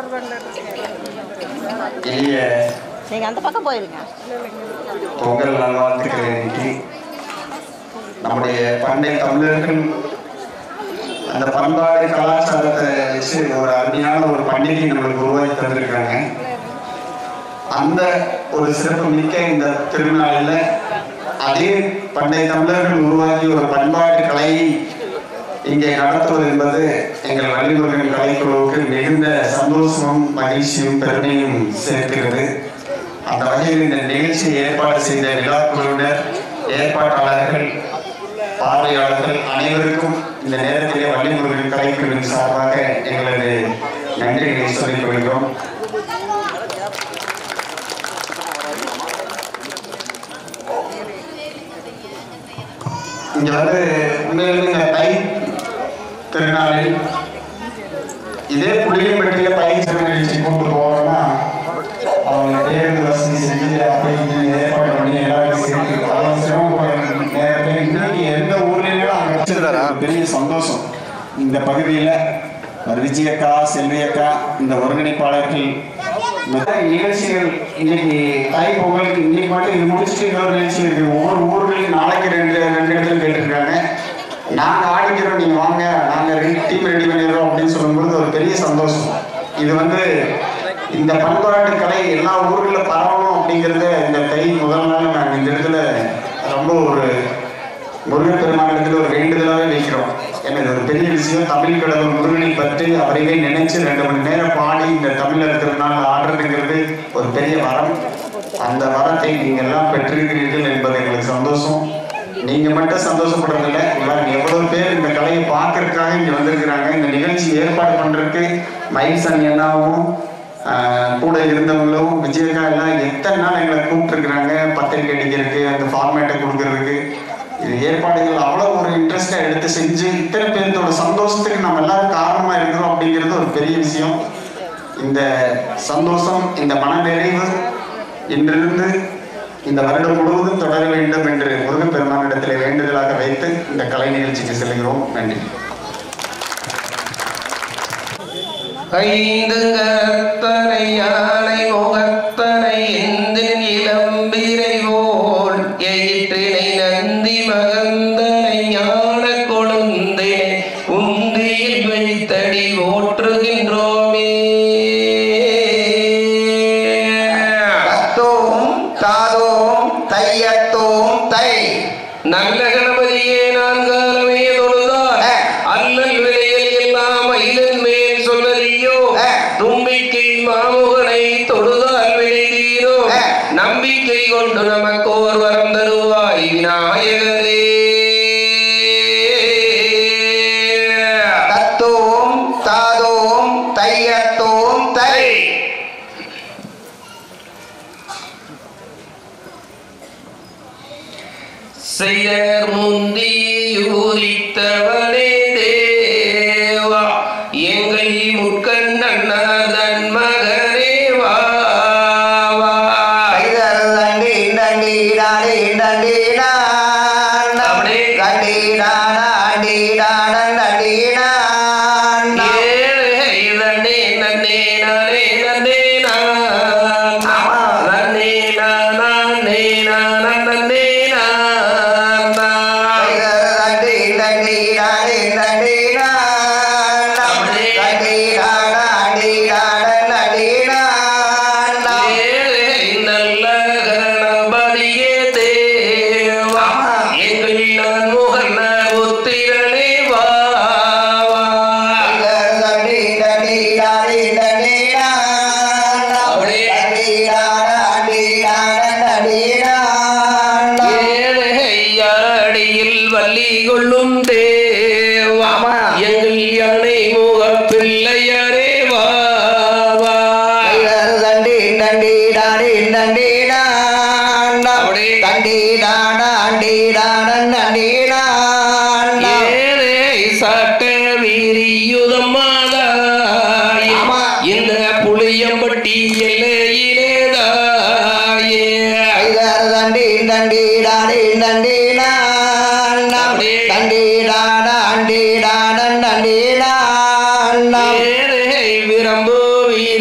இனிய நீங்க அந்த பக்கம் போயிருங்க பொங்கல் நல்வாழ்த்துக்கள் இன்னைக்கு நம்முடைய பண்டைய தமிழர்கள் அந்த பண்பாடு கலாச்சாரத்தை வச்சு ஒரு அருமையான ஒரு பண்டிகை நம்மளுக்கு உருவாக்கி தந்திருக்காங்க அந்த ஒரு சிறப்பு மிக்க இந்த திருநாளில் அதே பண்டைய தமிழர்கள் உருவாக்கி ஒரு பண்பாட்டு கலையை இங்கே நடத்துவது என்பது எங்கள் வள்ளிமுருகன் கலைக்குழுவுக்கு மிகுந்த சந்தோஷமும் மகிழ்ச்சியும் பெருமையும் சேர்க்கிறது அந்த வகையில் இந்த நிகழ்ச்சியை ஏற்பாடு செய்த விழாக்குழுவினர் ஏற்பாட்டாளர்கள் பார்வையாளர்கள் அனைவருக்கும் இந்த நேரத்திலே வள்ளிமுருகன் கலைக்குழுவின் சார்பாக எங்களது நன்றிகளை சொல்லிக் கொள்கிறோம் இங்க வந்து உண்மையிலுமே இந்த தை திருநாளில் இதே புளியம்பட்டியில பயிற்சி நிகழ்ச்சி கூட்டு போவோம்னா அவங்க பேருந்து வசதி செஞ்சு அப்படி இப்படி ஏற்பாடு பண்ணி எல்லாரும் சேர்த்து அவ்வளவு சிரமப்படும் நேரத்தில் இன்னைக்கு எந்த ஊர்லயும் அங்க வச்சிருந்தாரா பெரிய சந்தோஷம் இந்த பகுதியில விஜி அக்கா செல்வி அக்கா இந்த ஒருங்கிணைப்பாளர்கள் மற்ற நிகழ்ச்சிகள் இன்னைக்கு தை பொங்கலுக்கு இன்னைக்கு மட்டும் இது முடிச்சுட்டு இன்னொரு நிகழ்ச்சி இருக்கு ஒவ்வொரு ஊர்களையும் நாளைக்கு ரெண்டு ரெண்டு இடத்துல கேட்டிருக்காங்க நாங்க ஆடிக்கிறோம் நீங்க வாங்க நாங்க ரெண்டு டீம் ரெடி பண்ணிடுறோம் அப்படின்னு சொல்லும்போது ஒரு பெரிய சந்தோஷம் இது வந்து இந்த பண்பாட்டு கலை எல்லா ஊர்களில் பரவணும் அப்படிங்கிறத இந்த தை முதல் நாள் நாங்கள் இந்த இடத்துல ரொம்ப ஒரு முருகப்பெருமானிடத்தில் ஒரு வேண்டுதலாகவே வைக்கிறோம் ஏன்னா இது ஒரு பெரிய விஷயம் தமிழ் கடவுள் முருகனை பற்றி அவரையே நினைச்சு ரெண்டு மணி நேரம் பாடி இந்த தமிழர் திருநாள் ஆடுறதுங்கிறது ஒரு பெரிய வரம் அந்த வரத்தை நீங்க எல்லாம் பெற்றிருக்கிறீர்கள் என்பது எங்களுக்கு சந்தோஷம் நீங்க மட்டும் சந்தோஷப்படுறதில்ல இவங்க எவ்வளவு பேர் இந்த கலையை பார்க்கறதுக்காக இங்க வந்திருக்கிறாங்க இந்த நிகழ்ச்சி ஏற்பாடு பண்றதுக்கு மைசன் என்னாவும் ஆஹ், கூட இருந்தவங்களும் விஜயகா எல்லாம் எத்தனை நாள் எங்களை கூப்பிட்டுருக்குறாங்க பத்திரிக்கை அடிக்கிறதுக்கு அந்த ஃபார்மேட்டை கொடுக்கறதுக்கு இது ஏற்பாடுகள் அவ்வளோ ஒரு இன்ட்ரெஸ்டாக எடுத்து செஞ்சு இத்தனை பேர்த்தோட சந்தோஷத்துக்கு நம்ம எல்லாரும் காரணமாக இருக்கிறோம் அப்படிங்கிறது ஒரு பெரிய விஷயம் இந்த சந்தோஷம் இந்த மனநிறைவு இன்றிருந்து இந்த வருடம் முழுவதும் தொடர வேண்டும் என்று முருகப்பெருமானிடத்தில் வேண்டுதலாக வைத்து இந்த கலை நிகழ்ச்சிக்கு செல்கிறோம் நன்றி ஐந்து கற்பனை யானை முகத்தனை எந்தின் இளம்பிரை போல் எயிற்றினை நந்தி மகந்தனை ஞான கொழுந்தினை உந்தியில் வைத்தடி ஓற்றுகின்றோமே தத்தோம் தாதோம் தையத்தோம் தை நல்ல கணபதியே நான் காலமே தொழுதால் ஆ. அல்லல் விலையில் எல்லாம் அயிலன் மேல் சொல்லறியோ ஆ. தும்பிக்கை மாமுகனை தொழுதால் விலை தீரோ ஆ. நம்பிக்கை கொண்டு நமக்கு ஓர் வரம் தருவாய் விநாயகரே தத்தோம் தாதோம் தையத்தோம் தை செயர் முந்தி யூரித்தவனே தேவா எங்கள் முற்கண்ணன் மகனே வா வா. கைதல் தண்டி தண்டி நாடி தண்டி நான் அப்படியே. தண்டி நாடி நாடன் தண்டி நான் ஏழை நன்னே நன்னே நானே நன்னே நான். ஆமா. நன்னே நான் நானே நான் நன்னே நான் நான். கைதல் தண்டி தண்டி நாடி தண்டி நான் அப்படியே. தண்டி நாடி நாடன் தண்டி நான் ஏழை நல்ல கணபதியே தேவா ஆமா. எங்கள் நான் முகர்ண உத்திரனே வா வா. தண்டி தண்டி நாடி தண்டி நான் அப்படியே. தண்டி நாடி நாடன் தண்டி நான் ஏழையடியில் வள்ளி கொள்ளும் தேவா ஆமா. எங்கள் யானை முக பிள்ளையரே வா வா. தண்டி தண்டி நாடி தண்டி நான் அப்படியே. தண்டி நாடி நாடன் தண்டி நான் ஏழை சட்ட வீரியுதம் மாதாயே ஆமா. இந்த புளியம்பட்டி எல்லையிலே தாயே தண்டி தண்டி நாடி தண்டி நான் அப்படியே. தண்டி நாடி நாடன் தண்டி நான் ஏழை விரம்பு வீர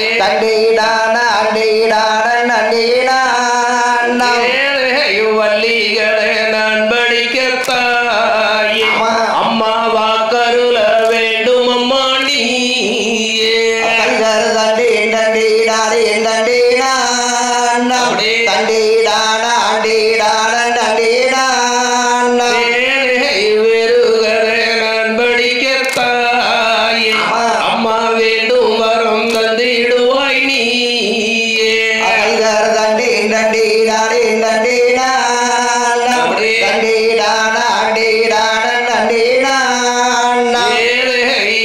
தண்டீடான அண்டீடான நண்டீடான் வள்ளிகளை நான் படிக்கத்தாயே அம்மா வாக்கருள வேண்டும் அம்மா நீயே கைதர் தண்டீன் தண்டீடாடி தண்டீடான் தண்டீடான அண்டீடான நண்டீடான் ஏழை வெறுகரை நான் படிக்கத்தாயே அம்மா வேண்டும் வரம் தந்திடுவாய் நீயே கைதர் தண்டீன் தண்டீடாடி தண்டீடான் தண்டீடான அண்டீடான நண்டீடான் ஏழை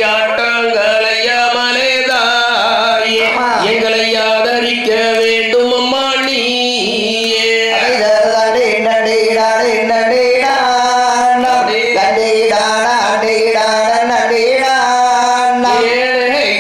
ஆட்டங்களையமலேதாயே எங்களை ஆதரிக்க வேண்டும் அம்மா நீயே கைதர் தண்டீன் தண்டீடாடி தண்டீடான் தண்டீடான அண்டீடான நண்டீடான் ஏழை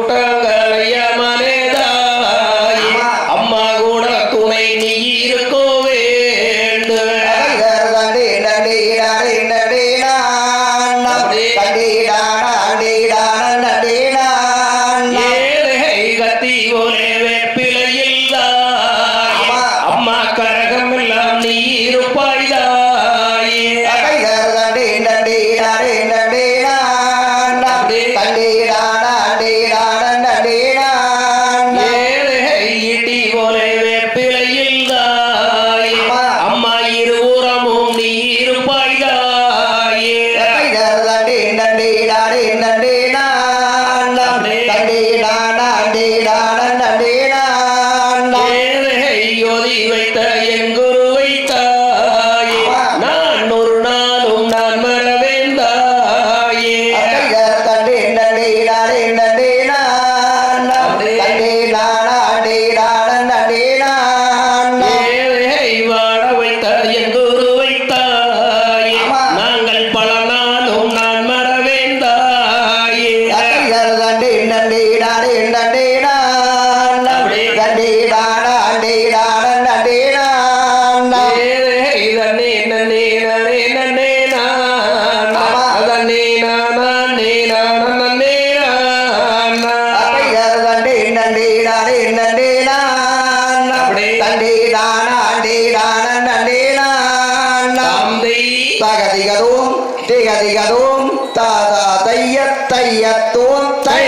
கூட்டங்களையமலேதாயே அம்மா கூட துணை நீ இருக்கோ வேண்டும் கைதர் தண்டீன் தண்டீடாடி தண்டீடான் தண்டீடான அண்டீடான நண்டீடான் ஏழை கத்தி ஒரே வேப்பிலையில் அம்மா கரகம் எல்லாம் நீ இருப்பாய் தாயே கைதர் தண்டீன் தண்டீடாடி தண்டீடான் தண்டீடான அண்டீடான நண்டீடான் ஏழை இடி ஒரே வேப்பிலையில் தாயே அம்மா இருபுறமும் நீ இருப்பாய் தாயே கைதர் தண்டீன் தண்டீடாடி தண்டீடான் தண்டீடான அண்டீடான நண்டீடான் ஏழை யோதி வைத்த என் குரு வைத்தாயே நான் ஒரு நாளும் நான் மறவேன் தாயே கைதர் தண்டீன் தண்டீடாடி தண்டீடான் தண்டீடான அண்டீடான நண்டீடான் ஏழை வாழ வைத்த என் குரு வைத்தாயே நாங்கள் பல நாளும் நான் மறவேன் தாயே கைதர் தண்டீன் தண்டீடாடி தண்டீடான் தண்டீடான அண்டீடான நண்டீடான் ஏழை தன்னே நன்னே நனே நன்னே நான் அதன்னே நானே நான் நன்னே நான் கைதர் தண்டீன் தண்டீடாடி தண்டீடான் தண்டீடான அண்டீடான நண்டீடான் தந்தை தகதிகதும் திகதிகதும் தாதா தைய தையத்தும் தை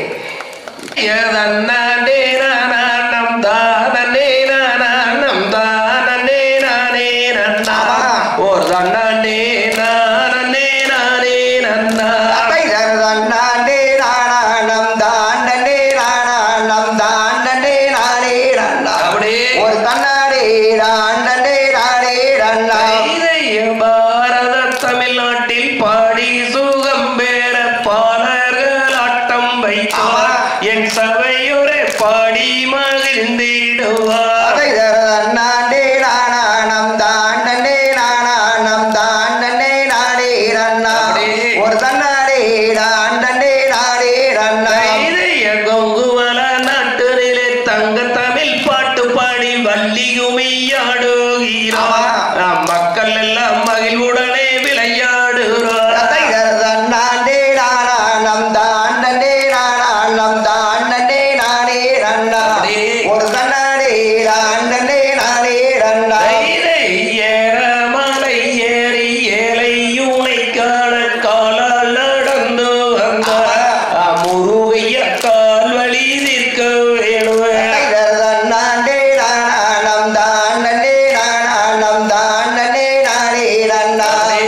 யதன்னே நானம் தானே நானம் தானே நானே நன்னா ஓர் தன்னே நானே நானே நன்னா கைதர் தண்டாண்டே நாணம் தாண்டே நாணம் தாண்டே நாடே நன்னா அப்படியே ஒரு தன்னாடே தாண்டே நாடே நன்னா இதய பாரத தமிழ்நாட்டில் பாடி சுகம் பெற பாலர்கள் ஆட்டம் வைத்தார் என் சபையுரை பாடி மகிழ்ந்திடுவார் கைதர் தண்டாண்டே நாணம் தாண்டே நாணம் தாண்டே நாடே நன்னா ஒரு தன்னாடே தாண்டே நாடே நன்னா இதய கொங்குவல நாட்டிலே தங்க தமிழ் பாட்டு பாடி வள்ளியுமையாடுகிறார் நாம் மக்கள் எல்லாம் மகிழ்வுடனே விளையாடுகிறார் கைதர் தண்டாண்டே நாணம் தாண்டே நாணம் தாண்டே நாடே நன்னா ஒரு தன்னாடே தாண்டே நாடே நன்னா தைரை ஏற மலை ஏறி ஏழையூனை காண காலால் நடந்து வந்தார் முருகைய கால் வழி நிற்க வேணுவேன் கைதர் தண்டாண்டே நாணம் தாண்டே நாணம் தாண்டே நாடே நன்னா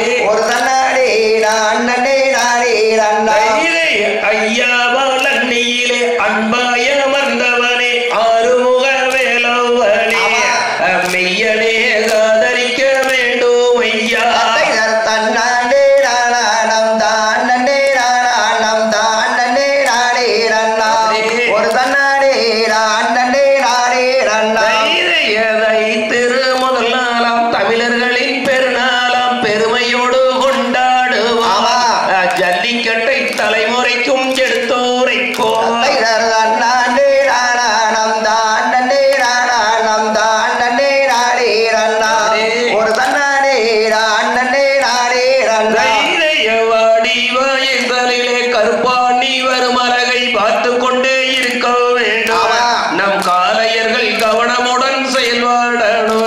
நம் காலையர்கள் கவனமுடன் செயல்படணும்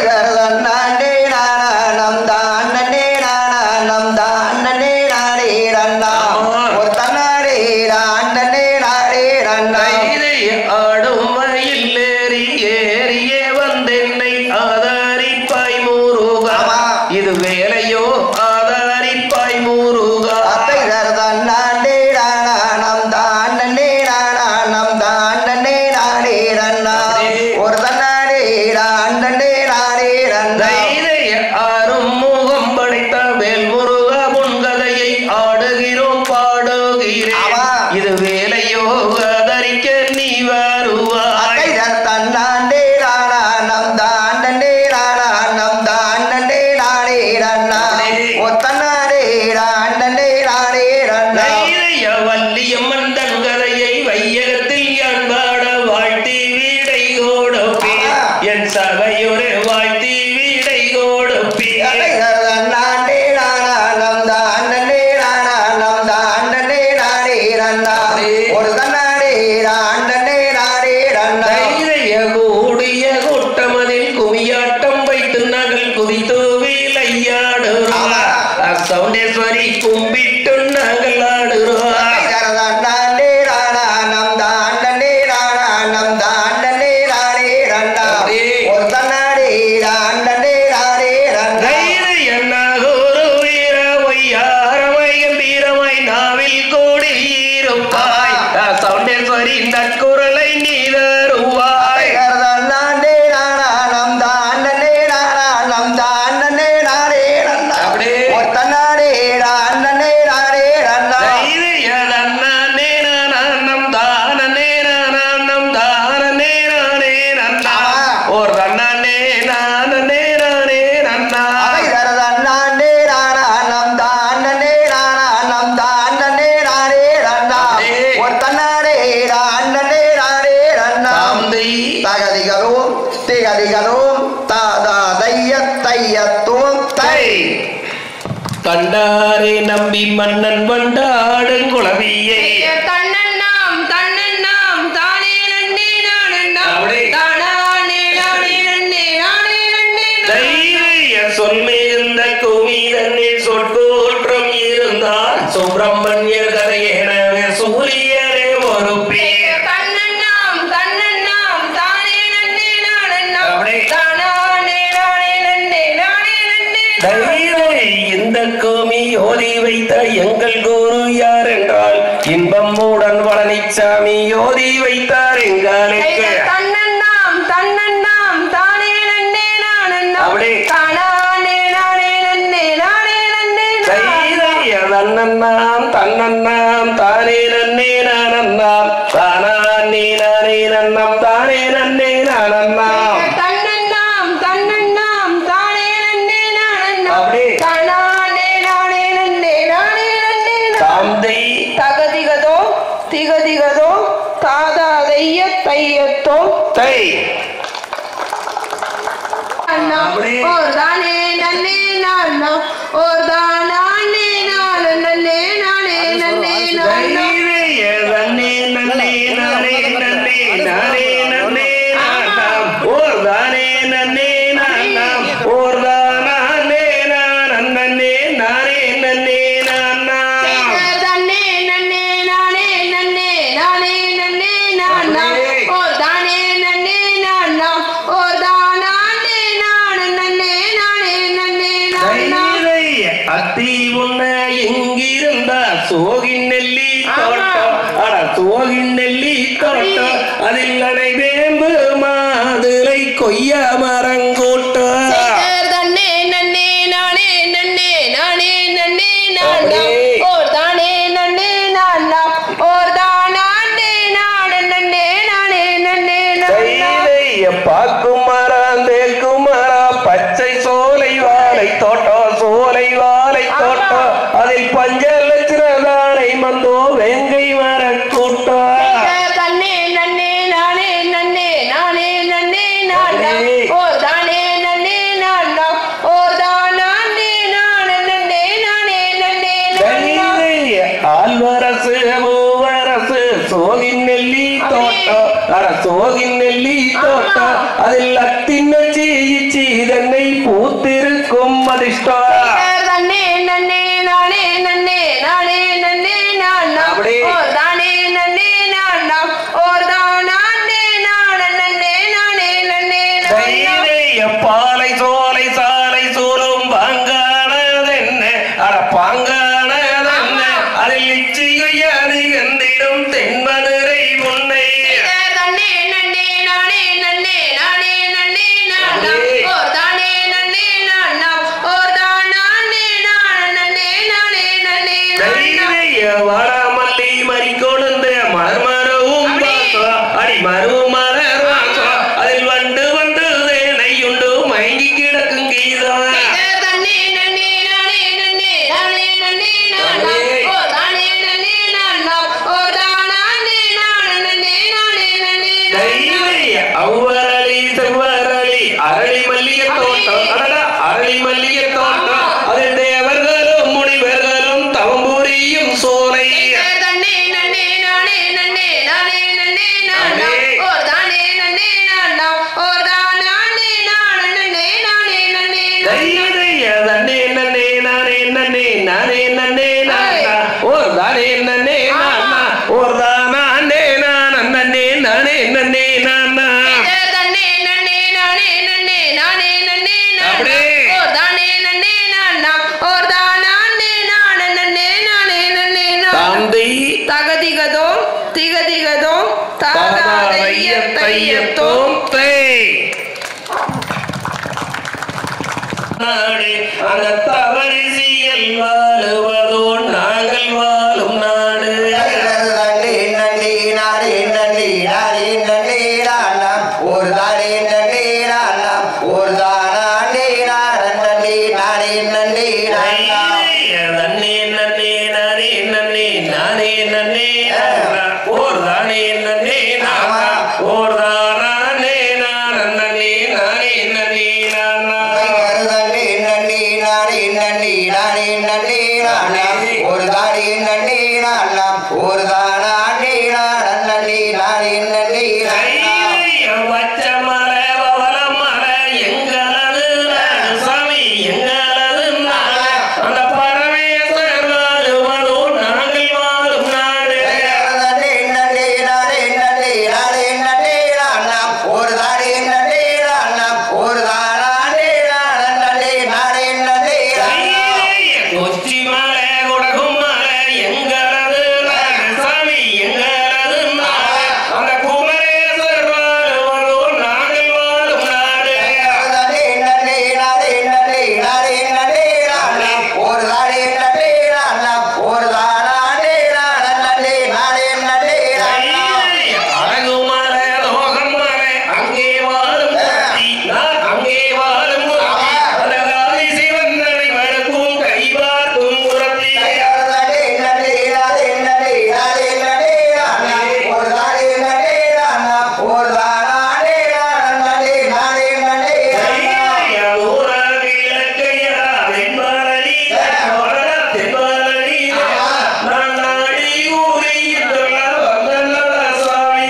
தன்னே நானா நம் தானே நானா நம் தானே நானே ரண்ணா ஒரு தன்னாரே ராண்டனே நானே ரண்ணா தைதை ஆடும் மயில் ஏறி ஏறியே வந்தென்னை ஆதாரிப்பாய் முருகா ஆமா. இது வேலையோ ஆதாரிப்பாய் முருகா அத்தை தன்னே நானா நம் தானே நானா நம் தானே நானே ரண்ணா ஒரு தன்னாரே ராண்டனே நானே ரண்ணா தைதை ஆறும் முகம் படைத்த வேல் முருகா முன்கதையை ஆடுகிறோம் பாடுகிறேன் ஆமா. இது வேலையோ ஆதரிக்க நீ வருவாய் அத்தைதர் தன்னாண்டே நானா நம் தாண்டே நானா நம் தாண்டே நானே ரண்ணா ஒத்தனாரே ராண்டே நானே ரண்ணா தைரிய வள்ளியம்மன் தங்கதையை வையகத்தில் யான் பாட வாழ்த்தி வீடை கொடுப்பேன் என் சபையொரு வாழ்த்தி வீடை கொடுப்பேன் அத்தைதர் தன்னாண்டே நானா நம் தாண்டே நானா நம் தாண்டே நானே ரண்ணா ஒரு தன்னாரே ராண்டே நானே ரண்ணா தைரிய கூடிய கூட்டமதில் குவியாட்டம் வைத்து நகல் குதித்து விளையாடுறோம் சவுண்டேஸ்வரி கும்பிட்டு நகல் ஆடுறோம் அத்தைதர் தன்னாண்டே நானா நம் தாண்டே நானா நம் தாண்டே நானே ரண்ணா ஒரு தன்னாரே ராண்டே நானே ரண்ணா தைரிய நகூரு வீர ஒய்யாரமை கம்பீரமாய் நாவில் கூடி இருப்பாய் சவுண்டேஸ்வரி நற்குரலை நீ தருவாய் நானே நானா நம் தாண்டே நானா நம் தாண்டே நானே ரண்ணா அப்படியே. ஒத்தனாரே ராண்டே நானே ரண்ணா தைரிய நன்னானே நானம் தானனே நானம் தானனே நானே நன்னா ஓர் தன்னானே நானனே நானே நன்னா அவைதர் நானே நானா நம் தாண்டே நானா நம் தாண்டே நானே ரண்ணா ஒத்தனாரே ராண்டே நானே ரண்ணா தாந்தை தகதிகளும் திகதிகளும் தாதா தைய தையத்தும் தை கண்டாரே நம்பி மன்னன் வண்டாடும் குளவியை தன்னண்ணாம் தன்னண்ணாம் தானே நன்னே நானண்ணாம் அப்படி. தானானே நானே நன்னே நானே நன்னே நான். தைரிய சொல் மிகுந்த குமிதனில் சொற்கூற்றம் இருந்தால் சுப்பிரமணிய கதையெனவே சூரியரே ஒரு பேர் தன்னண்ணாம் தன்னண்ணாம் தானே நன்னே நானண்ணாம் அப்படி. தானானே நானே நன்னே நானே நன்னே நான். தைரை இந்த கோமி ஓதி வைத்த எங்கள் குரு யார் என்றால் இன்பமுடன் பழனிசாமி ஓதி வைத்தார் எங்களுக்கு தன்னண்ணாம் தன்னண்ணாம் தானே நன்னே நானண்ணாம் அப்படி. தானானே நானே நன்னே நானே நன்னே நான். தைரிய தன்னண்ணாம் தன்னண்ணாம் தானே நன்னே நானண்ணாம் தானே நானே நன்னம் தானே நன்னே நானண்ணாம் தன்னண்ணாம் தன்னண்ணாம் தானே நன்னே நானண்ணாம் அப்படி. தானானே நானே நன்னே நானே நன்னே நான். தாந்தை தகதிகதோ திகதிகதோ தாதா தைய தையத்தோ தை அண்ணா அப்படி. ஓர் தானே நன்னே நானா ஓர் தானானே நான நன்னே நானே நன்னே நானா தைரிய நன்னே நன்னே நானே நன்னே நானே நன்னே நானாம் ஓர் தானே நன்னே நானாம் ஓர் தானே நான் நன்னே நானே நன்னே நானாம் தன்னே நன்னே நானே நன்னே நானே நன்னே நானா அப்படி. ஓர் தானே நன்னே நானா ஓர் தானானே நான நன்னே நானே நன்னே நானா தைரிய அத்தி உன்ன எங்கிருந்தா சோகின் நெல்லி தோட்டம் அட சோகின் நெல்லி தோட்டம் அதில் அடை வேம்பு மாதுளை கொய்யா மரங்கூட்டம் சேகர் தன்னே நன்னே நானே நன்னே நானே நன்னே நானா அப்படி. ஓர் தானே நன்னே நானா ஓர் தானானே நான நன்னே நானே நன்னே நானா தைரிய பாக்குமரம் தேக்குமரம் பச்சை சோலை வாழை தோட்டம் சோலை வாழை தோட்டம் அதில் பஞ்சலட்சணதானை மந்தோ வெங்கை மர கூட்டம் சேகர் தன்னே நன்னே நானே நன்னே நானே நன்னே நானா அப்படி. ஓர் தானே நன்னே நானா ஓர் தானானே நான நன்னே நானே நன்னே நானா தைரிய ஆழ்வரசு மூவரசு சோகின் நெல்லி தோட்டம் அட தோகின் நெல்லி தோட்டம் அதில் அத்தின சீச்சி இதனை பூத்திருக்கும் அதிர்ஷ்டம் தன்னே நன்னே நானே நன்னே நானே நன்னே நானா அப்படி. ஓர் தானே நன்னே நானா ஓர் தானே நான நன்னே நானே நன்னே நானா தைரிய பாலை சோலை சாலை சூழும் பாங்கானதென்ன அட பாங்கானதென்ன அதில் நிச்சயம் கண்டிடும் தென்மதுரை உன்னை தன்னே நன்னே நானே நன்னே நானே நன்னே நானா அப்படி. ஓர் தானே நன்னே நானா ஓர் தானே நான நன்னே நானே நன்னே நானா தைரிய வாடாமல்லி மறி கொழுந்த மலர் மரவும் அப்படி. பார்த்தோம் அடி மருவும் மலர் வாசம் அதில் வண்டு வந்து நெய்யுண்டு மயங்கி கிடக்கும் கீதம் தன்னே நன்னே நானே நன்னே நானே நன்னே நானா அப்படி. ஓர் தானே நன்னே நானா ஓர் தானே நான நன்னே நானே நன்னே நானா தைரிய அவ்வரளி செவ்வரளி அரளி மல்லிகை தோட்டம் அடடா அரளி மல்லிகை தோட்டம் அதில் தேவர்களும் முனிவர்களும் தவம் புரியும் சோலை தன்னே நன்னே நானே நன்னே நானே நன்னே நானா அப்படி. ஓர் தானே நன்னே நானா ஓர் தானே நான நன்னே நானே நன்னே நானா தைரிய தன்னே நன்னே நானே நன்னே நானே நன்னே நானா ஓர் தானே நன்னே நானா ஓர் தானே நான நன்னே நானே நன்னே நானா தன்னே நன்னே நானே நன்னே நானே நன்னே நானா அப்படி. ஓர் தானே நன்னே நானா ஓர் தானே நான நன்னே நானே நன்னே நானா தாந்தை தகதிகதோம் திகதிகதோம் தாதாதைய தையத்தோம் நாடு அந்த தவறிசியல் வாழுவதோ நாங்கள் வாழும் நாடு நன்றி நன்றி நாடே நன்றி நாடே நன்றி நாடாம் ஒரு தாடே நன்றி நாடாம் ஒரு தானே நாடன் நன்றி நாடே நன்றி நாடாம் நன்னே நன்னே நானே நன்னே நானே நன்னே நானா. ஓர் தானே நன்னே நானா. ஓர் தானே நான நன்னே நானே நன்னே நானா. நன்றி நன்றி நாடே நன்றி நாடே நன்றி நாடாம் ஒரு தாடே நன்றி நாடாம் ஒரு தானே நாடன் நன்றி நாடே நன்றி நாடாம் தைரியம் வச்ச மலை, பவளம் மலை, எங்களது நாடு சாமி, எங்களது நாடு. அந்த பரமேஸ்வரர் வாழுவதோ நாங்கள் வாழும் நாடு. நன்றி நன்றி நாடே நன்றி நாடே நன்றி நாடாம் ஒரு தாடே நன்றி நாடாம் ஒரு தானே நாடன் நன்றி நாடே நன்றி நாடாம் தைரியம் கொச்சி மலை, குடகும் மலை, எங்களது நாடு சாமி, எங்களது நாடு. அந்த குமரேசர் வாழுவதோ நாங்கள் வாழும் நாடு. நன்றி நன்றி நாடே நன்றி நாடே நன்றி நாடாம் ஒரு தாடே நன்றி நாடாம் ஒரு தானே நாடன் நன்றி நாடே நன்றி நாடாம் தைரியம் அழகுமலை, லோகமலை, அங்கே வாழும் குட்டி, நான் அங்கே வாழும் குட்டி. அந்த காளி சிவன் அனைவருக்கும் கை பார்க்கும் குரத்தி. நன்றி நன்றி நாடே நன்றி நாடே நன்றி நாடாம் ஒரு தாடே நன்றி நாடாம் ஒரு தானே நாடன் நன்றி நாடே நன்றி நாடாம் தைரியம் ஊரார் இலக்கையரா, வெண்பாலடி, சோழரா, தென்பாலடி, நான் நாடி ஊரை சொல்ல வந்தல்லடா சுவாமி.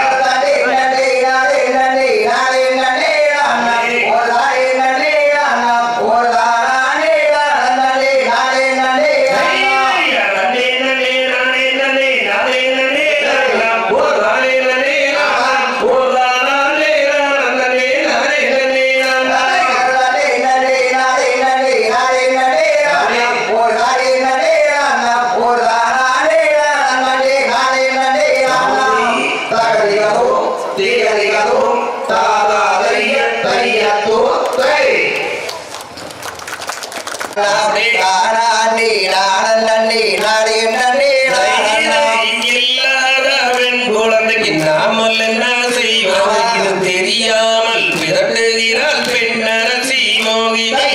குழந்தைக்கு நாமல் என்ன செய்வது இது தெரியாமல் விரட்டுகிறாள் பெண்ணரசி மோகினி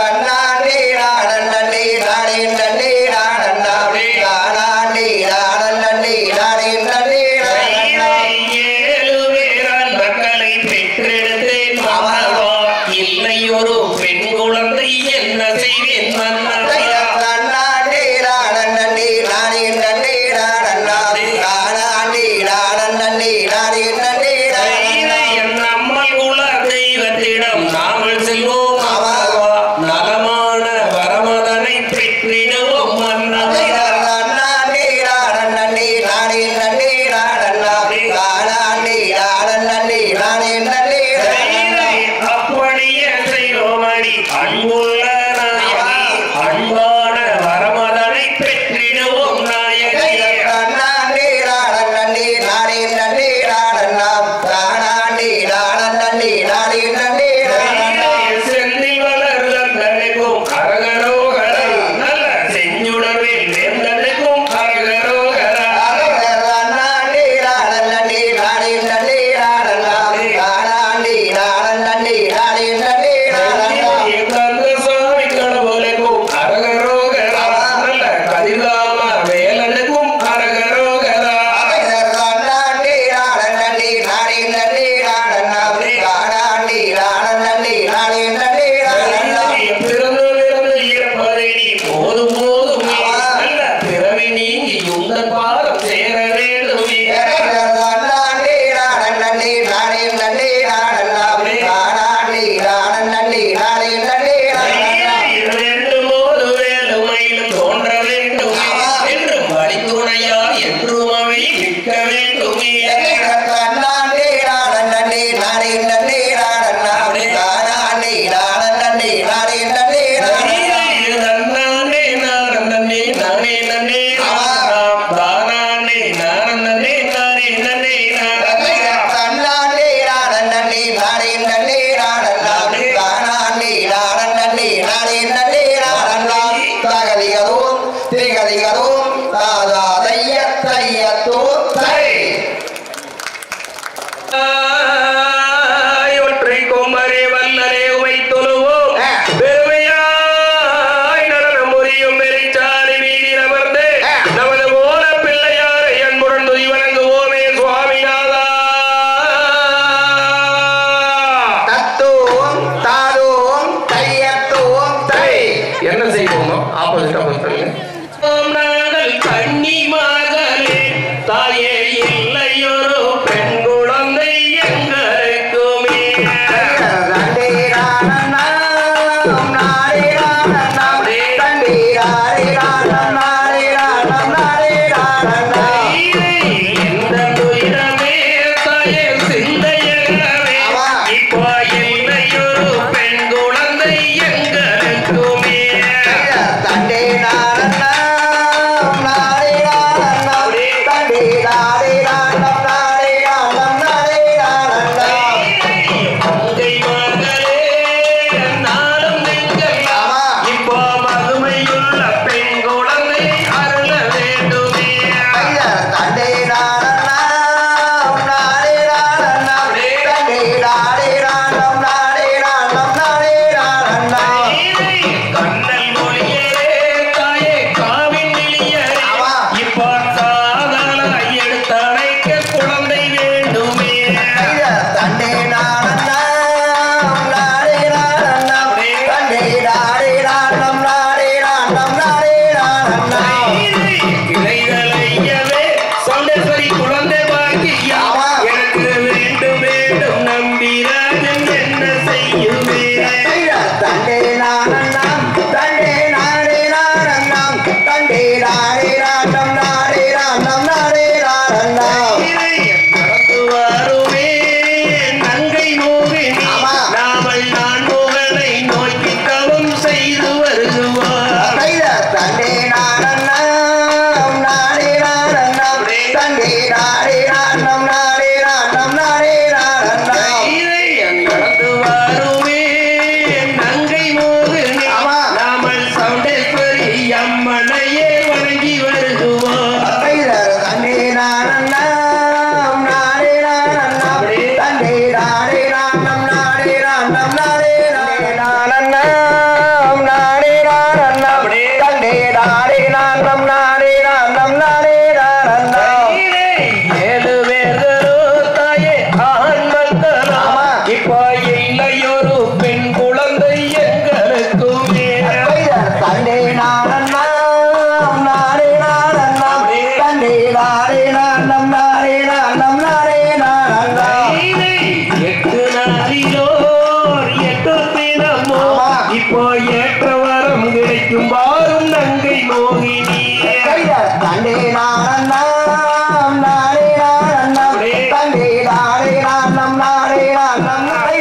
ஏழு பேரால் மக்களை பெற்றெடுத்தேன் மன்னவா. இல்லை ஒரு பெண் குழந்தை என்ன செய்வேன் மன்னவா நன்னி நானே நன்னி அப்படியே செய்வோமடி அன்புள்ள நாயகி அன்பான வரமதனை பெற்றிடுவோம் நாயகி நன்னி நாடன் நன்னி நானே நன்னி நாடன்னாம் தானாண்டி நாடன் நன்னி நானே நன்னி நாடன்னாம் செந்தில் வளர்தல் தன்னைக்கும் அரகரோகரா நல்ல செஞ்சுடரில் வேந்தனுக்கும் அரகரோகரா நன்னி நாடன் நன்னி நானே நன்னி நாடன்னாம் தானா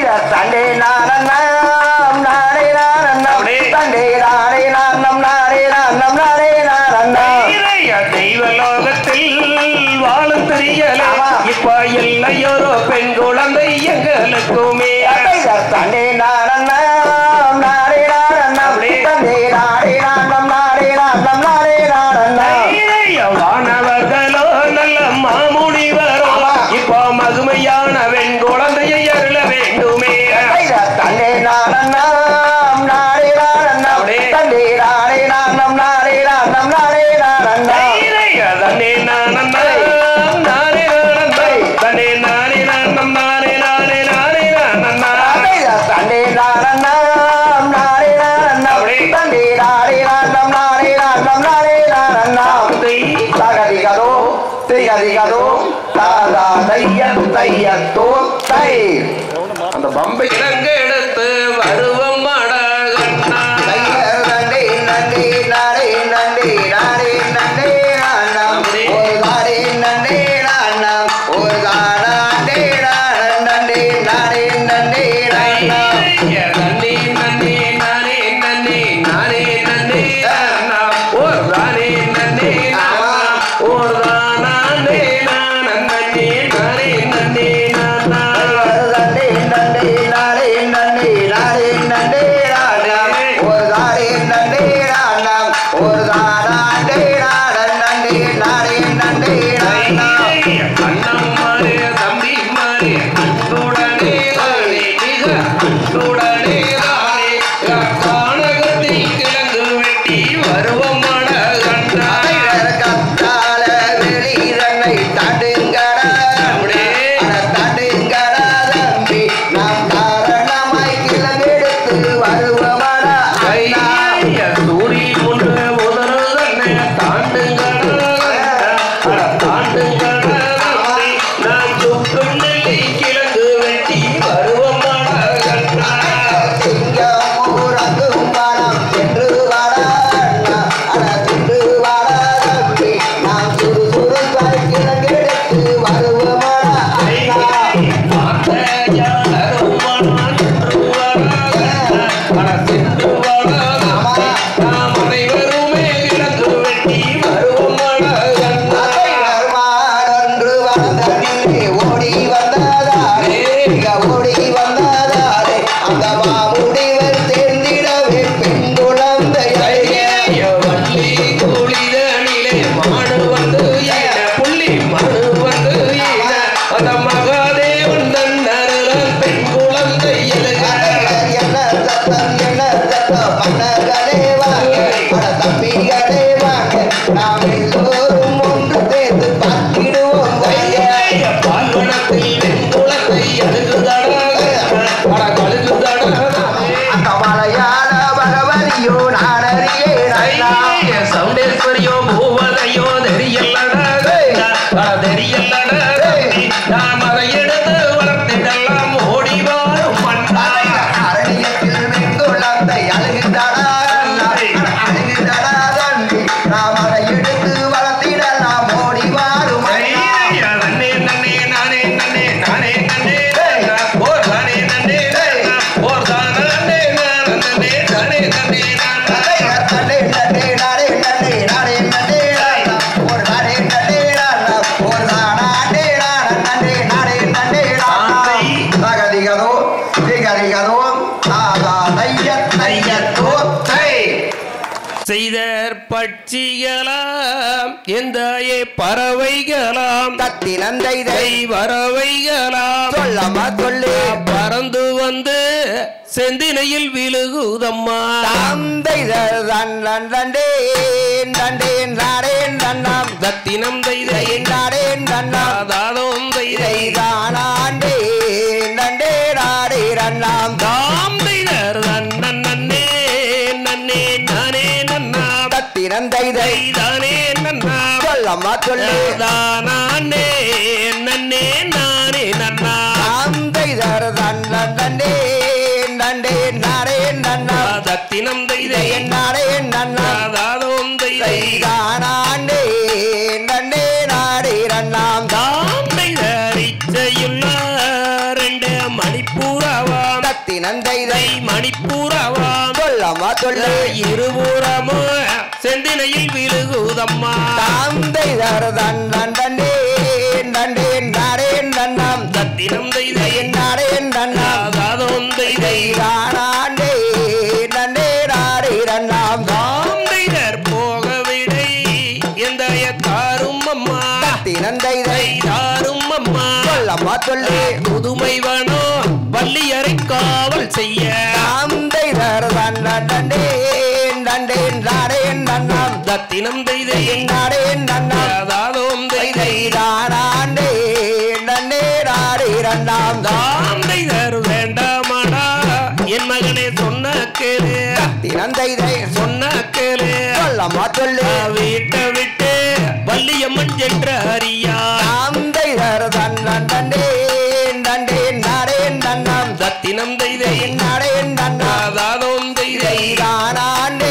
தண்டே நாரணம் நாரே நாரணம் அப்படியே. தண்டே நாரே நாரணம் நாரே நாரணம் நாரே நாரணம் இறையா தெய்வ லோகத்தில் வாழும் தெரியல ஆமா. இப்ப எல்லையோரோ பெண் குழந்தை எங்களுக்குமே தண்டே நாரணம் நாரே நாரணம் அப்படியே. தண்டே நாரே நாரணம் நாரே நாரணம் நாரே நாரணம் இறையா வானவர்களோ நல்ல மாமுனிவரோ ஆமா. இப்போ மதுமையான பெண் குழந்தையை அருள வேண்டுமே தண்டே நாரணம் நாரே நாரணம் அப்படியே. தண்டே நாரே நாரணம் நாரே நாரணம் நாரே நாரணம் இறையா தன்னே நானந்தம் நானே நானந்தம் தன்னே நானே நானம் நானே நானே நானே நானந்தம் தண்டே நாரணம் நாரே நாரணம் அப்படியே. தண்டே நாரே நாரணம் நாரே நாரணம் நாரே நாரணம் தகதிகதோ திகதிகதோ தாதா தையன் தையத்தோ தை அந்த பம்பை இறங்கெடுத்து வருவம் அடகண்ணா தையர் நண்டே நண்டே நாரே நண்டே நாரே நண்டே நாரணம் ஒரு தாரே நண்டே நாரணம் ஒரு தானே நாரணம் நண்டே நாரே நண்டே நாரணம் நண்டே நண்டே நாரே நண்டே நாரே நண்டே நாரணம் ஒரு தாரே நண்டே நாரணம் ஒரு தானே நாரணம் நண்டே நாரே நண்டே நாரணம் வருவமான கண்டா கத்தால வெளிரனை தடுங்கடா அட தடுங்கடா தம்பி நாம் காரணமாய் கிளம்பெடுத்து வருவமடா அண்ணா சிங்கமூரங்கும் மனம் சென்று வாடா அண்ணா அட சென்று வாடா தம்பி நாம் சுறு சுறுப்பாய் கிளம்பெடுத்து வருவமடா அண்ணா வருமானொன்று வந்ததில்லை ஓடி வந்ததாரே மிக ஓடி வந்ததாரே அந்த மாமுடிவர் தேர்ந்திடவே பெண் குழந்தை மகாதேவன் தன்னருளால் பெண் குழந்தை எழுகிறார் என்ன சத்தம் என்ன சத்தம் மன்னர்களே வாங்க அட தம்பிகளே வாங்க நாம் எல்லோரும் ஒன்று சேர்ந்து பார்த்திடுவோம் வாங்க. பால்வனத்தில் வெண்குளத்தை அழுகுதடா அட கழுகுதடா அந்த மலையாள பகவதியோ நான் அறியேன் சௌண்டேஸ்வரியோ பூவதையோ தெரியல்லடா அட தெரியல்லடா நாம் அதை எடுத்து வளர்த்திடலாம் ஓடி வாரும் மண்ணா அரணியத்தில் வெண்குழந்தை அழுகின்றடா அழுகின்றடா தம்பி நாம் அதை எடுத்து வளர்த்திடலாம் ஓடி வாரும் அண்ணா. நன்னே நன்னே நானே நன்னே நானே நன்னே ஓர் தானே நன்னே ஓர் தானே நன்னே தானே நன்னே நன்னே, நன்னே, நானே, நன்னே, நானே, நன்னே, நானா. ஒரு நானே, நன்னே, நானா. ஒரு நானானே, நானா, நன்னே, நானே, நன்னே, நானா. தகதிகதோ, திகதிகதோ, தாதா, தையத், தையத்தோ, தை. செய்தற் பட்சிகளாம் எந்த பறவைகளாம் தத்தினந்தை தை, தை வரவைகளாம் சொல்லம்மா சொல்லு பறந்து வந்து செந்தினையில் விழுகுதம்மா தந்தை தன் தன் தண்டே தண்டே நாடே நன்னாம் தத்தினம் தைதை தை நாடே நன்னாம் தாதோம் தைதை தை தானாண்டே நண்டே நாடே நன்னாம் தாம் தைதர் தன்னன் நன்னே நன்னே நானே நன்னா தத்தினந்தை தை தைதானே நன்னா சொல்லம்மா சொல்லு தானே நன்னே நானே நன்னா தந்தை தர் தன் தன் தண்டே நண்டே நாடே நன்னாம் தத்தினம் தைதை தை நாடே நன்னாம் தாதோம் தைதை தை தானாண்டே நண்டே நாடே நன்னாம் தாம் தைதர் இச்சையுள்ள ரெண்டு மணிப்பூராவாம் தத்தினந்தைதை மணிப்பூராவாம் சொல்லம்மா சொல்லு இருபுறமும் செந்தினையில் விழுகுதம்மா தாந்தை தரதன் நண்டே நண்டே நாடே நன்னாம் தத்தினம் தெய்தை நாடே நன்னாம் தாதோந்தை தானாண்டே நண்டே நாடே நன்னாம் தாந்தைதர் போக விடை எந்த தாரும் அம்மா தத்தினந்தைதை தாரும் அம்மா சொல்லம்மா சொல்லு புதுமை வனோ வள்ளியரை காவல் செய்ய தாந்தை தரதன் நண்டே நண்டே நாடே நன்னாம் தத்தினம் தெய்தை நாடே நன்னாம் தாதோம் தெய்தை தானாண்டே நண்டே நாடே நன்னாம் தாந்தைதர் வேண்டாமடா என் மகனே சொன்ன கேளு தினந்தைதை சொன்ன கேளு சொல்லம்மா சொல்லு வீட்டை விட்டு வள்ளியம்மன் சென்ற அறியா தாந்தை தரதன் நண்டே நண்டே நாடே நன்னாம் தத்தினம் தெய்தை நாடே நன்னாம் தாதோம் தெய்தை தானாண்டே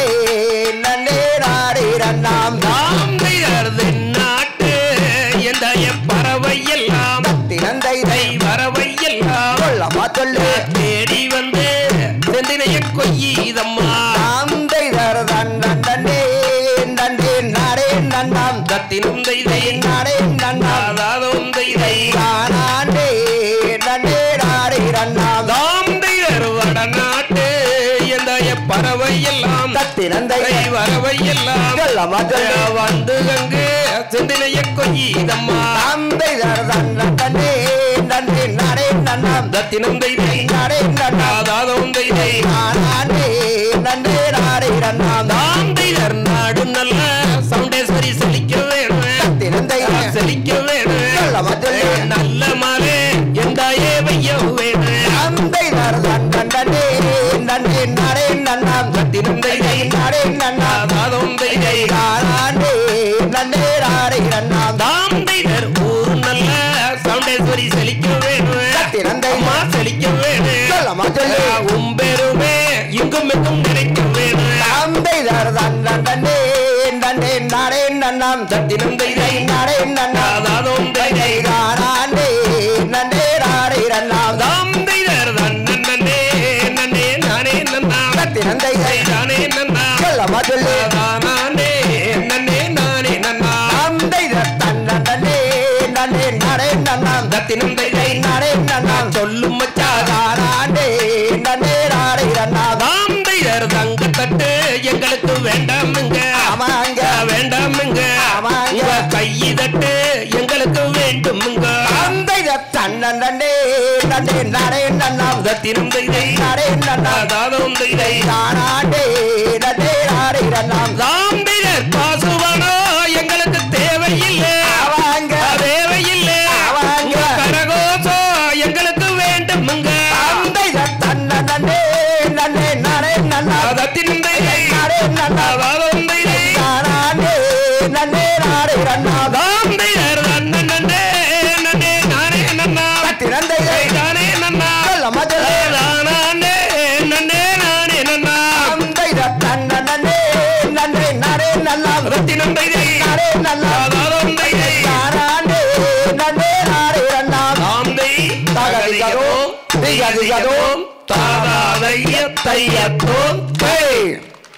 நண்டே நாடே நன்னாம் தாந்தைதர் தென்னாட்டு எந்த பறவை எல்லாம் தினந்தைதை பறவை எல்லாம் சொல்லம்மா சொல்லு தேடி வந்து செந்தினைய கொய்யீதம்மா தாந்தை தரதன் நண்டே நண்டே நாடே நன்னாம் தத்தினம் தெய்தை நாடே நன்னாம் தாதோம் தெய்தை தானாண்டே நண்டே நாடே நன்னாம் தாந்தைதர் வடநாட்டு எந்த பறவை எல்லாம் தினந்தைதை வரவை எல்லாம் சொல்லம்மா சொல்லு வந்து அங்கு சிந்தனைய கொய்யீதம்மா தாந்தை தரதன் நண்டே நண்டே நாடே நன்னாம் தத்தினம் தெய்தை நாடே நன்னாம் தாதோம் தெய்தை தானாண்டே நண்டே நாடே நன்னாம் தாந்தைதர் நாடு நல்ல சவுண்டேஸ்வரி செழிக்க வேணும் தினந்தைதை செழிக்க வேணும் சொல்லம்மா சொல்லு நல்ல மலை எந்தாயே வைய வேணும் தாந்தை தரதன் நண்டே நண்டே நாடே நன்னாம் தத்தினம் தெய்தை நாடே நன்னாம் தாதோம் தெய்தை தானாண்டே நண்டே நாடே நன்னாம் தாந்தைதர் ஊர் நல்ல சவுண்டேஸ்வரி செழிக்க வேணும் தினந்தை அம்மா செழிக்க வேணும் சொல்லம்மா சொல்லு உம்பெருமே இங்கும் எங்கும் நினைக்க வேணும் தாந்தை தரதன் நண்டே நண்டே நாடே நன்னாம் தத்தினம் தெய்தை நாடே நன்னாம் தாதோம் தெய்தை தானாண்டே நண்டே நாடே நன்னாம் தாந்தைதர் நன்னே நன்னே நானே நன்னா தினந்தைதை தானே நன்னா சொல்லம்மா சொல்லு தானே நன்னே நானே நன்னா தாந்தை தன் நண்டே நண்டே நாடே நன்னாம் தத்தினம் தெய்தை நாடே நன்னாம் சொல்லும் மச்சா தானாண்டே நண்டே நாடே நன்னாம் தாந்தைதர் தங்க தட்டு எங்களுக்கு வேண்டாமுங்க ஆமாங்க வேண்டாமுங்க ஆமாங்க. உங்க கையை தட்டு எங்களுக்கு வேண்டுமுங்க தாந்தை தன் நண்டே நண்டே நாடே நன்னாம் தத்தினம் தெய்தை நாடே நன்னாம் தாதோம் தெய்தை தானாண்டே நண்டே நாடே நன்னாம் தாம்பிரர் பாசுவனோ எங்களுக்கு தேவையில்லை ஆவாங்க தேவையில்லை ஆவாங்க. உங்க கரகோசோ எங்களுக்கு வேண்டுமுங்க தாந்தை தன் நண்டே நண்டே நாடே நன்னாம் தத்தினம் தெய்தை நாடே நன்னாம் தாதோம் தெய்தை தானாண்டே நண்டே நாடே நன்னாம் தாம்பிரர் நன்னே நன்னே நானே நன்னா தினந்தை தானே நன்னா சொல்லம்மா சொல்லு தானே நன்னே நானே நன்னா தாந்தை தன் நண்டே நண்டே நாடே நன்னாம் ரத்தினம் தெய்தை நாடே நன்னாம் தாதோம் தெய்தை தானாண்டே நண்டே நாடே நன்னாம் தாந்தை தகதிகதோம், திகதிகதோம், தாதாதைய தையத்தோம் ஹேய்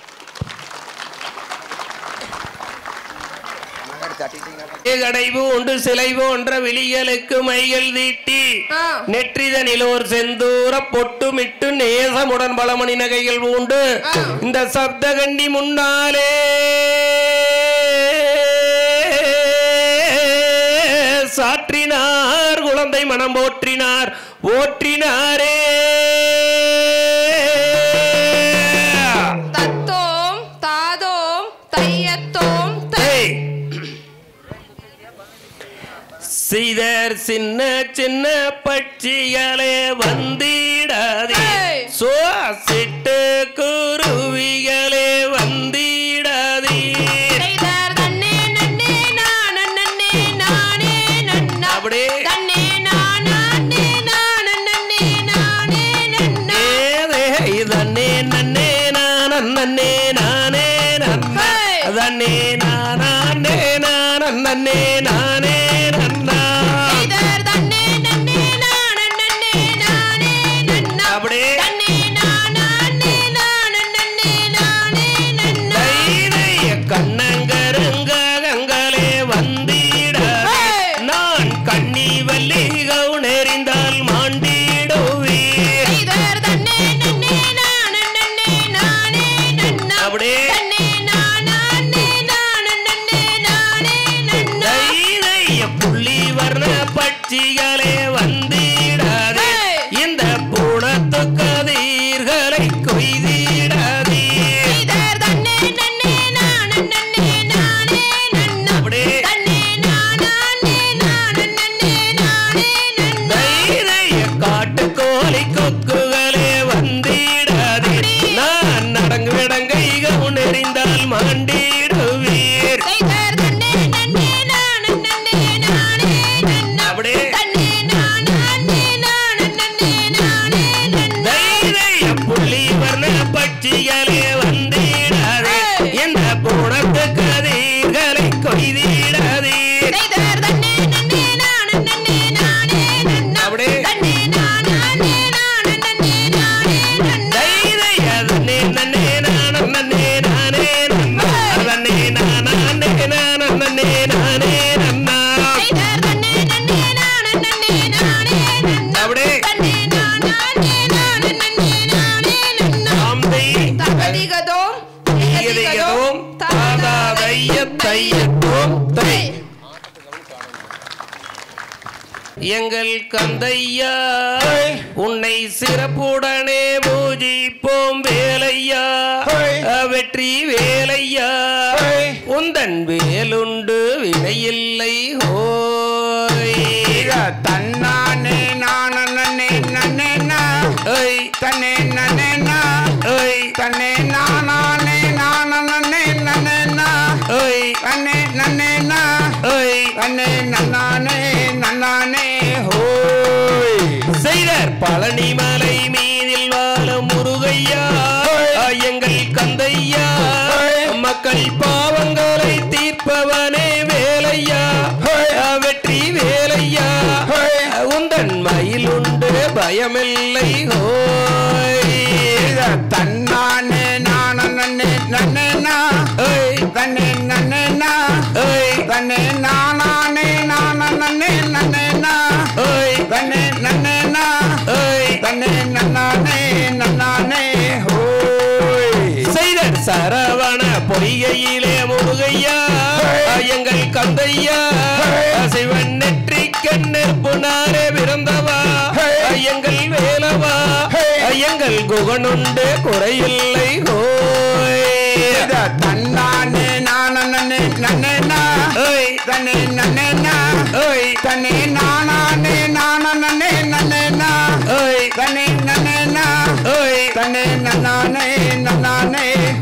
கடைவு உண்டு சிலை போன்ற விழிகளுக்கு மைகள் தீட்டி ஆ. நெற்றிதனில் ஒரு செந்தூர பொட்டுமிட்டு நேசமுடன் பலமணி நகைகள் உண்டு ஆ. இந்த சப்தகண்டி முன்னாலே சாற்றினார் குழந்தை மனம் போற்றினார் ஓற்றினாரே தத்தோம் தாதோம் தையத்தோம் தை ஏய். செய்தர் சின்ன சின்ன பட்சிகளே வந்திடாதே ஏய். சுவாசிட்டு குருவிகளே வந்திடாதே செய்தார் தன்னே நன்னே நான் நன்னே நானே நன்னா அப்படியே. தன்னே நான் நன்னே நான் நன்னே நானே நன்னா ஏதே இதன்னே நன்னே நான் நன்னே நானே நன்னா ஏய். அதன்னே நானே நான் நன்னே நானே நன்னா செய்தார் தன்னே நன்னே நான் நன்னே நானே நன்னே நானே நானே நன்னே நானே நன்னா தாந்தை தகதிகதோம் தீயதையதோம் தாதா தைய தையத்தோம் தை எங்கள் கந்தையா உன்னை சிறப்புடனே பூஜிப்போம் வேலையா வெற்றி வேலையா உந்தன் வேலுண்டு வினையில்லை ஹோய் தன்னானே நானே நன்னே ஓய் தன்னே நன்னே ஓய் தன்னே நானே நானே நன்னே ஓய் தன்னே நன்னே ஓய் தன்னே நன்னானே நன்னானே ஹோய் செய்தர் பழனி மலை மீதில் வாழும் முருகையா எங்கள் கந்தையா மக்கள் பாவங்களை தீர்ப்பவனே வேலையா வெற்றி வேலையா உந்தன் மயிலுண்டு பயமில்லை ஹோய் தன்னானே நானே நன்னே ஓய் தன்னே நன்னே ஓய் தன்னே நானே நானே நன்னே ஓய் தன்னே நன்னே ஓய் தன்னே நன்னானே நன்னானே ஹோய் செய்தர் சரவண பொய்கையிலே முருகையா எங்கள் கந்தையா சிவன் நெற்றி கண்ணெற்புனாரே பிறந்தவா எங்கள் வேலவா எங்கள் குகனுண்டு குறையில்லை ஹோய் தன்னானே நானே நன்னே ஓய் தன்னே நன்னே ஓய் தன்னே நானே நானே நன்னே ஓய் தன்னே நன்னே ஓய் தன்னே நன்னானே நன்னானே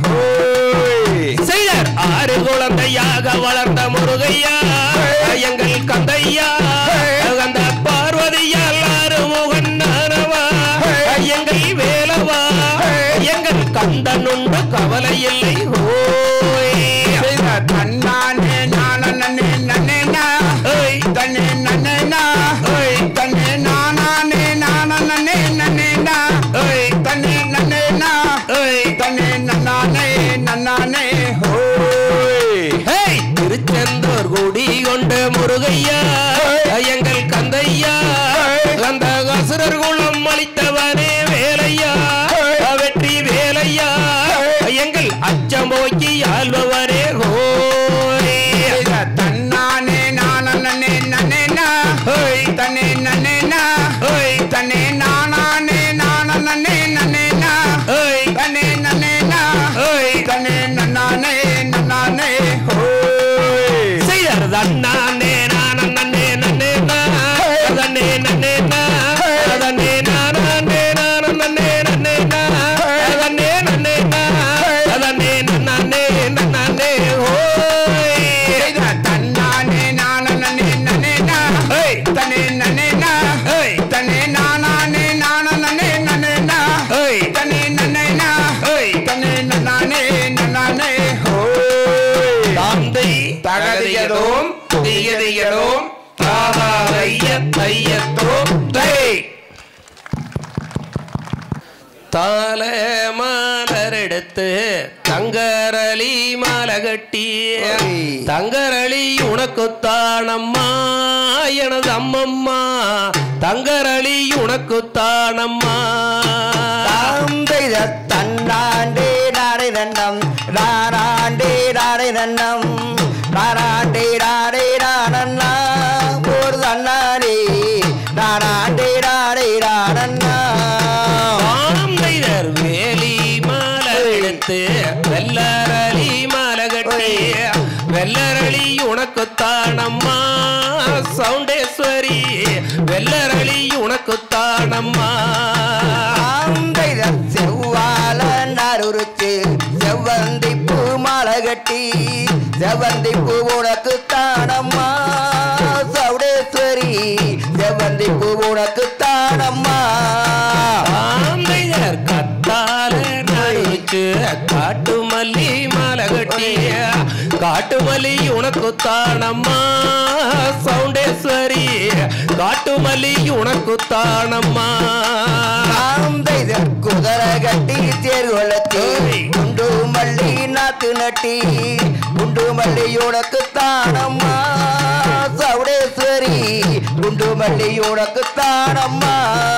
ஹோய் செய்தர் ஆறு குழந்தையாக வளர்ந்த முருகையா எங்கள் கந்தையா அந்த பார்வதியால் ஆறு முகன் நானவா எங்கள் வேலவா எங்கள் கந்தனுண்டு கவலை இல்லை ஹோய் தன்னானே நானே நன்னே ஓய் தன்னே நன்னே ஓய் தன்னே நானே நானே நன்னே ஓய் தன்னே நன்னே ஓய் தன்னே நன்னானே நன்னானே ஹோய் ஹேய் திருச்செந்தூர் குடி கொண்ட முருகையா எங்கள் கந்தையா அந்த அசுரர் குலம் அளித்தவனே வேலையா வெற்றி வேலையா எங்கள் அச்சம் போக்கி ஆள்பவரே ஹோய் தன்னானே நானே நன்னே ஹோய் தன்னே நன்னே ஹோய் தன்னே நானே நானே நன்னே ஹோய் தன்னே நன்னே ஹோய் தன்னே நன்னானே நன்னானே ஹோய் செய்தர் தன்னானே நான் நன்னே நன்னே நன்னே நன்னே நன்னே நானே நான் நன்னே நன்னே நன்னே நன்னே நன்னே நன்னே நன்னே ஹோய் தன்னானே நானே நன்னே ஹோய் தன்னே நன்னே ஹோய் தன்னே நானே நானே நன்னே ஹோய் தன்னே நன்னே ஹோய் தன்னே நன்னானே நன்னானே ஹோய் தாந்தை தகதியதோம் தீயதியதோம் தாதா ஐய தையத்தோம் தை தால மாலரெடுத்து தங்கரளி மாலை கட்டி தங்கரளி உனக்குத்தானம்மா எனது அம்மம்மா தங்கரளி உனக்குத்தானம்மா தாந்தை தன்னாண்டே நாடை நன்னம் ராராண்டே நாடை நன்னம் ராராண்டே நாடே நாடன்னா ஒரு தன்னாடே நாடாண்டே நாடே நாடன்னா ஆந்தைதர் வேலி மாலை எடுத்து வெள்ளரளி மாலை கட்டி வெள்ளரளி உனக்குத்தானம்மா சவுண்டேஸ்வரி வெள்ளரளி உனக்குத்தானம்மா தாந்தை செவ்வால நருச்சு செவ்வந்தி பூ மாலை கட்டி செவ்வந்தி பூ உனக்கு தானம்மா சவுடேஸ்வரி செவ்வந்தி பூ உனக்கு தானம்மா ஆந்தைதர் கத்தால நடிச்சு காட்டு மல்லி மாலை கட்டி காட்டு மல்லி உனக்குத்தானம்மா சவுண்டேஸ்வரி காட்டு மல்லி உனக்குத்தானம்மா தாந்தை குதிரை கட்டி தேர் கொளத்தி ஓய். குண்டு மல்லி நாத்து நட்டி குண்டு மல்லி உனக்கு தானம்மா சவுடேஸ்வரி குண்டு மல்லி உனக்குத்தானம்மா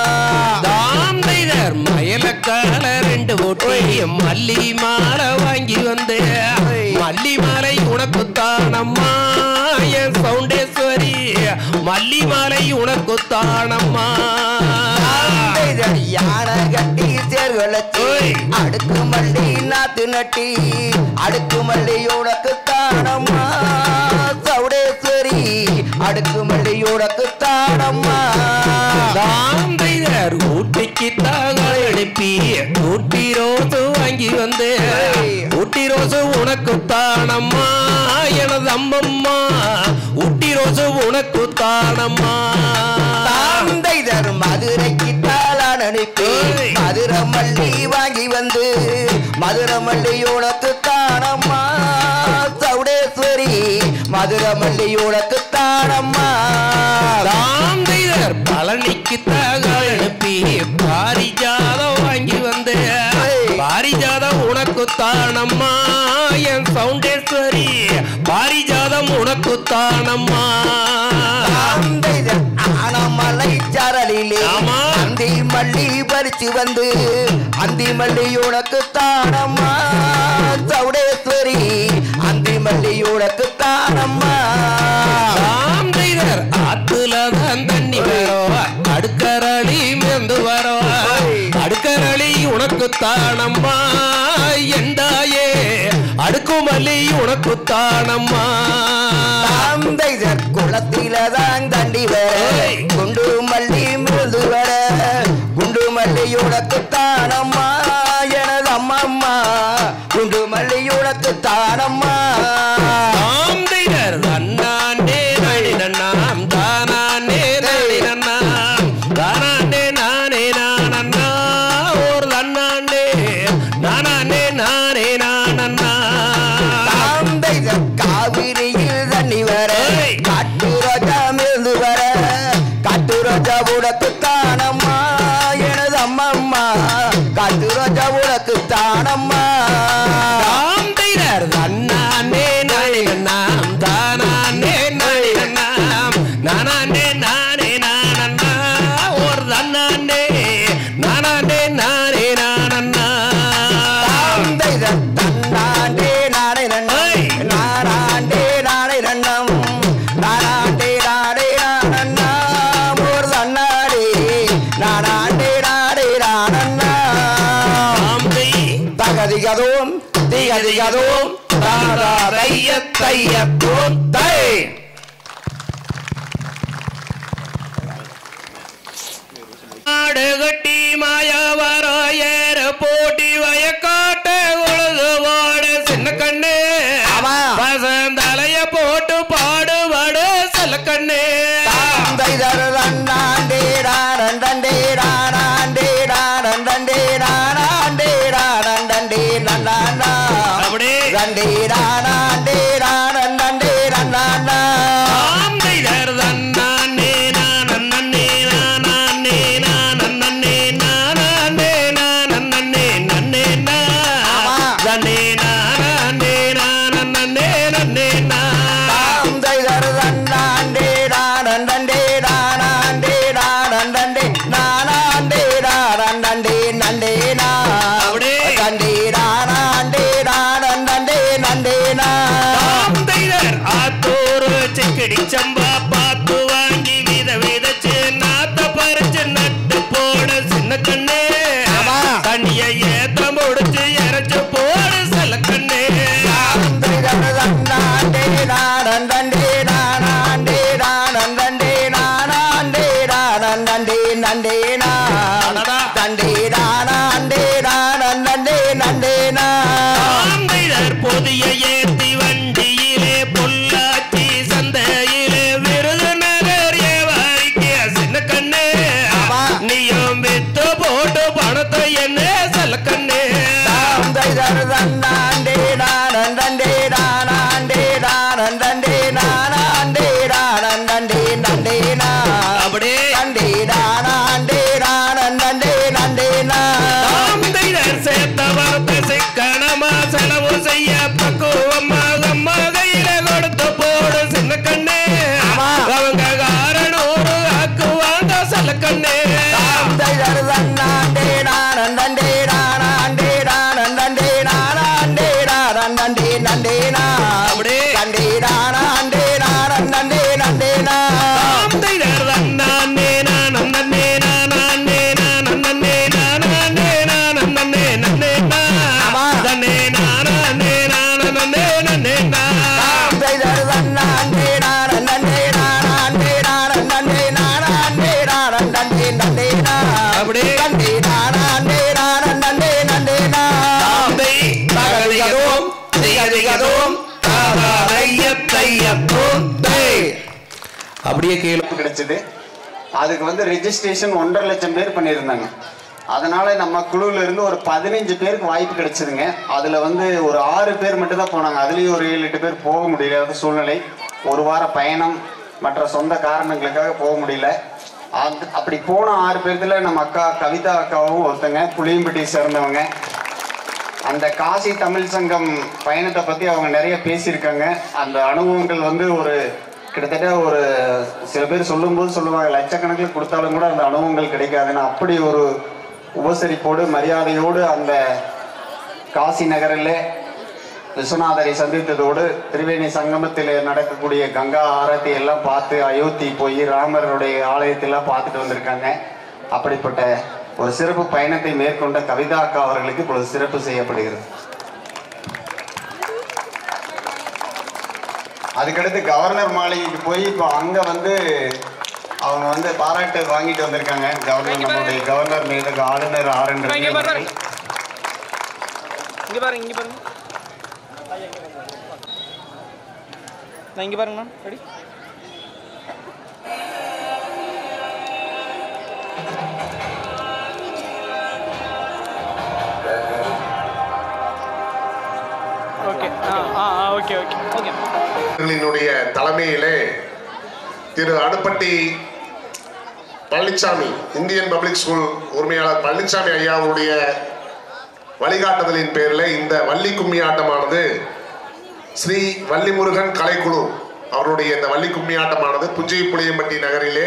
தாந்தைதர் மயலக்கால ரெண்டு ஓட்டி மல்லி மாலை வாங்கி வந்து மல்லி மாலை உனக்கு தானம்மா என் சவுண்டேஸ்வரி மல்லி மாலை உனக்கு தானம்மா தாந்தைதர் யானை கட்டி சேர்வளச்சு ஓய். அடுக்கு மல்லி நாத்து நட்டி அடுக்கு மல்லி உனக்குத்தானம்மா சவுடேஸ்வரி அடுக்கு மல்லி உனக்குத்தானம்மா தாந்தைதர் ஊட்டிக்கு தாங்கள் எழுப்பி ஊட்டி ரோசு வாங்கி வந்து ஊட்டி ரோசு உனக்கு தானம்மா எனது அம்மம்மா ஊட்டி ரோசு உனக்கு தானம்மா தாந்தைதர் மதுரைக்கு தாளான் அனுப்பி ஓய். மதுரை மல்லி வாங்கி வந்து மதுரை மல்லி உனக்கு தானம்மா சவுடேஸ்வரி மதுரை மல்லி உனக்கு தானம்மா தாந்தைதர் பழனிக்கு தகவல் அனுப்பி பாரிஜாதம் வாங்கி வந்து பாரிஜாதம் உனக்கு தானம்மா என் சவுண்டேஸ்வரி பாரிஜாதம் உனக்கு தானம்மா தாந்தைதர் ஆனமலை சரலிலே ஆமா. அந்தி மல்லி பறிச்சு வந்து அந்தி மல்லி உனக்கு தானம்மா சவுடேஸ்வரி அந்தி மல்லி உனக்கு தானம்மா தாந்தைதர் ஆத்துல தான் தண்ணி வரும் அடுக்கரளி மெந்து வரும் அடுக்கரளி உனக்கு தானம்மா எந்தாயே அடுக்குமல்லி உனக்கு தானம்மா தாந்தைதர் குளத்தில தான் தண்டி வர ஏய். குண்டு மல்லி மிருது வர குண்டு மல்லி உனக்கு தானம்மா எனது அம்மம்மா குண்டு மல்லி உனக்கு தானம்மா தாந்தைதர் அண்ணாண்டே நானே நன்னாம் தானாண்டே நானே நன்னாம் தானாண்டே நானே நானண்ணா ஒரு அண்ணாண்டே நானாண்டே நானே நானண்ணா தாந்தைதர் காவிரியில் தண்ணி வர ஏய். காட்டு ரோஜா மிருது வர காட்டு ரோஜா உனக்கு தானம்மா எனது அம்மம்மா காட்டு ரோஜா உனக்கு தானம்மா தாந்தைதர் அண்ணாண்டே நானே நன்னாம் தானாண்டே நானே நன்னாம் நானாண்டே நானே நானண்ணா ஒரு அண்ணாண்டே நானாண்டே நானே நானண்ணா தாந்தைதர் தன்னாண்டே நானே நன்னம் ஏய். நானாண்டே நானே நன்னம் நானாண்டே நானே நானண்ணம் ஒரு தன்னாடே நானாண்டே நானே நானண்ணா தாந்தை தகதிகதோம் திகதிகதோம் தாரா தைய தைய தோம் தை மாடு கட்டி மாயாவரோ ஏற போட்டி வயக்காட்ட உழுது ஓடு சின்ன கண்ணு ஆமா. பசந்தலைய போட்டு பாடுபாடு சில கண்ணு தாந்தைதர் தன்னாண்டே நானண்டே நானாண்டே நானண்டே நானாண்டே நானண்டே நன்னாண்டா அப்படி ரண்டே நானாண்டே நானண்டே நன்னாண்டா ஆந்தைதர் தன்னானே நானன்னே நானே நானன்னே நானே நானன்னே நன்னே நா ஆமா. தன்னே நானே நானன்னே நன்னே நா தாந்தைதர் தன்னாண்டே நானண்டே நானாண்டே நானண்டே நானாண்டே நானண்டே நண்டே நா அப்படி. ரண்டே நானாண்டே நானண்டே நண்டே நா ஆந்தைதர் ஆத்தூரு சிக்கடி சம்பா பார்த்து வாங்கி வித விதச்சு நாத்த பறிச்சு நட்டு போட சின்ன கண்ணு ஆமா. தண்ணிய ஏத்த முடிச்சு இறைச்சு போட சில கண்ணு தாந்தைதர் தன்னாண்டே நானண்டே நானாண்டே நானண்டே நானாண்டே நானண்டே நண்டே நா அடடா. தண்டே நானாண்டே நானண்டே நண்டே நா ஆந்தைதர் பொதிய ஏத்தி வண்டியிலே பொள்ளாச்சி சந்தையிலே விருதுநகர் ஏவாரிக்கு சின்ன கண்ணு ஆமா. நீயும் வித்து போட்டு பணத்தை என்ன சில கண்ணு தாந்தைதர் தன்னாண்டே நானண்டே நானாண்டே நானண்டே நானாண்டே நானண்டே நண்டே நா அப்படி நண்டே நானாண்டே நானண்டே நண்டே நா ஆந்தைதர் சேர்த்த வார்த்தை சிக்கனமா செலவு செய்ய பக்குவமா அம்மா கையில கொடுத்து போடு சின்ன கண்ணு ஆமா. அவங்க காரணூறு புதிய கீழ் கிடைச்சது அதுக்கு வந்து ரெஜிஸ்ட்ரேஷன் ஒன்றரை லட்சம் பேர் பண்ணியிருந்தாங்க அதனால நம்ம குழுவில் இருந்து ஒரு பதினஞ்சு பேருக்கு வாய்ப்பு கிடைச்சதுங்க அதில் வந்து ஒரு ஆறு பேர் மட்டும் தான் போனாங்க அதுலேயும் ஒரு ஏழு எட்டு பேர் போக முடியாத சூழ்நிலை ஒரு வார பயணம் மற்ற சொந்த காரணங்களுக்காக போக முடியல அந்த அப்படி போன ஆறு பேர்த்துல நம்ம அக்கா கவிதா அக்காவும் ஒருத்தங்க புளியம்பட்டியை சேர்ந்தவங்க அந்த காசி தமிழ் சங்கம் பயணத்தை பத்தி அவங்க நிறைய பேசியிருக்காங்க அந்த அனுபவங்கள் வந்து ஒரு கிட்டத்தட்ட ஒரு சில பேர் சொல்லும்போது சொல்லுவாங்க லட்சக்கணக்கில் கொடுத்தாலும் கூட அந்த அனுபவங்கள் கிடைக்காதுன்னு அப்படி ஒரு உபசரிப்போடு மரியாதையோடு அந்த காசி நகரில் விஸ்வநாதரை சந்தித்ததோடு திரிவேணி சங்கமத்தில் நடக்கக்கூடிய கங்கா ஆரத்தி எல்லாம் பார்த்து அயோத்தி போய் ராமருடைய ஆலயத்தெல்லாம் பார்த்துட்டு வந்திருக்காங்க அப்படிப்பட்ட ஒரு சிறப்பு பயணத்தை மேற்கொண்ட கவிதா அக்கா அவர்களுக்கு இப்பொழுது சிறப்பு செய்யப்படுகிறது அதுக்கடுத்து கவர்னர் மாளிகைக்கு போய் இப்போ அங்கே வந்து அவங்க வந்து பாராட்டு வாங்கிட்டு வந்திருக்காங்க கவர்னர் நம்மளுடைய கவர்னர் மீது ஆளுநர் ஆர் என் ரவி அவர்கள். இங்க பாருங்க இங்க பாருங்க நான் இங்க பாருங்க ma'am ready okay ah ah okay okay okay அவர்களினுடைய தலைமையிலே திரு Aduppatti Palanisamy Indian public school உரிமையாளர் பழனிசாமி ஐயாவுடைய வழிகாட்டுதலின் பேரில் இந்த வள்ளி கும்மி ஆட்டமானது ஸ்ரீ வள்ளிமுருகன் கலைக்குழு அவருடைய இந்த வள்ளி கும்மி ஆட்டமானது புஞ்சை புளியம்பட்டி நகரிலே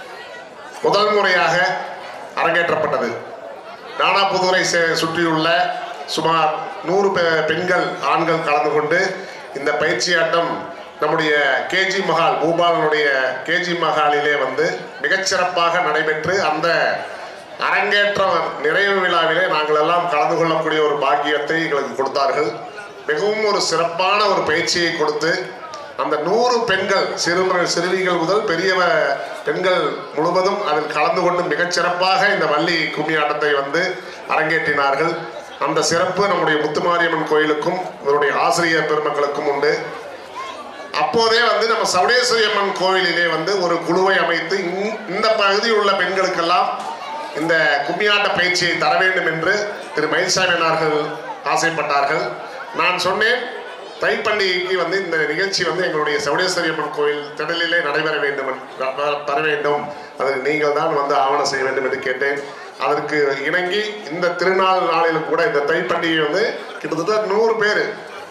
முதல் முறையாக அரங்கேற்றப்பட்டது நானாபுதூரை சே- சுற்றியுள்ள சுமார் நூறு பெ- பெண்கள் ஆண்கள் கலந்து கொண்டு இந்த பயிற்சியாட்டம் நம்முடைய கேஜி மஹால் பூபாலனுடைய கேஜி மஹாலிலே வந்து மிகச்சிறப்பாக நடைபெற்று அந்த அரங்கேற்ற நிறைவு விழாவிலே நாங்கள் எல்லாம் கலந்து கொள்ளக்கூடிய ஒரு பாக்கியத்தை எங்களுக்கு கொடுத்தார்கள் மிகவும் ஒரு சிறப்பான ஒரு பயிற்சியை கொடுத்து அந்த நூறு பெண்கள் சிறு சிறுமிகள் முதல் பெரிய பெண்கள் முழுவதும் அதில் கலந்து கொண்டு மிகச்சிறப்பாக இந்த வள்ளி கும்மி ஆட்டத்தை வந்து அரங்கேற்றினார்கள் அந்த சிறப்பு நம்முடைய முத்துமாரியம்மன் கோயிலுக்கும் இவருடைய ஆசிரியர் பெருமக்களுக்கும் உண்டு அப்போதே வந்து நம்ம சவுடேஸ்வரி அம்மன் கோவிலிலே வந்து ஒரு குழுவை அமைத்து இந்- இந்த பகுதியில் உள்ள பெண்களுக்கெல்லாம் இந்த கும்மியாட்ட பயிற்சியை தர வேண்டும் என்று திரு மயில்சாமி அண்ணார்கள் ஆசைப்பட்டார்கள் நான் சொன்னேன் தைப்பண்டிகைக்கு வந்து இந்த நிகழ்ச்சி வந்து எங்களுடைய சவுடேஸ்வரி அம்மன் கோயில் திடலிலே நடைபெற வேண்டும் என்று- வ- தர வேண்டும் அதற்கு நீங்கள் தான் வந்து ஆவணம் செய்ய வேண்டும் என்று கேட்டேன் அதற்கு இணங்கி இந்த திருநாள் நாளிலும் கூட இந்த தைப்பண்டிகை வந்து கிட்டத்தட்ட நூறு பேர்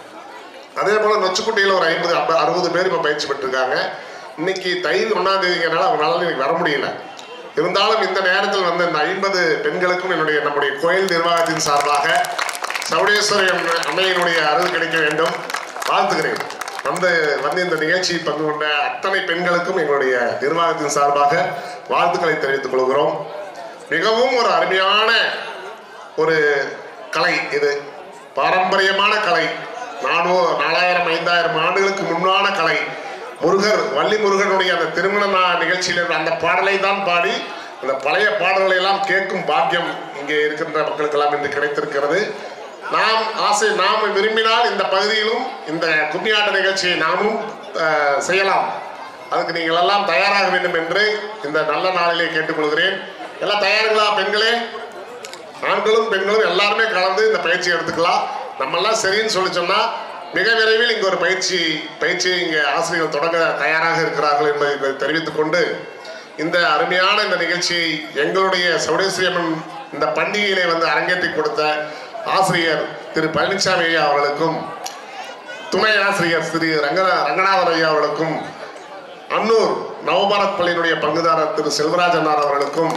அதே போல நொச்சுக்குட்டியில் ஒரு ஐம்பது ஐம்பது அறுபது பேர் இப்போ பயிற்சி பெற்றிருக்காங்க இன்னைக்கு தை ஒன்றாம் தேதிங்கிறனால அவங்களால இன்னைக்கு வர முடியல இருந்தாலும் இந்த நேரத்தில் வந்து இந்த ஐம்பது பெண்களுக்கும் என்னுடைய நம்முடைய கோயில் நிர்வாகத்தின் சார்பாக சவுடேஸ்வரி அம்ம- அன்னையினுடைய அருள் கிடைக்க வேண்டும் வாழ்த்துகிறேன் வந்து வந்து இந்த நிகழ்ச்சியில் பங்கு கொண்ட அத்தனை பெண்களுக்கும் எங்களுடைய நிர்வாகத்தின் சார்பாக வாழ்த்துக்களை தெரிவித்துக் கொள்கிறோம் மிகவும் ஒரு அருமையான ஒரு கலை இது பாரம்பரியமான கலை நானூ நாலாயிரம் ஐந்தாயிரம் ஆண்டுகளுக்கு முன்னான கலை முருகர் வள்ளி முருகனுடைய அந்த திருமண நா- நிகழ்ச்சியில் இருந்த அந்த பாடலை தான் பாடி அந்த பழைய பாடல்களை எல்லாம் கேட்கும் பாக்கியம் இங்கே இருக்கின்ற மக்களுக்கெல்லாம் இன்று கிடைத்திருக்கிறது நாம் ஆசை நாம் விரும்பினால் இந்த பகுதியிலும் இந்த கும்மியாட்ட நிகழ்ச்சியை நாமும் அஹ், செய்யலாம் அதுக்கு நீங்கள் எல்லாம் தயாராக வேண்டும் என்று இந்த நல்ல நாளிலே கேட்டுக்கொள்கிறேன் எல்லாம் தயாருங்களா பெண்களே ஆண்களும் பெண்களும் எல்லாருமே கலந்து இந்த பயிற்சி எடுத்துக்கலாம் நம்ம எல்லாம் சரின்னு சொல்லி சொன்னா மிக விரைவில் இங்க ஒரு பயிற்சி பயிற்சியை இங்க ஆசிரியர்கள் தொடங்க தயாராக இருக்கிறார்கள் என்பதை தெரிவித்துக் கொண்டு இந்த அருமையான இந்த நிகழ்ச்சியை எங்களுடைய சௌடேஸ்வரி அம்மன் இந்த பண்டிகையிலே வந்து அரங்கேற்றி கொடுத்த ஆசிரியர் திரு பழனிசாமி ஐயா அவர்களுக்கும் துணை ஆசிரியர் திரு ரங்க ரங்கநாதன் ஐயா அவர்களுக்கும் அன்னூர் நவபாரத் பள்ளியினுடைய பங்குதாரர் திரு செல்வராஜனார் அவர்களுக்கும்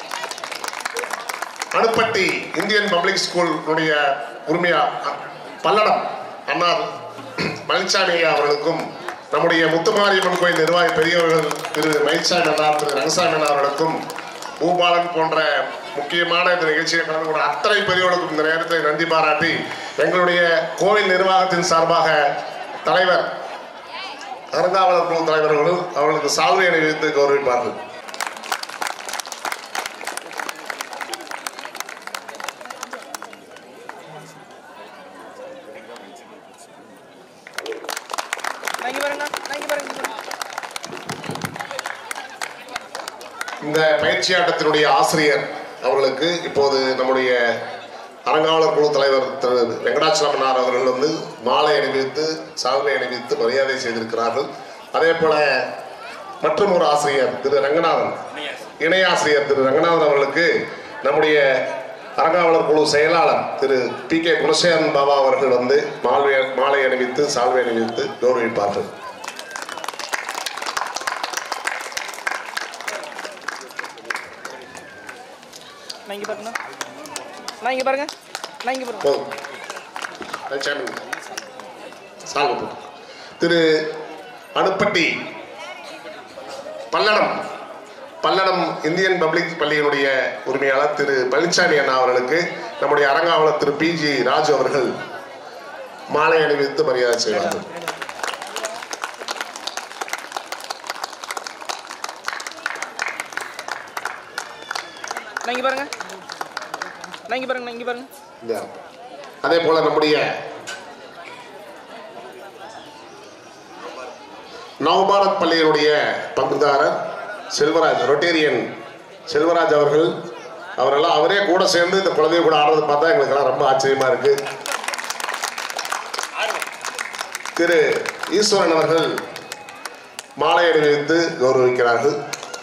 அணுப்பட்டி இந்தியன் பப்ளிக் ஸ்கூலுடைய உரிமையா பல்லடம் அன்னார் பழனிசாமி ஐயா அவர்களுக்கும் நம்முடைய முத்துமாரியம்மன் கோயில் நிர்வாகி பெரியவர்கள் திரு மயில்சாமி அண்ணார் திரு ரங்கசாமி அண்ணா அவர்களுக்கும் பூபாலன் போன்ற முக்கியமான இந்த நிகழ்ச்சியை கலந்து கொண்ட அத்தனை பெரியவர்களுக்கும் இந்த நேரத்தில் நன்றி பாராட்டி எங்களுடைய கோயில் நிர்வாகத்தின் சார்பாக தலைவர் அறங்காவலர் குழு தலைவர்கள் அவர்களுக்கு சால்வை அணிவித்து கௌரவிப்பார்கள் நான் இங்க பாருங்க நான் இங்க பாருங்க இங்க பாருங்க இந்த பயிற்சியாட்டத்தினுடைய ஆசிரியர் அவர்களுக்கு இப்போது நம்முடைய அரங்காவலர் குழு தலைவர் திரு வெங்கடாச்சலமன்னார் அவர்கள் வந்து மாலை அணிவித்து சால்வை அணிவித்து மரியாதை செய்திருக்கிறார்கள் அதே போல மற்றும் ஒரு ஆசிரியர் திரு ரங்கநாதன் இணை ஆசிரியர் திரு ரங்கநாதன் அவர்களுக்கு நம்முடைய அரங்காவலர் குழு செயலாளர் திரு பி கே குணசேகரன் பாபா அவர்கள் வந்து மாலை மாலை அணிவித்து சால்வை அணிவித்து கௌரவிப்பார்கள் நான் இங்க பாருங்க நான் இங்க பாருங்க நான் இங்க பாருங்க போதும் அது சேனல் சால்வை போட்டு திரு அனுப்பட்டி பல்லடம் பல்லடம் இந்தியன் பப்ளிக் பள்ளியினுடைய உரிமையாளர் திரு பழனிசாமி அண்ணா அவர்களுக்கு நம்முடைய அரங்காவலர் திரு பி ஜி ராஜு அவர்கள் மாலை அணிவித்து மரியாதை செய்வார்கள் நான் இங்க பாருங்க நான் இங்க பாருங்க நான் இங்க பாருங்க இந்த அதே போல நம்முடைய நவபாரத் பள்ளியினுடைய பங்குதாரர் செல்வராஜ் ரொட்டேரியன் செல்வராஜ் அவர்கள் அவரெல்லாம் அவரே கூட சேர்ந்து இந்த குழந்தைய கூட ஆடுறது பார்த்தா எங்களுக்கெல்லாம் ரொம்ப ஆச்சரியமா இருக்கு திரு ஈஸ்வரன் அவர்கள் மாலை அணிவித்து கௌரவிக்கிறார்கள்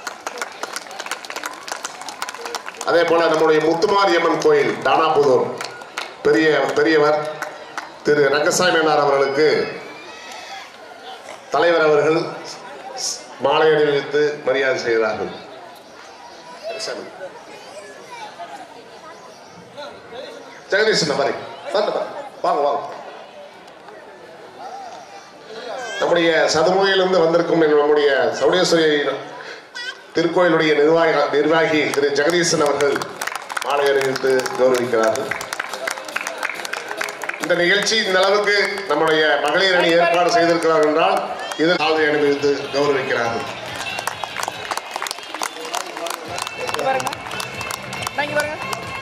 அதே போல நம்முடைய முத்துமாரியம்மன் கோயில் தானாபுதூர் பெரிய பெரியவர் திரு ரங்கசாமி அண்ணார் அவர்களுக்கு தலைவர் அவர்கள் மாலை அணிவித்து மரியாதை செய்கிறார்கள் ரங்கசாமி. ஜெகதீஷ் நபரை வாங்க வாங்க வாங்க நம்முடைய சதுமுகையிலிருந்து வந்திருக்கும் நம்முடைய சௌடேஸ்வரி திருக்கோயிலுடைய நிர்வாகி நிர்வாகி திரு ஜெகதீசன் அவர்கள் மாலை அணிவித்து கௌரவிக்கிறார்கள் இந்த நிகழ்ச்சி இந்த அளவுக்கு நம்முடைய மகளிர் அணி ஏற்பாடு செய்திருக்கிறார் என்றால் இது சால்வை அணிவித்து கௌரவிக்கிறார்கள் இங்க பாருங்க நான் இங்க பாருங்க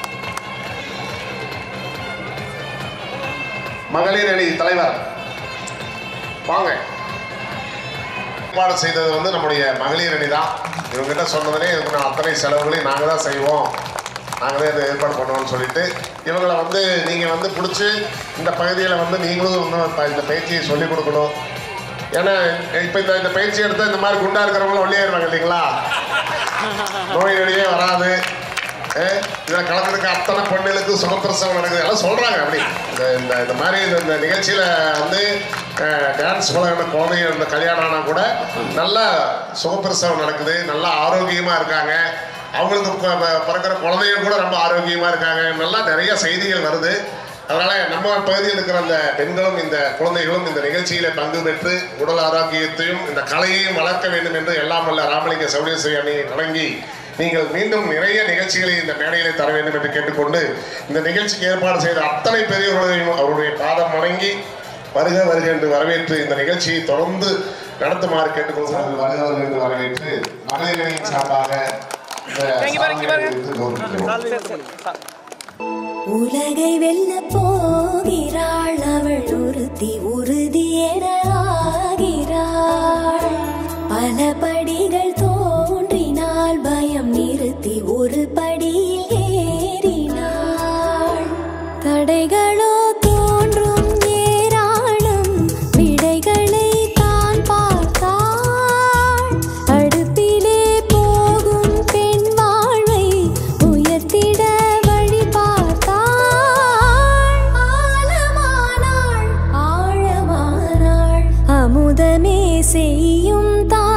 மகளிர் அணி தலைவர் வாங்க ஏற்பாடு செய்தது வந்து நம்முடைய மகளிர் அணி தான் இவங்ககிட்ட சொன்னதுனே இதுக்கு அத்தனை செலவுகளையும் நாங்கள் தான் செய்வோம் நாங்கள் தான் இதை ஏற்பாடு பண்ணுவோம்னு சொல்லிட்டு இவங்களை வந்து நீங்கள் வந்து பிடிச்சி இந்த பகுதியில் வந்து நீங்களும் வந்து ப- இந்த பயிற்சியை சொல்லிக் கொடுக்கணும் ஏன்னா இப்போ இந்த இந்த பயிற்சி எடுத்தால் இந்த மாதிரி குண்டா இருக்கிறவங்களும் வெளியேறுவாங்க இல்லைங்களா நோய் நொடியே வராது அஹ் இதுல கலந்துருக்க அத்தனை பெண்களுக்கு சுகப்பிரசவம் நடக்குது எல்லாம் சொல்றாங்க அப்படி இந்த இந்த இந்த மாதிரி இந்த இந்த நிகழ்ச்சியில வந்து டான்ஸ் பழகின குழந்தைங்க இந்த கல்யாணம் ஆனா கூட நல்லா சுகப்பிரசவம் நடக்குது நல்லா ஆரோக்கியமா இருக்காங்க அவங்களுக்கு ப- ப- பிறக்கிற குழந்தைங்க கூட ரொம்ப ஆரோக்கியமா இருக்காங்க நல்லா நிறைய செய்திகள் வருது அதனால நம்ம பகுதியில் இருக்கிற அந்த பெண்களும் இந்த குழந்தைகளும் இந்த நிகழ்ச்சியில பங்கு பெற்று உடல் ஆரோக்கியத்தையும் இந்த கலையையும் வளர்க்க வேண்டும் என்று எல்லாம் வல்ல ராமலிங்க சௌடேஸ்வரி அணியை வணங்கி நீங்கள் மீண்டும் நிறைய நிகழ்ச்சிகளை இந்த மேடையிலே தர வேண்டும் என்று கேட்டுக்கொண்டு இந்த நிகழ்ச்சிக்கு ஏற்பாடு செய்த அத்தனை பெரியவர்களையும் அவருடைய பாதம் வணங்கி வருக வருக என்று வரவேற்று இந்த நிகழ்ச்சியை தொடர்ந்து நடத்துமாறு கேட்டுக்கொள்கிறார்கள் வருக வருக என்று வரவேற்று மகளிர் அணியின் சார்பாக இந்த இங்க பாருங்க, இங்க பாருங்க. சாதனையை கௌரவிக்கிறோம். சால் சேர்த்து போடுங்க. சால். உலகை வெல்ல போகிறாள் அவள் ஒருத்தி உறுதி என ஆகிறாள் பல படிகள் தோன்றினால் பயம் நிறுத்தி ஒரு படியில் ஏறினாள் தடைகளோ தோன்றும் ஏராளம் விடைகளை தான் பார்த்தாள் அடுப்பிலே போகும் பெண் வாழ்வை உயர்த்திட வழி பார்த்தாள் ஆழமானாள் ஆழமானாள் அமுதமே செய்யும்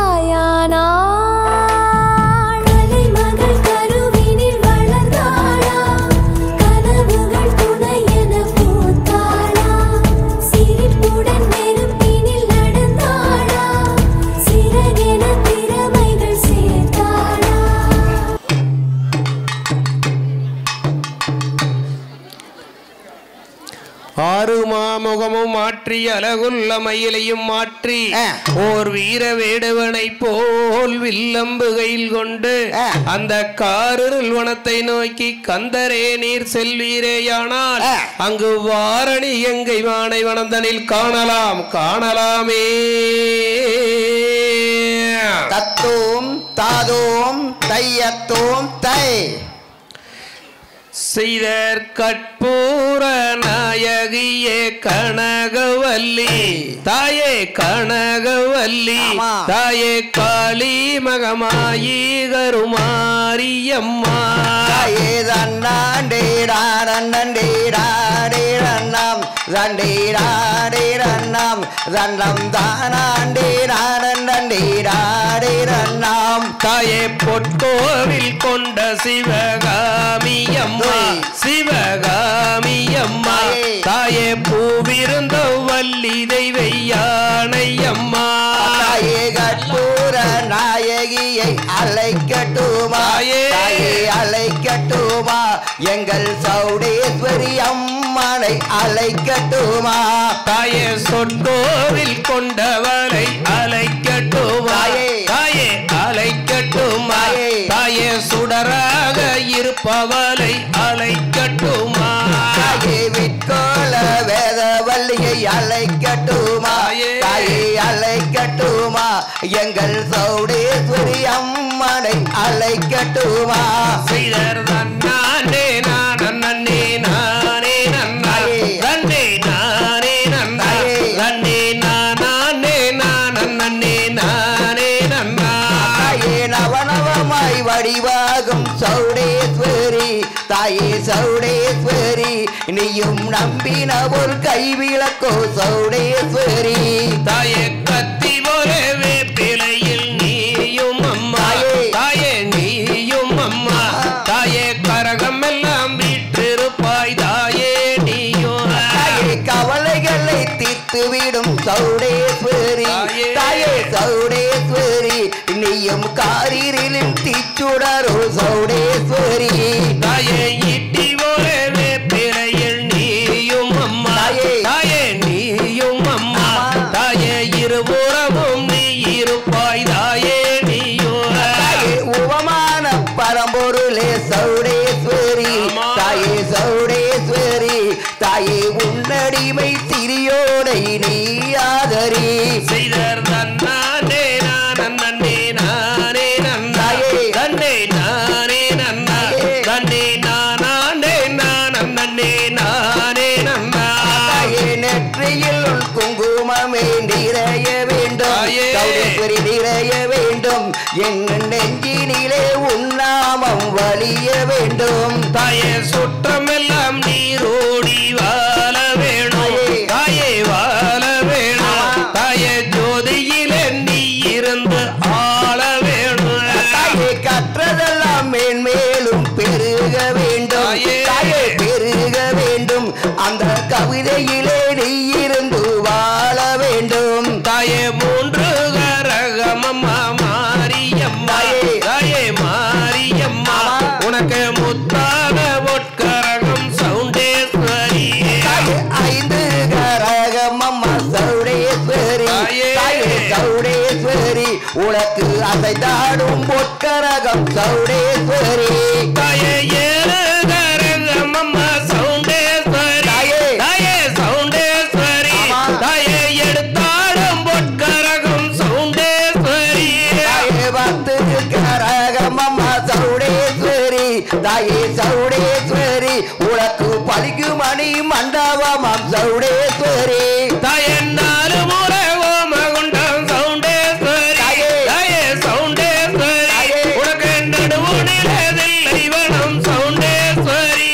தாயானாள் மகள் கருவினில் வளர்ந்தாளா கனவுகள் துணை என பூத்தாளா சிரிப்புடன் நெருப்பினில் நடந்தாளா சிறகென திறமைகள் சேர்த்தாளா ஆறு மாமுகமும் மாற்றி அழகுள்ள மயிலையும் மாற்றி ஓர் வீர வேடுவனை போல் வில்லம்புகையில் கொண்டு அந்த காரிருள் வனத்தை நோக்கி கந்தரே நீர் செல்வீரேயானால் அங்கு வாரணி எங்கை மானை வனந்தனில் காணலாம் காணலாமே தத்தும் தாதோம் தையத்தோம் தை செய்தர் கற்பூர நாயகியே கனகவல்லி தாயே கனகவல்லி ஆமா. தாயே காளி மகமாயி கருமாரியம்மா தாயே தன்னாண்டேடானண்டேடாடேரண்ணாம் ரண்டேடாடேரண்ணாம் ரண்டம் தானாண்டேடானண்டேடாடேரண்ணாம் தாயே பொற்கோவில் கொண்ட சிவகாமி அம்மா ஓய். சிவகாமி அம்மா தாயே. தாயே பூவிருந்த வள்ளி தெய்வை யானை அம்மா தாயே கற்பூர நாயகியை அழைக்கட்டுமா தாயே. தாயே அழைக்கட்டுமா எங்கள் சௌடேஸ்வரி அம்மனை அழைக்கட்டுமா தாயே சொற்கோவில் கொண்டவரை அழைக்கட்டுமா தாயே. தாயே அழைக்கட்டுமா தாயே. தாயே சுடராக இருப்பவளை அழைக்கட்டுமா தாயே விற்கோல வேதவல்லியை அழைக்கட்டுமா தாயே. தாயே அழைக்கட்டுமா எங்கள் சௌடேஸ்வரி அம்மனை அழைக்கட்டுமா செய்தர் தன்னானே நான் நன்னே நானே நன்னா தாயே. நன்னே நானே நன்னா தாயே. நன்னே நானே நான் நன்னே நானே நன்னா தாயே நவநவமாய் வடிவாகும் சௌடேஸ்வரி தாயே சௌடேஸ்வரி நீயும் நம்பின ஒரு கைவிளக்கோ சௌடேஸ்வரி தாயே கத்தி போல வேப்பிலையில் நீயும் அம்மா தாயே. தாயே நீயும் அம்மா தாயே கரகம் எல்லாம் வீற்றிருப்பாய் தாயே நீயும் தாயே கவலைகளை தீர்த்துவிடும் சௌடேஸ்வரி தாயே. தாயே சௌடேஸ்வரி நீயும் காரிரிலும் தீச்சுடரோ சௌடேஸ்வரி தாயே ஈட்டி போல வேப்பிலையில் நீயும் அம்மா தாயே. தாயே நீயும் அம்மா ஆமா. தாயே இருபுறமும் நீ இருப்பாய் தாயே நீயும் தாயே உவமான பரம்பொருளே சௌடேஸ்வரி ஆமா. தாயே சௌடேஸ்வரி தாயே உன்னடிமை சிறியோடை நீ ஆதரி செய்தர் தன்னானே நான் நன்னே நானே நன்னா தாயே. தன்னே நானே நன்னா தாயே. தன்னே நானே நான் நன்னே நானே நன்னா தாயே நெற்றியில் உன் குங்குமமே நிறைய வேண்டும் தாயே. சௌடேஸ்வரி நிறைய வேண்டும் என் நெஞ்சினிலே உன்னாமம் வலிய வேண்டும் தாயே சுற்றமெல்லாம் நீரோடி வாழ வேணும் தாயே. தாயே வாழ வேணும் ஆமா. தாயே ஜோதியிலே நீ இருந்து ஆள வேணும் தாயே கற்றதெல்லாம் மேன்மேலும் பெருக வேண்டும் தாயே. தாயே பெருக வேண்டும் அந்த கவிதையிலே நீ இருந்து வாழ வேண்டும் தாயே மூன்று கரகமம்மா மாரியம்மா தாயே. தாயே மாரியம்மா ஆமா. உனக்கு முத்தான பொற்கரகம் சவுண்டேஸ்வரி தாயே ஐந்து கரகம் அம்மா சௌடேஸ்வரி தாயே. தாயே சௌடேஸ்வரி உனக்கு அசைதாடும் பொற்கரகம் சௌடேஸ்வரி தாயே ஏழு கரகமம்மா சவுண்டேஸ்வரி தாயே. தாயே சவுண்டேஸ்வரி ஆமா. தாயே எடுத்தாடும் பொற்கரகம் சவுண்டேஸ்வரி தாயே பத்து கரகம் அம்மா சௌடேஸ்வரி தாயே சௌடேஸ்வரி உனக்கு பலிக்கு மணி மண்டபமாம் சௌடேஸ்வரி தாயே நாலு முறை ஓமகுண்டம் சவுண்டேஸ்வரி தாயே. தாயே சவுண்டேஸ்வரி தாயே. உனக்கு நடுவுனிலை வனம் சவுண்டேஸ்வரி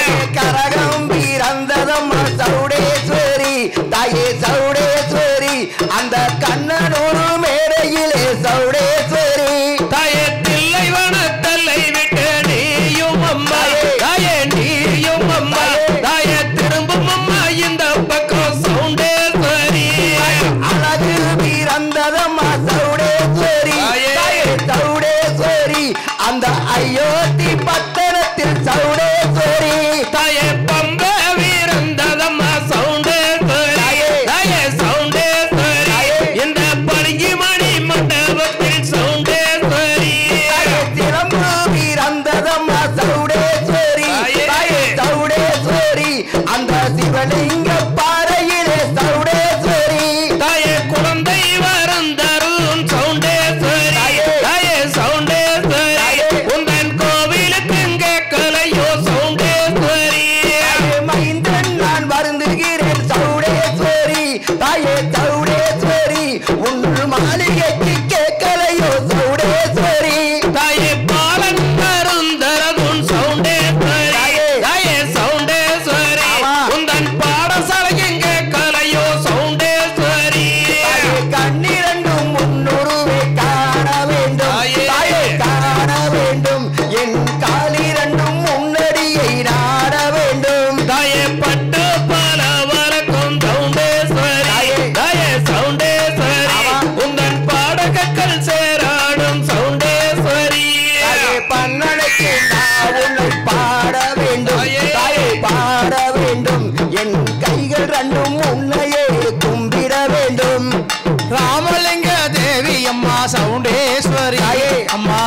கரகம் பிறந்ததம்மா சௌடேஸ்வரி தாயே சௌடேஸ்வரி அந்த கண்ணனூரு மேடையிலே சௌடேஸ்வரி தாயே தில்லை வனத்தல்லை விட்டு நீயும் அம்மா தாயே. தாயே நீயும் அம்மா தாயே. தாயே திரும்பும் அம்மா இந்த பக்கம் சவுண்டேஸ்வரி அழகு பிறந்ததம்மா சௌடேஸ்வரி தாயே. தாயே சௌடேஸ்வரி அந்த அயோத்தி பட்டணத்தில் சௌடேஸ்வரி தாயே பம்ப வீரந்ததம்மா சவுண்டேஸ்வரி தாயே. தாயே சவுண்டேஸ்வரி தாயே. இந்த பளிங்கு மணி மண்டபத்தில் சவுண்டேஸ்வரி தாயே சிலம்பு பிறந்ததம்மா சௌடேஸ்வரி தாயே. தாயே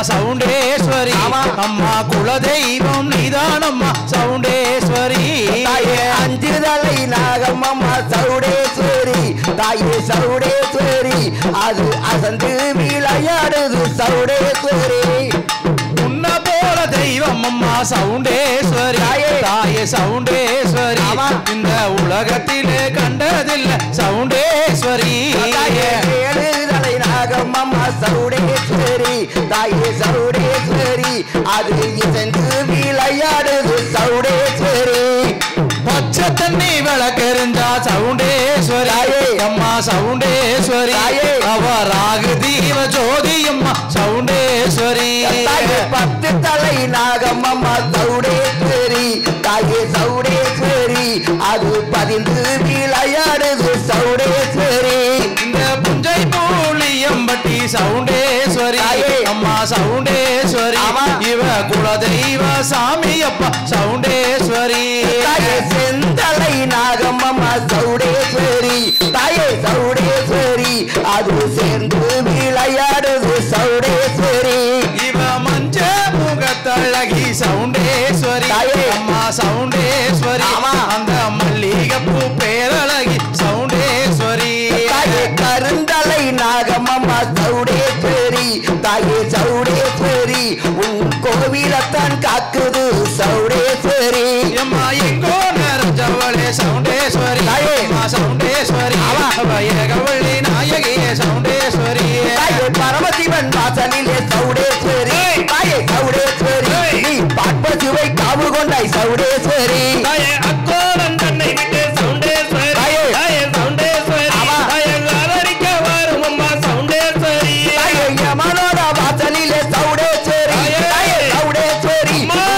சவுண்டேஸ்வரி அம்மா குலதெய்வம் நீதானம்மா சவுண்டேஸ்வரி தாயே அஞ்சு தலை நாகம் அம்மா சௌடேஸ்வரி தாயே சௌடேஸ்வரி அது அசந்து விளையாடுது சௌடேஸ்வரி உன்ன போல தெய்வம் அம்மா சவுண்டேஸ்வரி தாயே சவுண்டேஸ்வரி இந்த உலகத்திலே கண்டதில்லை சவுண்டேஸ்வரி தாயே ஏழு தலை நாகம் அம்மா சௌடேஸ்வரி தாயே சௌடேஸ்வரி அது இசைந்து விளையாடுது சௌடேஸ்வரி பச்சை தண்ணி விளக்கெறிஞ்சா சவுண்டேஸ்வரி அம்மா சவுண்டேஸ்வரி அவ ராகு தீவ ஜோதி அம்மா சவுண்டேஸ்வரி தாயே பத்து தலை நாகம் அம்மா சௌடேஸ்வரி தாயே சௌடேஸ்வரி அது பதிந்து விளையாடுது சௌடேஸ்வரி இந்த புஞ்சை பூலியம்பட்டி சவுண்டேஸ்வரி அம்மா சவுண்டேஸ்வரி இவ குலதெய்வ சாமி அப்பா சவுண்டேஸ்வரி தாயே செந்தலை நாகம் அம்மா சௌடேஸ்வரி தாயே சௌடேஸ்வரி அது சேர்ந்து விளையாடுது சௌடேஸ்வரி இவ மஞ்ச முகத்தழகி சவுண்டேஸ்வரி அம்மா சவுண்டேஸ்வரி அந்த மல்லிகைப்பூ பேரழகி சவுண்டேஸ்வரி தாயே கருந்தலை நாகம் அம்மா சௌடேஸ்வரி தாயே சௌடேஸ்வரி உன் கோவிலத்தான் காக்குது சௌடேஸ்வரி அம்மா எங்கோ நிறைஞ்சவளே சவுண்டேஸ்வரி அம்மா சவுண்டேஸ்வரி பயகவள்ளி நாயகியே சவுண்டேஸ்வரி தாயே பரமசிவன் வாசலிலே சௌடேஸ்வரி தாயே சௌடேஸ்வரி நீ பாட்பசுவை காவு கொண்டாய் சௌடேஸ்வரி தாயே அக்கோலம் தன்னை விட்டு சவுண்டேஸ்வரி தாயே சவுண்டேஸ்வரி தாயே லாலரிக்க வரும் அம்மா சவுண்டேஸ்வரி தாயே யமனோட வாசலிலே சௌடேஸ்வரி தாயே சௌடேஸ்வரி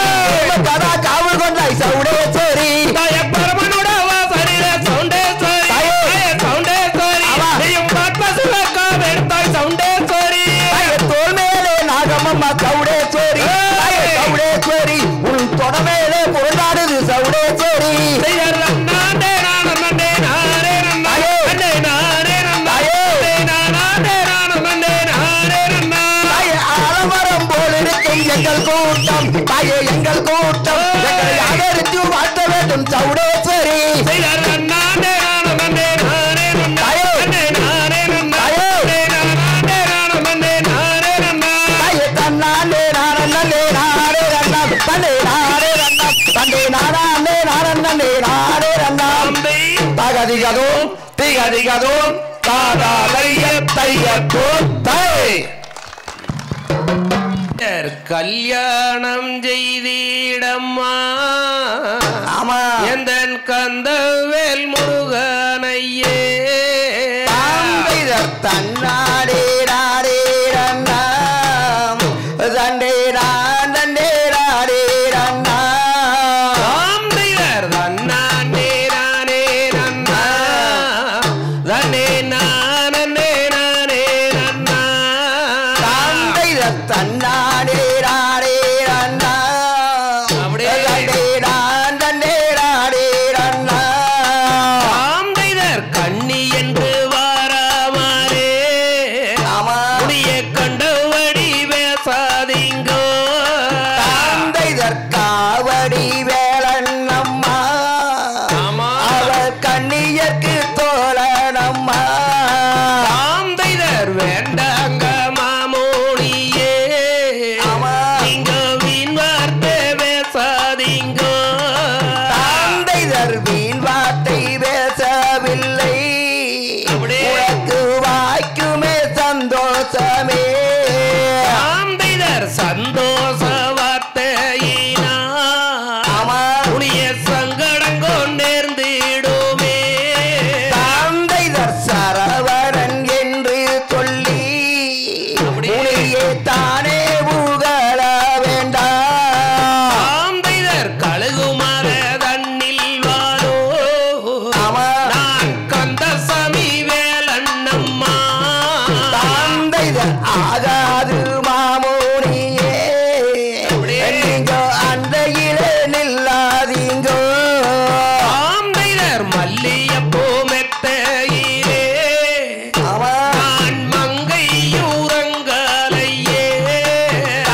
கதா காவு கொண்டாய் சௌடேஸ்வரி தாயே பரமனோட வாசலிலே சவுண்டேஸ்வரி தாயே சவுண்டேஸ்வரி நீயும் பத்மசிவ காவெடுத்தாய் சவுண்டேஸ்வரி தாயே தோல் மேலே நாகமம்மா சௌடேஸ்வரி தாயே சௌடேஸ்வரி உன் தொட மேலே புரண்டாடுது சௌடேஸ்வரி நானே நானே நானே நானே நானே நானே நானே நானே நானே தாயே ஆலமரம் போல் இருக்கும் எங்கள் கூட்டம் தாயே எங்கள் கூட்டம் எங்களை ஆதரித்து வாழ்த்த வேண்டும் சௌடேஸ்வரி தாயே தன்னானே நானே நானே ரண்ணம் தன்னே நானே ரண்ணம் தன்னே நானே நானே நானே ரண்ணம் தகதிகதும் திகதிகதும் தாதா தைய தைய தை கல்யாணம் செய்திடம்மா ஆமா எந்த கந்தவேல் முருகனையே தன்னாடே நாடே ரண்ணம் தண்டே நான் தண்டே நாடே ரண்ணம் ஆம்பையர் தன்னானே நானே நன்னா தன்னே நானே நானே நன்னா தன்னாடே நாடே ரண்ணம் தண்டே நான் தண்டே நாடே ரண்ணம் ஆம்பையர் கண்ணி என்று வாராமாரே முடிய கண்டபடி பேசாதீங்கோ தந்தைதற்காவடி வேளண்ணம்மா அவர் கண்ணியர்க்கு தோழனம்மா ஆம்பையர் வேண்டாங்க மாமோனியே நீங்க வீண் வார்த்தை பேசாதீங்கோ தந்தைதர் வீண் வார்த்தை பேசவில்லை உனக்கு வாய்க்குமே சந்தோஷமே ஆம்பையர் சந்தோஷ வார்த்தையினா உடைய சங்கடங்கோ நேர்ந்திடுமே தந்தைதர் சரவணன் என்று சொல்லி உனையே தானே புகழ வேண்டாம் ஆம்பையர் கழுகுமர தன்னில் வாரோ நான் கந்தசாமி வேலண்ணம்மா தந்தைதர் ஆகாது மாமோனியே நீங்க அண்டையிலே நில்லாதீங்கோ ஆம்பையர் மல்லியப்பூ மெத்தையிலே நான் மங்கையூரங்கலையே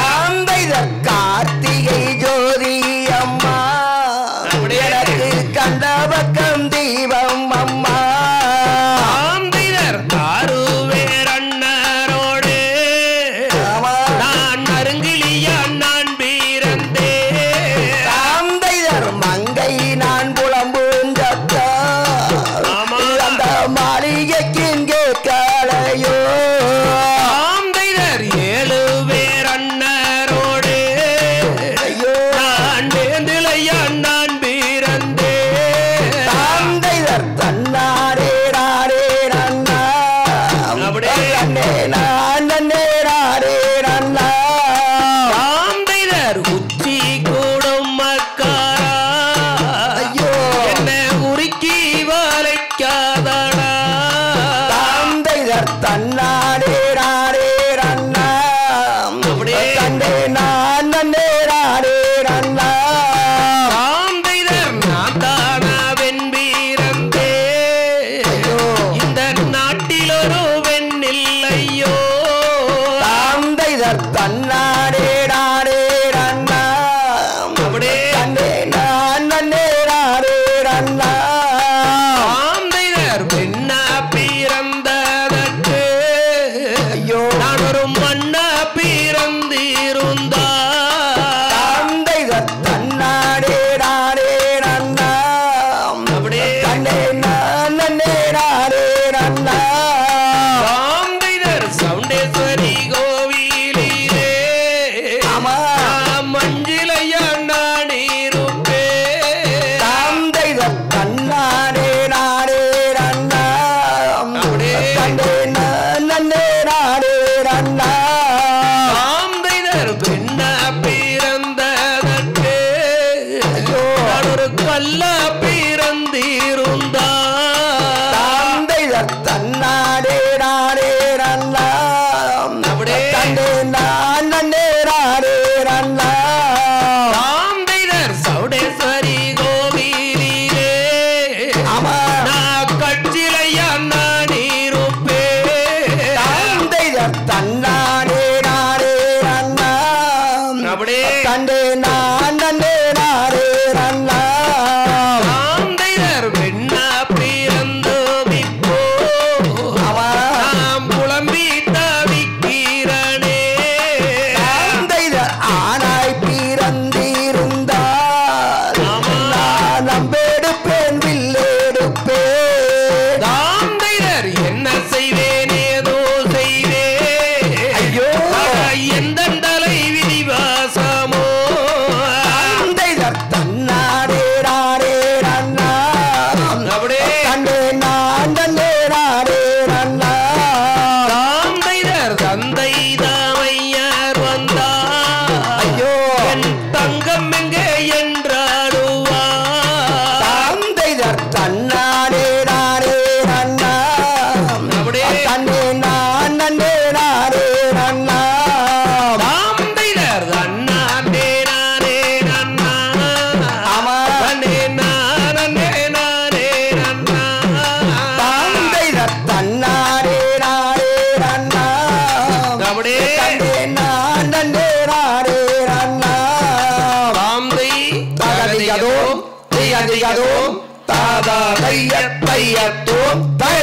ஒரு கல்ல பிறந்திருந்தா தந்தை தன்னாடே நாடே நன்னா அப்படியே. தந்தை நான் நன்னே நாடே நன்னா ராம்தைதர் சௌடேஸ்வரி கோவிலிலே ஆமா. நான் கட்சிலையா நான் இருப்பேன் தந்தை தன்னாடே நாடே நன்னா அப்படியே. தந்தை நான் நன்னே நாடே நன்னா ராம்தைதர் வெண்ணா பிறந்தோம் இப்போ ஆமா. நாம் புலம்பி தவிக்கிறனே தந்தை ஆனாய் பிறந்திருந்தார் ஆமா. நான் நம்பெடுப்பேன் வில்லெடுப்பேன் ராம்தைதர் என்ன செய்வேன் ஏதோ செய்வேன் ஐயோ. எந்த தலை விதிவாசமோ தந்தை தன்னாடே நாடே நன்னா அப்படியே. தந்தை நான் தந்தை நாடே நன்னா ராம்தைதர் தந்தை தாமையார் வந்தார் ஐயோ என் தங்கம் எங்கே என்றாடுவா தந்தை தன்னாடே நாடே நன்னா அப்படியே. தந்தை நான் நன்னே நாடே நன்னா ராம்தைதர் தன்னானே நானே நன்னா ஆமா. தன்னே நானே நானே நன்னா தந்தை தன்னாடே நாடே நன்னா அப்படியே. தந்தை நான் நன்னே நாடே நன்னா ராம்தை தகதிகதோம் திகதிகதோம் தாதா தைய தையத்தோம் தை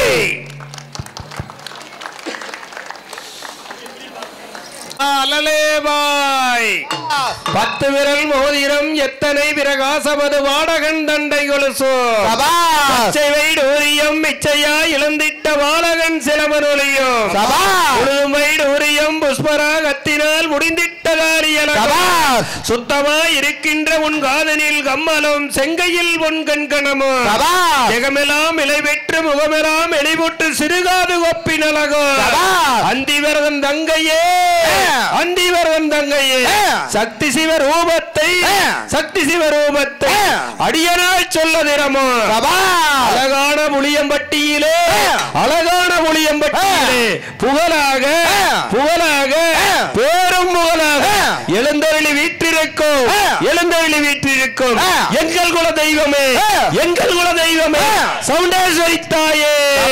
அலலேபாய் பத்து விரல் மோதிரம் எத்தனை பிரகாசமது வாடகன் தண்டை கொலுசோ சபாஸ் பச்சை வைடூரியம் மிச்சையா இழந்திட்ட பாலகன் சிலமனொலியும் சபாஸ் உழுமைடூரியம் புஷ்பராகத்தினால் முடிந்திட்ட காரியலகம் சபாஸ் சுத்தமாய் இருக்கின்ற உன் காதனில் கம்மலும் செங்கையில் உன் கண்கணமும் சபாஸ் ஜெகமெல்லாம் இலை பெற்று முகமெல்லாம் எளிபுட்டு சிறுகாது கொப்பினலகம் சபாஸ். அந்திவரதன் தங்கையே அந்திவரதன் தங்கையே சக்தி சிவ ரூபத்தை சக்தி சிவ ரூபத்தை அடியனாய் சொல்ல திறமோ சபாஸ் அழகான புளியம்பட்டியிலே அழகான புளியம்பட்டியிலே புகழாக புகழாக பேரும் புகழாக எழுந்தருளி வீற்றிருக்கும் எழுந்தருளி வீற்றிருக்கும் எங்கள் குல தெய்வமே எங்கள் குல தெய்வமே சவுண்டேஸ்வரி தாயே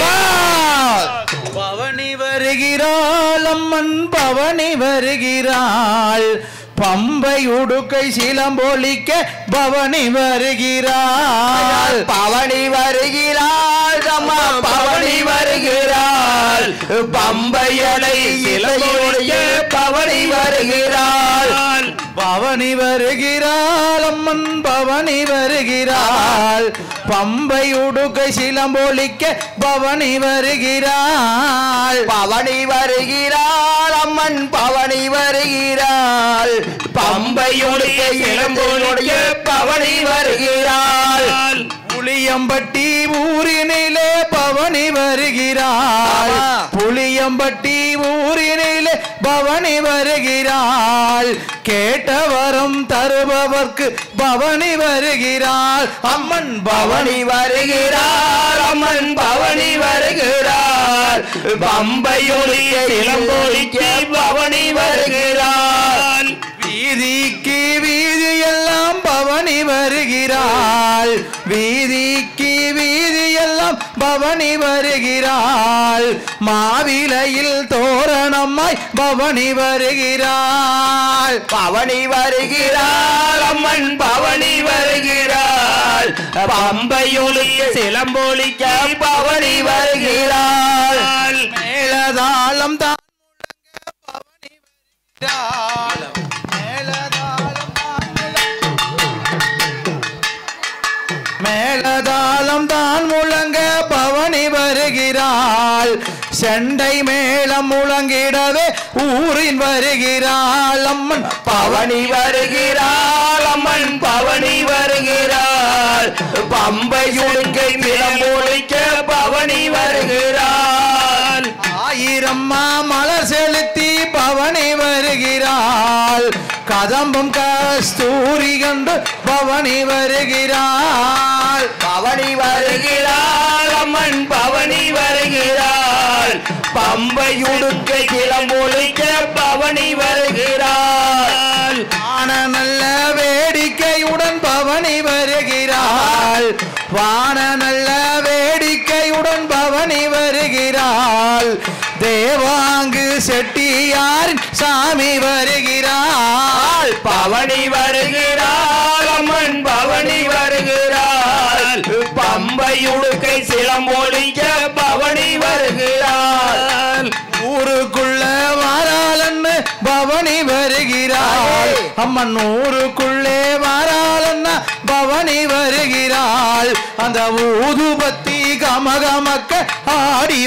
பவனி வருகிறாள் அம்மன் பவனி வருகிறாள் பம்பை உடுக்கை சிலம்பொலிக்க பவனி வருகிறாள் பவனி வருகிறாள் அம்மா பவனி வருகிறாள் பம்பையலை இலையுடைய பவனி வருகிறாள் பவனி வருகிறாள் அம்மன் பவனி வருகிறாள் பம்பை உடுக்கை சிலம்பொலிக்க பவனி வருகிறாள் பவனி வருகிறாள் அம்மன் பவனி வருகிறாள் பம்பையுடைய இளம்பொழுடைய பவனி வருகிறாள் புளியம்பட்டி ஊரினிலே பவனி வருகிறாள் ஆமா. புளியம்பட்டி ஊரினிலே பவனி வருகிறாள் கேட்ட வரம் தருபவர்க்கு பவனி வருகிறாள் அம்மன் பவனி பவனி வருகிறாள் அம்மன் பவனி வருகிறாள் பம்பையுடைய இளம்பொழிக்க பவனி வருகிறாள் வீதிக்கு வீதி எல்லாம் பவனி வருகிறாள் வீதிக்கு வீதி எல்லாம் பவனி வருகிறாள் மாவிலையில் தோரணமாய் பவனி வருகிறாள் பவனி வருகிறாள் அம்மன் பவனி வருகிறாள் பம்பையொலிய சிலம்பொலிக்க பவனி வருகிறாள் மேலதாளம் தான் முழங்க பவனி வருகிறாள் மேலதாளம் தான் முழங்க- மேலதாளம் தான் முழங்க பவனி வருகிறாள் செண்டை மேளம் முழங்கிடவே ஊரின் வருகிறாள் அம்மன் பவனி வருகிறாள் அம்மன் பவனி வருகிறாள் பம்பையொலிக்கை சிலம்பொலிக்க பவனி வருகிறாள் ஆயிரம் மலர் செலுத்தி பவனி வருகிறாள் கதம்பம் கஸ்தூரி கண்டு பவனி வருகிறாள் பவனி வருகிறாள் அம்மன் பவனி வருகிறாள் பம்பையுடுக்க கிளம்பொழிக்க பவனி வருகிறாள் வான நல்ல வேடிக்கையுடன் பவனி வருகிறாள் வான நல்ல வேடிக்கையுடன் பவனி வருகிறாள் தேவாங்கு செட்டியாரின் சாமி வருகிறாள் பவனி வருகிறாள் அம்மன் பவனி வருகிறாள் பம்பையுடுக்கை சிலம்பொழிக்க பவனி வருகிறாள் ஊருக்குள்ள வாராளன்னு பவனி வருகிறாள் அம்மன் ஊருக்குள்ளே வாராளன்னா பவனி வருகிறாள் அந்த ஊதுபத்தி கமகமக்க ஆடி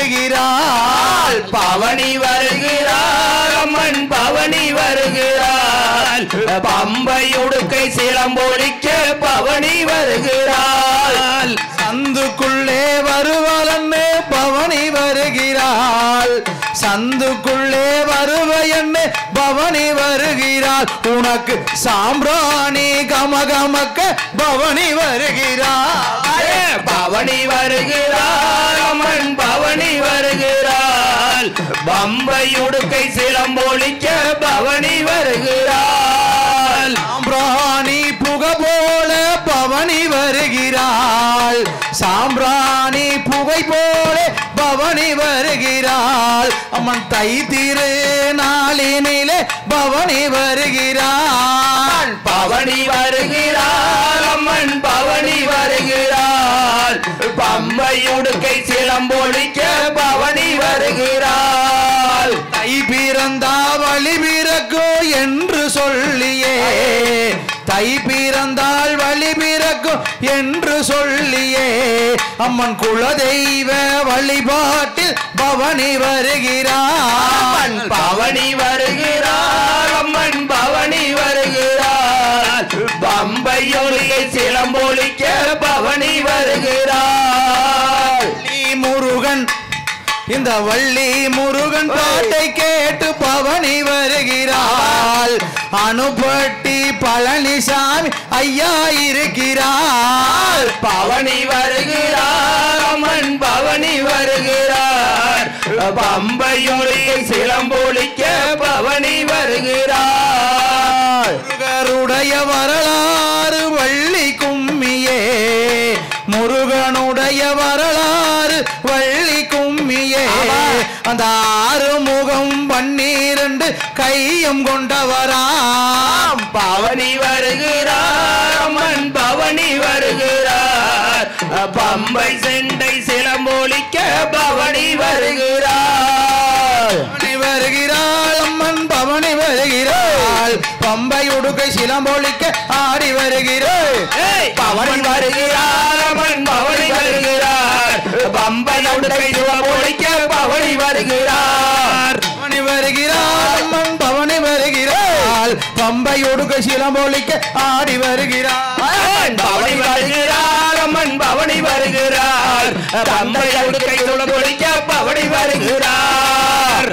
வருகிறாள் பவனி வருகிறாள் அம்மன் பவனி வருகிறாள் பம்பையுடுக்கை சிலம்பொழிக்க பவனி வருகிறாள் சந்துக்குள்ளே வருவலன்னு பவனி வருகிறாள் சந்துக்குள்ளே வருவையன்னு பவனி வருகிறாள் உனக்கு சாம்பிராணி கமகமக்க பவனி வருகிறாள் பவனி வருகிறாள் அம்மன் பவனி வருகிறாள் பம்பையுடுக்கை சிலம்பொழிக்க பவனி வருகிறாள் சாம்பிராணி புக போல பவனி வருகிறாள் சாம்பிராணி புகை போல பவனி வருகிறாள் அம்மன் தை திரு நாளினிலே பவனி வருகிறாள் பவனி வருகிறாள் அம்மன் பவனி வருகிறாள் பம்பையுடுக்கை சிலம்பொழிக்க பவனி வருகிறாள் தை பிறந்தா வழி பிறக்கும் என்று சொல்லியே தை பிறந்தால் வழி பிறக்கும் என்று சொல்லியே அம்மன் குலதெய்வ வழிபாட்டில் பவனி வருகிறாள் பவனி வருகிறாள் அம்மன் பவனி வருகிறாள் பம்பையொலியை சிலம்பொழிக்க பவனி வருகிறாள் வள்ளி முருகன் இந்த வள்ளி முருகன் பாட்டை கேட்டு பவனி வருகிறாள் அனுப்பட்டி பழனிசாமி ஐயா இருக்கிறாள் பவனி வருகிறார் அம்மன் பவனி வருகிறார் பம்பையொலியை சிலம்பொழிக்க பவனி வருகிறார் முருகருடைய வரலாறு வள்ளி கும்மியே முருகனுடைய வரலாறு வள்ளி கும்மியே அந்த ஆறு முகம் பன்னிரண்டு கையும் கொண்டவராம் பவனி வருகிறார் அம்மன் பவனி வருகிறார் பம்பை செண்டை சிலம்பொழிக்க பவனி வருகிறார் பவனி வருகிறாள் அம்மன் பவனி வருகிறாள் பம்பை உடுக்கை சிலம்பொழிக்க ஆடி வருகிறாள் ஏய், பவனி வருகிறார் அம்மன் பவனி வருகிறார் பம்பை உடுக்கை சிலம்பொழிக்க பவனி வருகிறார் பவனி வருகிறாள் அம்மன் பவனி வருகிறாள் பம்பை உடுக்கை சிலம்பொழிக்க ஆடி வருகிறாள் அம்மன் பவனி வருகிறார் அம்மன் பவனி வருகிறார் பம்பை உடுக்கை சிலம்பொழிக்க பவனி வருகிறார்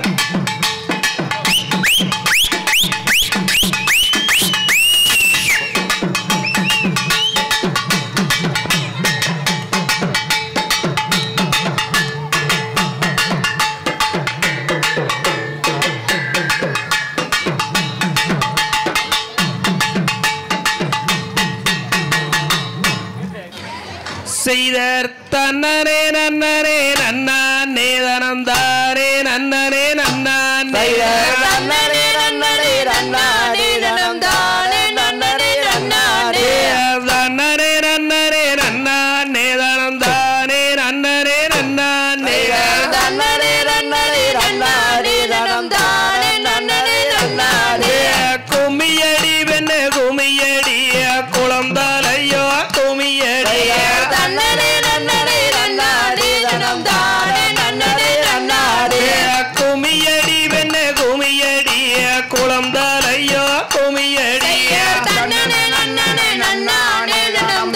செய்தர் தன்னரே நன்னரே நன்னானே தனந்தாரே நன்னரே நன்னானே நன்னனே நன்னனே நன்னானே நனம் தானே நன்னனே நன்னானே தன்னரே நன்னரே நன்னானே தனந்தானே நன்னரே நன்னானே நன்னனே நன்னனே நன்னானே நனம் தானே நன்னனே நன்னானே கும்மியடி வெண்ண கும்மியடி குளந்தாலையோ கும்மியடி தன்னனே நன்னனே நன்னானே நனம் தானே நன்னனே நன்னானே கும்மியடி வெண்ண கும்மியடி குளந்தாலையோ கும்மியடி தன்னனே நன்னனே நன்னானே நனம்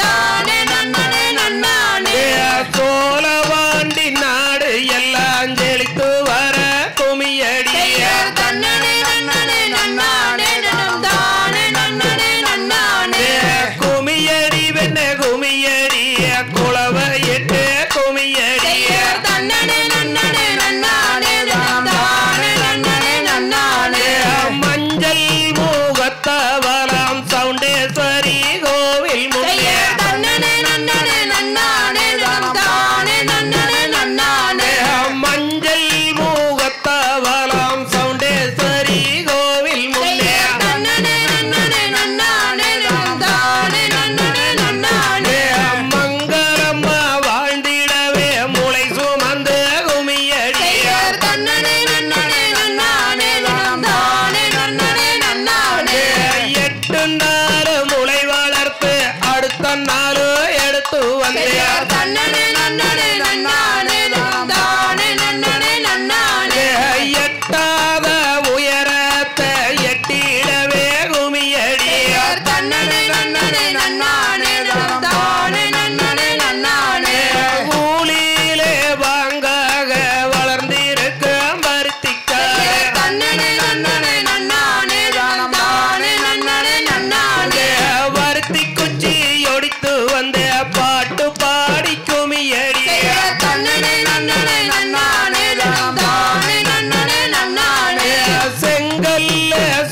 நானும் எடுத்து வந்தேன் தன்னனே நன்னனே நன்னானே தானே நன்னனே நன்னானே எட்டாத உயரத்தை எட்டிடவே குமியடியா தன்னனே நன்னனே நன்னானே தானே நன்னனே நன்னானே ஊழியிலே வாங்காக வளர்ந்திருக்க பருத்திக்காக தன்னனே நன்னனே நன்னானே தானே நன்னனே நன்னானே வருத்தி குச்சி ஒடித்து வந்த பாட்டு பாடி குமியடியா தன்னனே நன்னனே நன்னானே தானே நன்னனே நன்னானே செங்கல்ல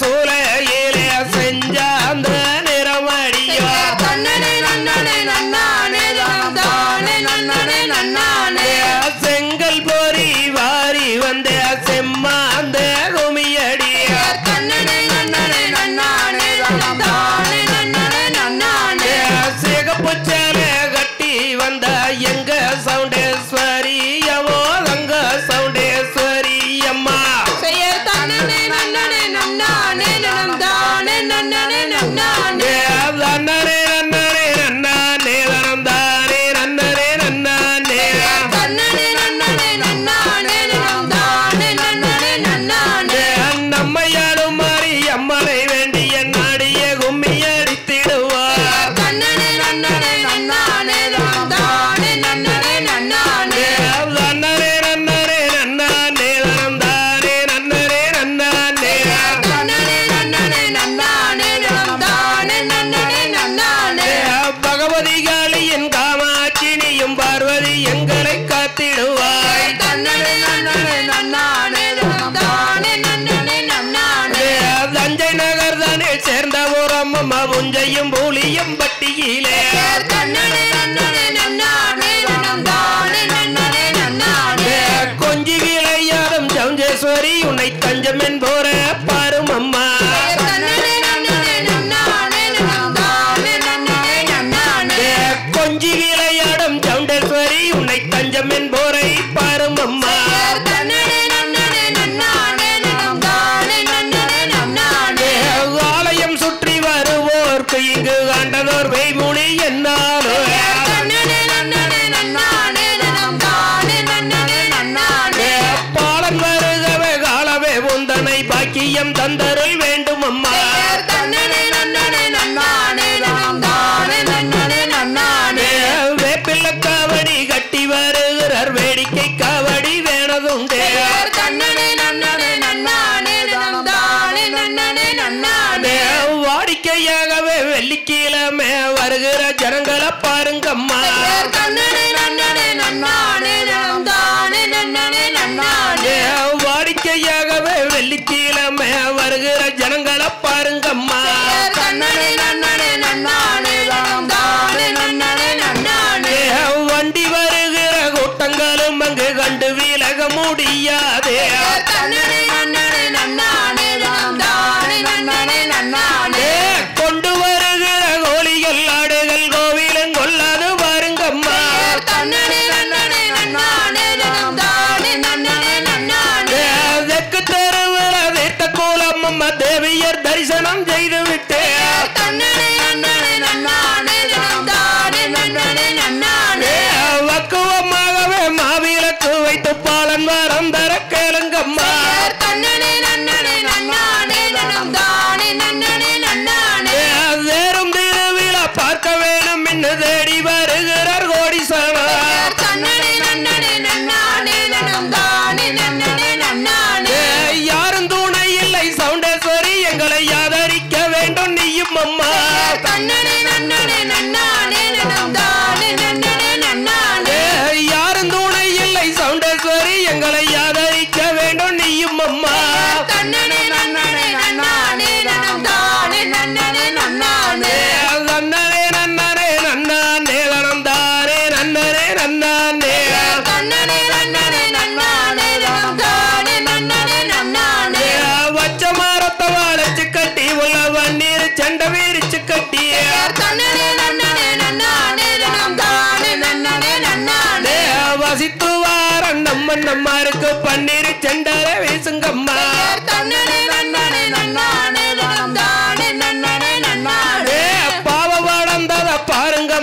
சூளையில செஞ்ச அந்த நிறமடியா தன்னனே நன்னனே நன்னானே தானே நன்னனே நன்னானே செங்கல் பொறி வாரி வந்த செம்மாந்த குமியடியா தன்னனே நன்னனே நன்னானே தானே நன்னனே நன்னானே சிகப்பு சேலை கட்டி வந்த எங்க சவுண்டேஸ்வரி அவோ அங்க சவுண்டேஸ்வரி அம்மா செய்ய தன்னனே நன்னனே நன்னானே நனம் தானே நன்னனே நன்னானே நன்னரே நன்னரே நன்னானே நனந்தானே நன்னரே நன்னானே தன்னனே நன்னனே நன்னானே நனம் தானே நன்னனே நன்னானே நம்மையாடும் மாறி அம்மனை வேண்டிய நாடிய கும்மி அடித்திடுவார் தன்னனே நன்னனே நன்னானே நனம் தானே நன்னனே நன்னானே நன்னரே நன்னரே நன்னானே நனந்தானே நன்னரே நன்னானே தன்னனே நன்னனே நன்னானே நனம் தானே நன்னனே நன்னானே பகவதி காளியின் காமாட்சினியும் பார்வதி எங்களை காத்திடுவாய் தன்னனே நன்னனே நன்னானே நனம் தானே நன்னனே நன்னானே தஞ்சை நகர் தானே சேர்ந்த ஒரு அம்மம்மா புஞ்சையும் பூலியும் பட்டியிலே தன்னனே நன்னனே நன்னானே நனம் தானே நன்னனே நன்னானே கொஞ்சி விளையாடும் சௌஞ்சேஸ்வரி உன்னை தஞ்சம் என்போர பாரும் அம்மா தன்னனே நன்னனே நன்னானே நனம் தானே நன்னனே நன்னானே கொஞ்சி விளையாடும் சௌண்டேஸ்வரி உன்னை தஞ்சம் என்போரை பாரும் அம்மா தன்னனே நன்னனே நன்னானே நனம் தானே நன்னனே நன்னானே ஆலயம் சுற்றி வருவோர்க்கு இங்கு ஆண்டதோர் வெய்மொழி என்னாலும் தன்னனே நன்னனே நன்னானே நனம் தானே நன்னனே நன்னானே பாலன் வருகவே காலவே உந்தனை பாக்கியம் தந்தருள் வேண்டும் அம்மா தன்னனே நன்னனே நன்னானே நனம் தானே நன்னனே நன்னானே வேப்பிள்ள காவடி கட்டி வருகிறார் வேடிக்கை காவடி வேணதுண்டே தன்னனே நன்னனே நன்னானே நனம் தானே நன்னனே நன்னானே வாடிக்கையாகவே வெள்ளிக்கிழமை வருகிற ஜனங்களை பாருங்கம்மா தன்னனே நன்னனே நன்னானே நனம் தானே நன்னனே நன்னானே வாடிக்கையாகவே வெள்ளிக்கிழமை வருகிற ஜனங்களை பாருங்கம்மா தன்னனே நன்னனே நன்னானே நனம் தானே நன்னனே நன்னானே வண்டி வருகிற கூட்டங்களும் அங்கு கண்டு விலக முடியாதே தன்னனே நன்னனே நன்னானே நனம் தானே நன்னனே நன்னானே கொண்டு வருகிற கோழிகள் ஆடுகள் கோவிலும் கொள்ளாது பாருங்கம்மா தன்னனே நன்னனே நன்னானே நனம் தானே நன்னனே நன்னானே தெற்கு தெருவில் தீர்த்த கோலம் அம்மா தேவியர் தரிசனம் செய்து விட்டு தன்னனே நன்னனே நன்னானே நனம் தானே நன்னனே நன்னானே வக்குவமாகவே மாவிளக்கு வைத்து பாலன் வரம் தர கேளுங்கம்மா தன்னனே நன்னனே நன்னானே நனம் தானே நன்னனே நன்னானே வேறும் திருவிழா பார்க்க வேணும் என்று தேடி வருகிறார் கோடீஸ்வரர் தன்னனே நன்னனே நன்னானே நனம் தானே நன்னனே நன்னானே யாரும் துணை இல்லை சவுண்டேஸ்வரி எங்களை ஆதரிக்க வேண்டும் நீயும் அம்மா தன்னனே நன்னனே நன்னானே நனம் தானே நன்னனே நன்னானே யாரும் துணை இல்லை சவுண்டேஸ்வரி எங்களை ஆதரிக்க வேண்டும் நீயும் அம்மா தன்னனே நன்னனே நன்னானே நனம் தானே நன்னனே நன்னானே நன்னரே நன்னரே நன்னானே நனந்தாரே நன்னரே நன்னானே தன்னனே நன்னனே நன்னானே நனம் தானே நன்னனே நன்னானே வச்ச மரத்தை வளைச்சு கட்டி உள்ள வண்ணீர் சண்டை வீரிச்சு கட்டி தன்னனே நன்னனே நன்னானே நனம் தானே நன்னனே நன்னானே வசித்து வார நம்ம நம்மாருக்கு பன்னீர் செண்டரை வீசுங்கம்மா தன்னனே நன்னனே நன்னானே நனம் தானே நன்னனே நன்னானே பாவ வளர்ந்தத பாருங்கம்மா வா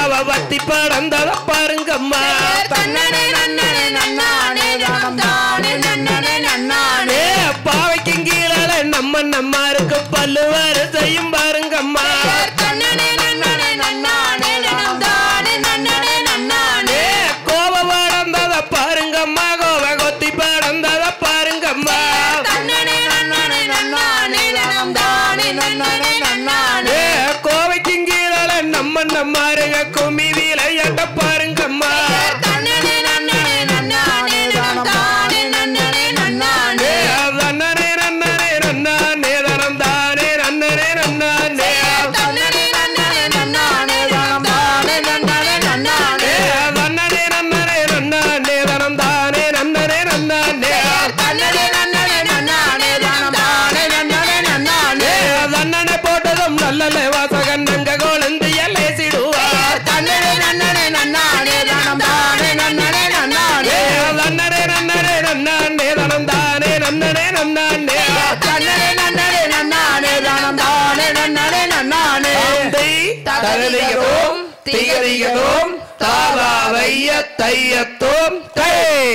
அவ வத்தி படந்தத பாருங்கம்மா தன்னனே நன்னனே நன்னானே தனம் தானே நன்னனே நன்னானே ஏ பாவைக்கும் கீழே நம்ம நம்ம இருக்கு பல்லு வரிசையும் பாருங்கம்மா தன்னனே நன்னனே நன்னானே தனம் தானே நன்னனே நன்னானே ஏ கோவ படந்தத பாருங்கம்மா கோவ கொத்தி படந்தத பாருங்கம்மா தன்னனே நன்னனே நன்னானே தனம் தானே நன்னனே நன்னானே ஏ கோவைக்கும் கீழே நம்ம நம்ம இருக்க கும்மி விளையாட்ட பாருங்கம்மா தன்னனே நன்னனே நன்னானே தனம் தானே நன்னனே நன்னானே நன்னரே நன்னரே நன்னானே தனம் தானே நன்னரே நன்னானே தன்னனே நன்னனே நன்னானே தனம் தானே நன்னனே நன்னானே நன்னரே நன்னரே நன்னானே தனம் தானே நன்னரே நன்னானே தன்னனே நன்னனே நன்னானே தனம் தானே நன்னனே நன்னானே தன்னனை போட்டதும் நல்ல வாசகன் நங்க கொழுந்து எல்லேசிடுவார் தன்னனே நன்னனே நன்னானே தனம் தானே நன்னனே நன்னானே நன்னரே நன்னரே நன்னானே தனம் தானே நன்னரே நன்னானே தன்னனே நன்னனே நன்னானே தனம் தானே நன்னனே நன்னானே தந்தை தகதிகதோம் திகதிகதோம் தாதா வைய தையத்தோம் தை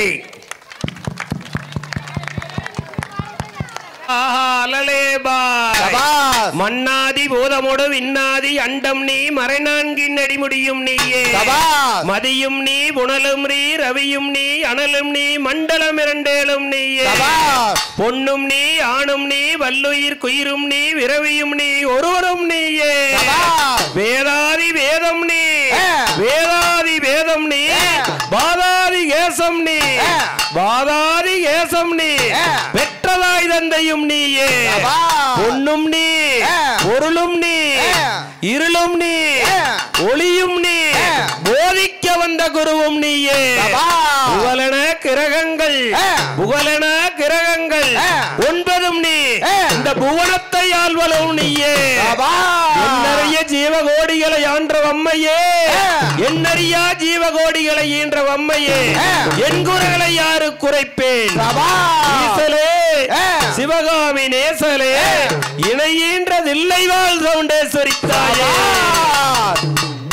சபாஸ். மன்னாதி பூதமோடு விண்ணாதி அண்டம் நீ மறைநான்கின் அடிமுடியும் நீயே சபாஸ். மதியும் நீ புனலும் நீ ரவியும் நீ அனலும் நீ மண்டலம் இரண்டேலும் நீயே சபாஸ். பொன்னும் நீ ஆணும் நீ வல்லுயிர் குயிரும் நீ விரவியும் நீ ஒருவரும் நீயே சபாஸ். வேதாதி வேதம் நீ ஆ. வேதாதி வேதம் நீ ஆ. பாதாதி கேசம் நீ ஆ. பாதாதி கேசம் நீ ஆ. பெற்றதாய் தந்தையும் நீயே சபாஸ். பொன்னும் நீ ஆ. பொருளும் நீ ஆ. இருளும் நீ ஆ. ஒளியும் நீ ஆ. போதிக்க வந்த குருவும் நீயே சபாஸ். புகழன கிரகங்கள் ஆ. புகழன கிரகங்கள் ஆ. ஒன்பதும் நீ ஆ. இந்த புவனத்தை ஆள்வலும் நீயே சபாஸ். என்னறிய ஜீவகோடிகளை ஆன்ற வம்மையே ஆ. என்னறியா ஜீவகோடிகளை ஈன்ற வம்மையே ஆ. என் குறைகளை யாரு குறைப்பேன் சபாஸ். ஈசலே ஆ. சிவகாமி நேசலே இணையீன்றதில்லை வாழ் சவுண்டேஸ்வரி தாயே சபாஸ்.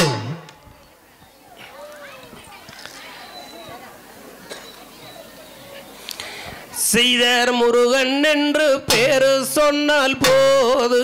செய்தர் முருகன் என்று பேரு சொன்னால் போது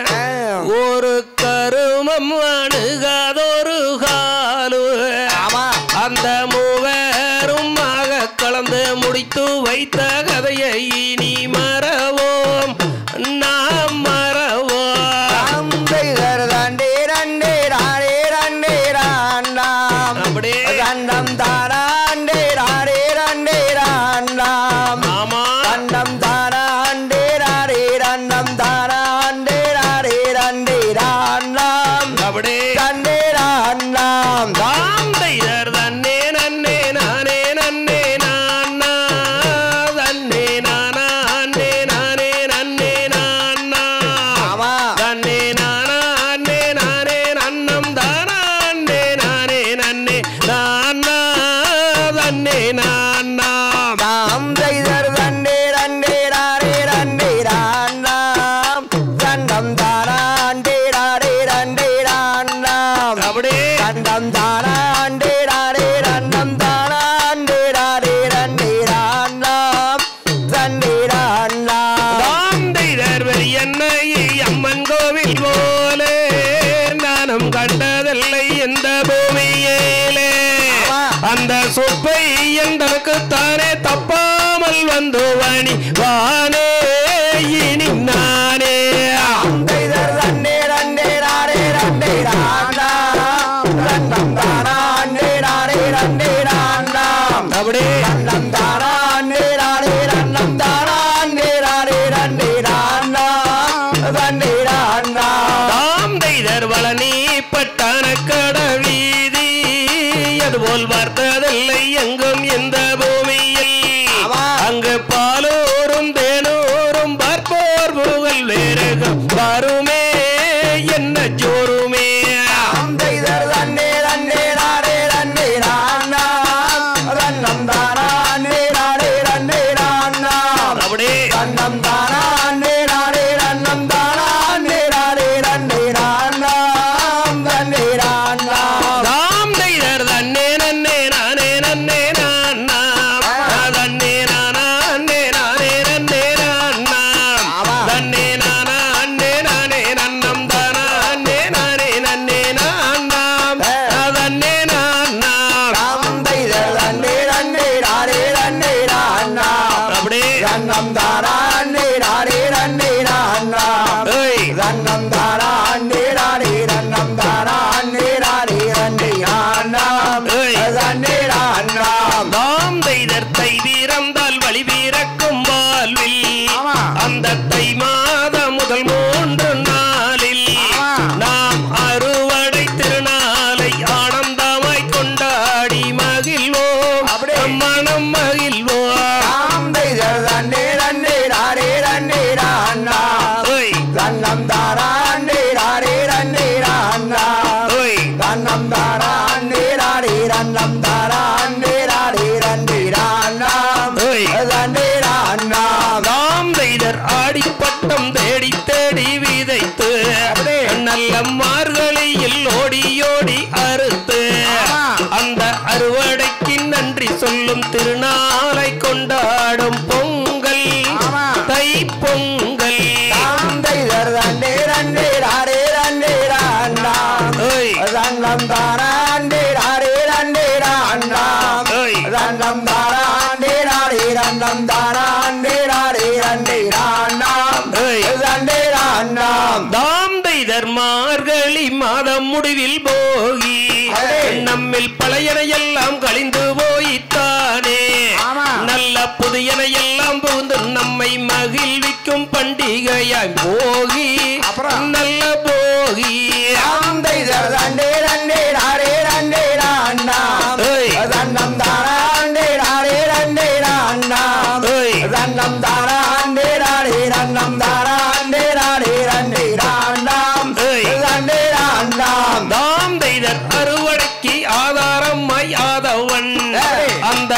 ஒரு கருமம் அணுகாதொரு காலு ஆமா. அந்த மூவரும் ஆக கலந்து முடித்து வைத்த கதையை இனி மறவோம் நாம் மறவோம் தந்தை தரதண்டே ரண்டே ராரே ரண்டே ராண்டாம். அப்படியே. தண்டம் தாராண்டே ராரே ரண்டே ராண்டாம். ஆமா தண்டம் தாராண்டே ராரே ரண்டம் தாராண்டே ராரே ரண்டே ராண்டாம். அப்படியே ரண்டே ராண்டாம். தாம் தைதர் தன்னே நன்னே நானே நன்னே நானா தன்னே நானா அன்னே நானே நன்னே நானா ஆமா. தன்னே நானா அன்னே நானே நன்னம் தானா அன்னே நானே நன்னே நானா தன்னே நானா தாம் செய்தர் தண்டே ரண்டே ராரே ரண்டே ராண்டாம். தண்டம் தாராண்டே ராரே ரண்டே ராண்டாம். அப்படியே ரண்டம் தாராண்டே ராரே ரண்டம் தாராண்டே ராரே ரண்டே ராண்டாம். ரண்டே ராண்டாம். தாந்தைதர் என்னை அம்மன் கோவில் போலே நானும் கண்டதில்லை இந்த பூமியிலே ஆமா. அந்த சொப்பை எந்தனுக்கு தானே தப்பாமல் வந்து வணி வானே இனி நானே செய்தர் ரண்டே ரண்டே ராரே ரண்டே ராண்டாம். ரண்டம் தாராண்டே ராரே ரண்டே ராண்டாம். அப்படியே ரண்டம் தாராண்டே ராரே ரண்டம் தாராண்டே ராரே ரண்டே ராண்டாம். ரண்டே ராண்டாம். தாந்தைதர் வளனி பட்டான கட வீதி அதுபோல் பார்த்ததில்லை எங்கும் இந்த பூமியில் ஆமா. அங்கு பாலோரும் தேனோரும் பார்ப்போர் புகழ் வேறுகம் வருமே என்ன ஜோருமே செய்தர் ரண்டே ரண்டே ராரே ரண்டே ராண்டாம். ரண்டம் தாராண்டே ராரே ரண்டே ராண்டாம். அப்படியே ரண்டம் தாராண்டே ராரே ரண்டம் தாராண்டே ராரே ரண்டே ராண்டாம். ரண்டே ராண்டாம். தாம் சொல்லும் திருநாளை கொண்டாடும் பொங்கல் தை பொங்கல் ஓய் ரண்டம் தாராண்டே ராரே ரண்டே ராண்டாம் ஓய் ரண்டம் தாராண்டே ராரே ரண்டம் தாராண்டே ராரே ரண்டே ராண்டாம் ஓய் ரண்டே ராண்டாம் தாம் தைதர் மார்கழி மாதம் முடிவில் போகி அடே. நம்மில் பழையன எல்லாம் கழிந்து போய்த்தானே ஆமா. நல்ல புதியன எல்லாம் புகுந்து நம்மை மகிழ்விக்கும் பண்டிகையாய் போகி அப்புறம்? நல்ல போகி ராந்தை ரண்டே ரண்டே ராரே ரண்டே ராண்டாம் ஓய். ரண்டம் தாராண்டே ராரே ரண்டே ராண்டாம் ஓய். ரண்டம் தாராண்டே ராரே ரண்டம் தாராண்டே ராரே ரண்டே ராண்டாம் ஓய். ரண்டே ராண்டாம் தாம் தைதர் அறுவடைக்கு ஆதாரமாய் ஆதவன் ஏய். அந்த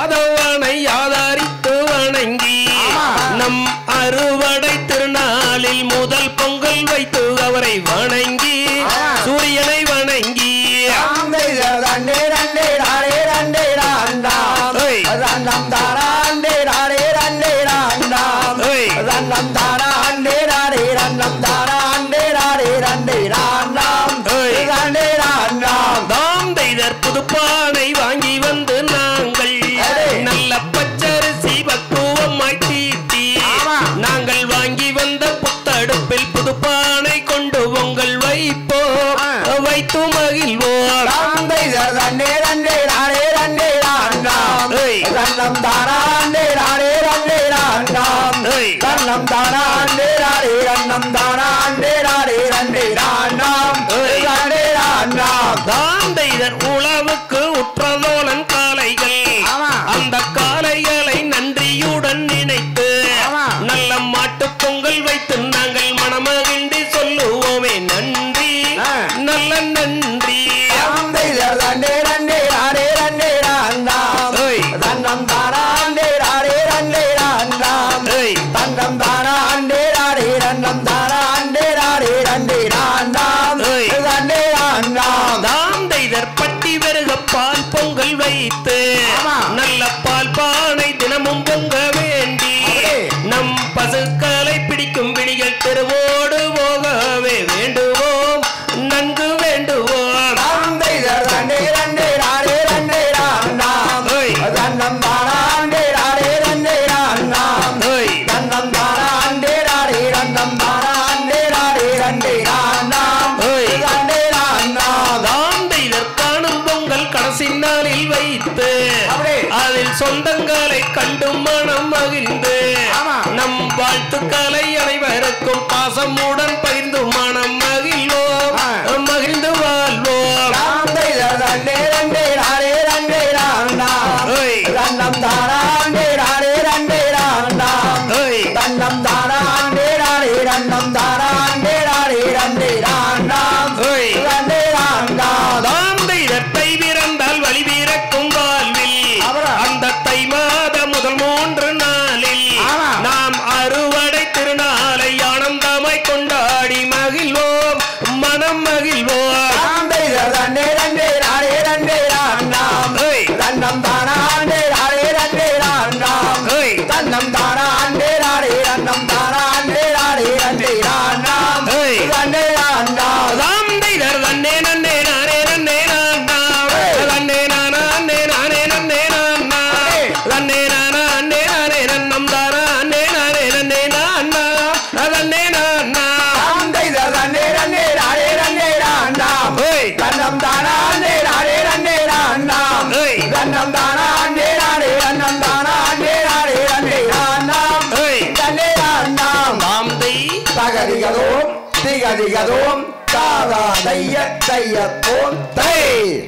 ஆதவனை ஆதாரித்து வணங்கி ஆமா. நம் அறுவடை திருநாளில் முதல் பொங்கல் வைத்து அவரை வணங்கி ஆமா. சூரியனை வணங்கி ராந்தை ரண்டே ரண்டே ராரே ரண்டே ராண்டாம் ஓய். ரண்டம் தாராண்டே ராரே ரண்டே ராண்டாம் ஓய். ரண்டம் தாராண்டே ராரே ரண்டம் தாராண்டே ராரே ரண்டே ராண்டாம் ஓய். ரண்டே ராண்டாம் தாம் தைதர் புதுப்பானை வாங்கி வந்து நாங்கள் அடே. நல்ல பச்சரிசி பக்குவமாய் தீட்டி ஆமா. நாங்கள் வாங்கி வந்த புத்தடுப்பில் புதுப்பானை கொண்டு பொங்கல் வைப்போம் ஆ. வைத்து மகிழ்வோம் ராந்தை ரண்டே ரண்டே ராரே ரண்டே ராண்டாம் ஓய். ரண்டம் தாராண்டே ராரே ரண்டே ராண்டாம் ஓய். ரண்டம் தாராண்டே ராரே ரண்டம் தாராண்டே ராரே ரண்டே ராண்டாம் ஓய். ரண்டே ராண்டாம் தாம் தைதர் உழவுக்கு உற்றதோலன் காளைகள் ஆமா. அந்த காளைகளை நன்றியுடன் நினைத்து ஆமா. நல்ல மாட்டுப் பொங்கல் வைத்து நாங்கள் மனமகிழ்ந்து சொல்லுவோமே நன்றி ஆ. நல்ல நன்றி ராந்தை ரண்டே ரண்டே ராரே ரண்டே ராண்டாம் ஓய். ரண்டம் தாராண்டே ராரே ரண்டே ராண்டாம் ஓய். தண்டம் தாராண்டே ராரே ரண்டம் தாராண்டே ராரே ரண்டே ராண்டாம் ஓய். ரண்டே ராண்டாம் தாம் தைதர் பட்டி வருக பால் பொங்கல் வைத்து ஆமா. நல்ல பால் பானை தினமும் பொங்க வேண்டி அப்படியே. நம் பசுக்களை பிடிக்கும் விழிகள் தெருவோடு போகவே வேண்டுவோம் நன்கு வேண்டுவோம் ராந்தை ரண்டே ரண்டே ராரே ரண்டே ராண்டாம் ஓய். தண்டம் தாராண்டே ராரே ரண்டே ராண்டாம் ஓய். தண்டம் தாராண்டே ராரே ரண்டம் தாராண்டே ராரே ரண்டே ராண்டாம் ஓய். ரண்டே ராண்டாம் தாம் தைதர் காணும் பொங்கல் கடைசி நாளில் வைத்து அப்படியே. அதில் சொந்தங்களை கண்டு மனம் மகிழ்ந்து ஆமா. நம் வாழ்த்துக்களை அனைவருக்கும் பாசமுடன் பகிர்ந்து மனம் மகிழ்வோம் ஆ. மகிழ்ந்து வாழ்வோம் ராந்தை ரண்டே ரண்டே ராரே ரண்டே ராண்டாம் ஓய். ரண்டம் தாராண்டே ராரே ரண்டே ராண்டாம் ஓய். தண்டம் தாராண்டே ராரே ரண்டம் தாராண்டே ராரே ரண்டே ராண்டாம் ஓய். ரண்டே ராண்டாம் தாம் தைதர் தை பிறந்தால் வழி பிறக்கும் வாழ்வில் அப்புறம்? அந்த தை மாத முதல் மூன்று நாளில் ஆமா. நாம் அறுவடை திருநாளை ஆனந்தமாய் கொண்டாடி மகிழ்வோம் மனம் மகிழ்வோம் ராந்தை ரண்டே ரண்டே ராரே ரண்டே ராண்டாம் ஓய். தண்டம் தாராண்டே ராரே ரண்டே ராண்டாம் ஓய். தண்டம் தாராண்டே ராரே ரண்டம் தாராண்டே ராரே ரண்டே ராண்டாம் ஓய். ரண்டே ராண்டாம் தாம் தைதர் தன்னே நன்னே நானே நன்னே நானாம் ஏய். தன்னே நானா அன்னே நானே நன்னே நானா ஏய். தன்னே நானா அன்னே நானே நன்னம் தாரா அன்னே நானே நன்னே நானா தன்னே நானா ராந்தை ரண்டே ரண்டே ராரே ரண்டே ராண்டாம் ஓய். தண்டம் தாராண்டே ராரே ரண்டே ராண்டாம் ஓய். தண்டம் தாராண்டே ராரே ரண்டம் தாராண்டே ராரே ரண்டே ராண்டாம் ஓய். ரண்டே ராண்டாம் தாம் தை தகதிகதோம் திகதிகதோம் தாதா தைய தையத்தோம் தை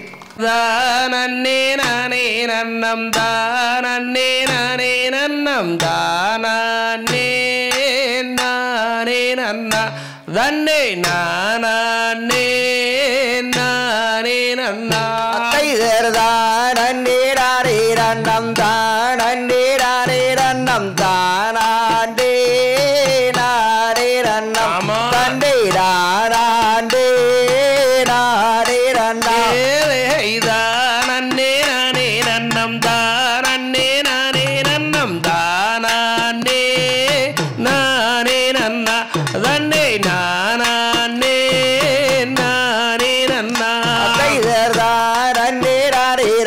தானே நானே நன்னம் தானே நானே நன்னம் தானே நானே நன்னா தன்னே நானே நானே நன்னா தைதர்தானே ரண்டம் தானே ரண்டம் தானாண்டே நாரே ரண்டம் ஆமா. தண்டே நாராண்டே நாரே ரண்டம் தானே நானே நன்னம் தானே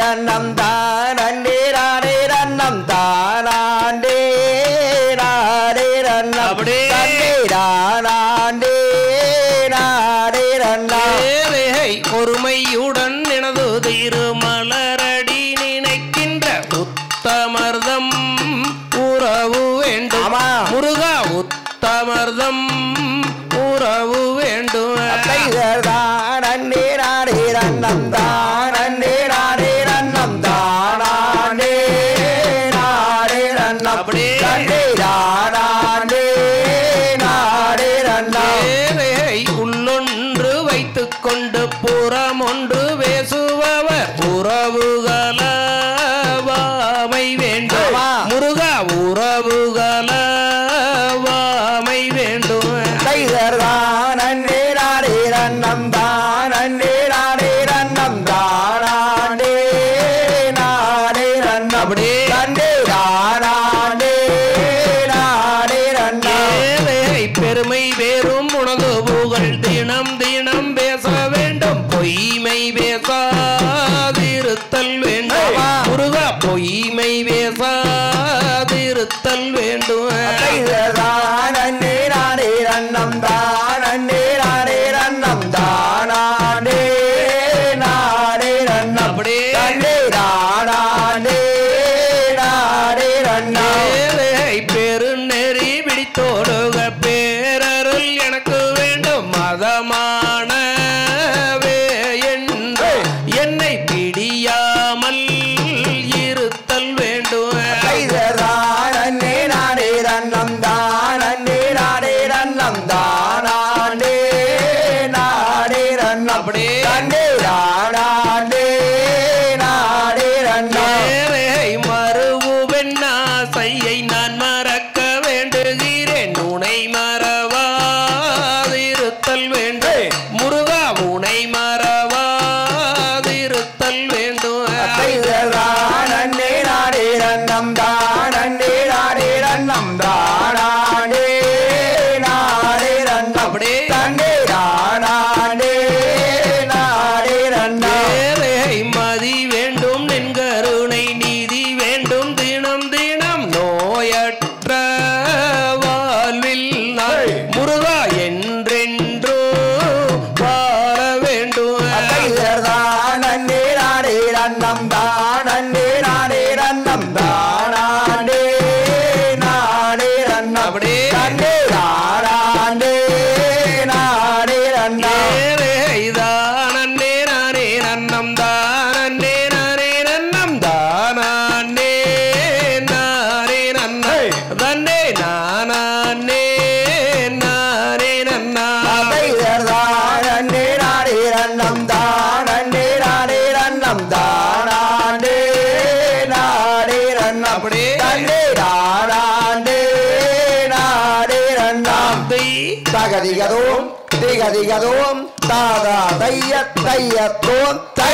ரன்னம் தானே நானே ரன்னம் தானாண்டே நானே ரன்னம் அப்படியே. தன்னே நானாண்டே நானே ரன்னம் ஏழையை ஒருமையுடன் எனது திருமலரடி நினைக்கின்ற உத்தமர்தம் உறவு வேண்டும் ஆமா. முருகா உத்தமர்தம் உறவு வேண்டும் கைதர் தானே நானே ரன்னம் தானே நானே ரன்னம் தானாண்டே நானே ரன்னம் அப்படியே. தன்னே நானாண்டே நானே ரன்னம் ஏழையை உள்ளொன்று வைத்துக் கொண்டு புறம் ஒன்று பேசுபவர் உறவுகளாமை வேண்டும் ஆமா. முருகா உறவுகளாமை வேண்டும் கைதர் தானே நானே ரன்னம் தானே நானே ரன்னம் தானாண்டே நானே ரன்னம் அப்படியே. தன்னே நானாண்டே நானே ரன்னம் ஏழையை பெருமை வேறும் உனது புகழ் தினம் தினம் பேச வேண்டும் பொய்மை பேசாதிருத்தல் வேண்டும் ஆமா. முருகா பொய்மை பேசாதிருத்தல் வேண்டும் தானே நானே ரன்னம் தானே நானே ரன்னம் தானாண்டே நானே ரன்னம் அப்படியே. தன்னே நானாண்டே நானே ரன்னம் ஏழை பெருநெறி பிடித்தோடுக பேரருள் எனக்கு வேண்டும் மதமானவே என்று என்னை பிடியாமல் இருத்தல் வேண்டும் தானே நானே ரன்னம் தானே நானே ரன்னம் தானாண்டே நானே ரன்னம் அப்படியே. தன்னே நானாண்டே நானே ரன்னம் ஏழை மறுவு பெண்ணாசையை நான் மறக்க வேண்டுகிறேன் உனை மறவாதிருத்தல் வேண்டும் முருகா உனை மறவாதிருத்தல் வேண்டும் தானே நானே ரன்னம் தானே நானே ரன்னம் தானாண்டே நானே ரன்னம் அப்படியே. தன்னே நானாண்டே நானே ரன்னம் ஏழை மதி வேண்டும் நின் கருணை நீதி வேண்டும் தினம் தினம் நோயற்ற வாழ்வில் நான் முருகா என்றென்றோ வாழ வேண்டும் தானே நானே ரன்னம் தானே நானே ரன்னம் தானாண்டே நானே ரன்னம் அப்படியே. தன்னே நானாண்டே நானே ரன்னம் ஏழை தானே நானே நன்னம் தானே நானே நன்னம் தானே நானே நன்ன தன்னே நானே நானே நன்னா தானே நானே ரன்னம் தானே நானே ரன்னம் தானாண்டே நானே ரன்னம் அப்படியே. தன்னே நானாண்டே நானே ரன்னம் தகதிகதோம் திகதிகதோம் தாதா தைய தையத்தோம் தை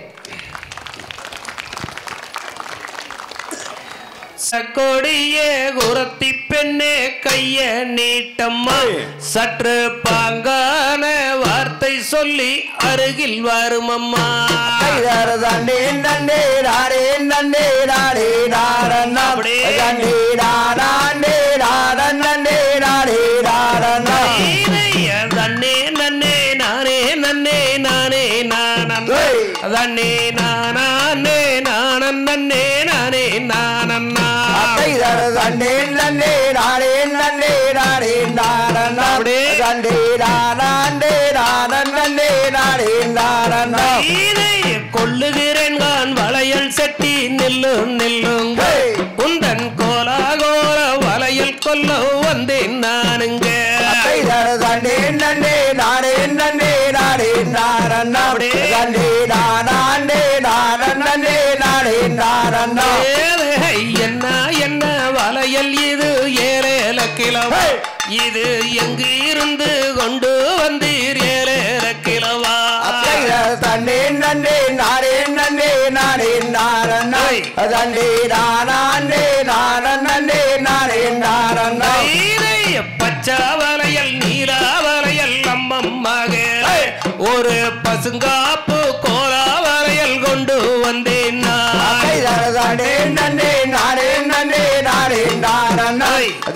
சக்கொடியே குரத்தி பெண்ணே கைய நீட்டம்மா சற்று பாங்கான வார்த்தை சொல்லி அருகில் வருமம்மா கைதர் தண்டே நன்னே நாடே நன்னே நாடே நாடன்னா அப்படியே. தண்டே நாடாண்டே நாடன்னே நாடே நாடன்னா ஐயைய, தன்னே நன்னே நானே நன்னே நானே நானன் ஏய். தன்னே நானே நானன் நன்னே நானே நானன்னா கைதர் தண்டே நன்னே நாடே நன்னே நாடே நாடன்னா அப்படியே. தண்டே நாடாண்டே நாடன்னே நாடே நாடன்னா இதை கொள்ளுகிறேன் கான் வளையல் செட்டி நில்லு நில்லுங்க ஏய். உந்தன் கோலாகோல வளையல் கொல்ல வந்தேன் நானுங்க கைதர் தண்டே நன்னே நாடே நன்னே நாடே நாடன்னா அப்படியே. தண்டே நாடாண்டே நாடன்னே நாடே நாடன்னா ஏழை என்ன என்ன வளையல் இது ஏழேல கிலவா ஏய். இது எங்கு இருந்து கொண்டு வந்தீர் ஏழேல கிலவா தண்டே நன்னே நாடே நன்னே நாடே நாடன்னா ஏய். தண்டே நாடாண்டே நாடன்னே நாடே நாடன்னா இதை பச்சை வளையல் நீல வளையல் அம்மம்மாக ஒரு பசுங்காப்பு கோலா வளையல் கொண்டு வந்தேன்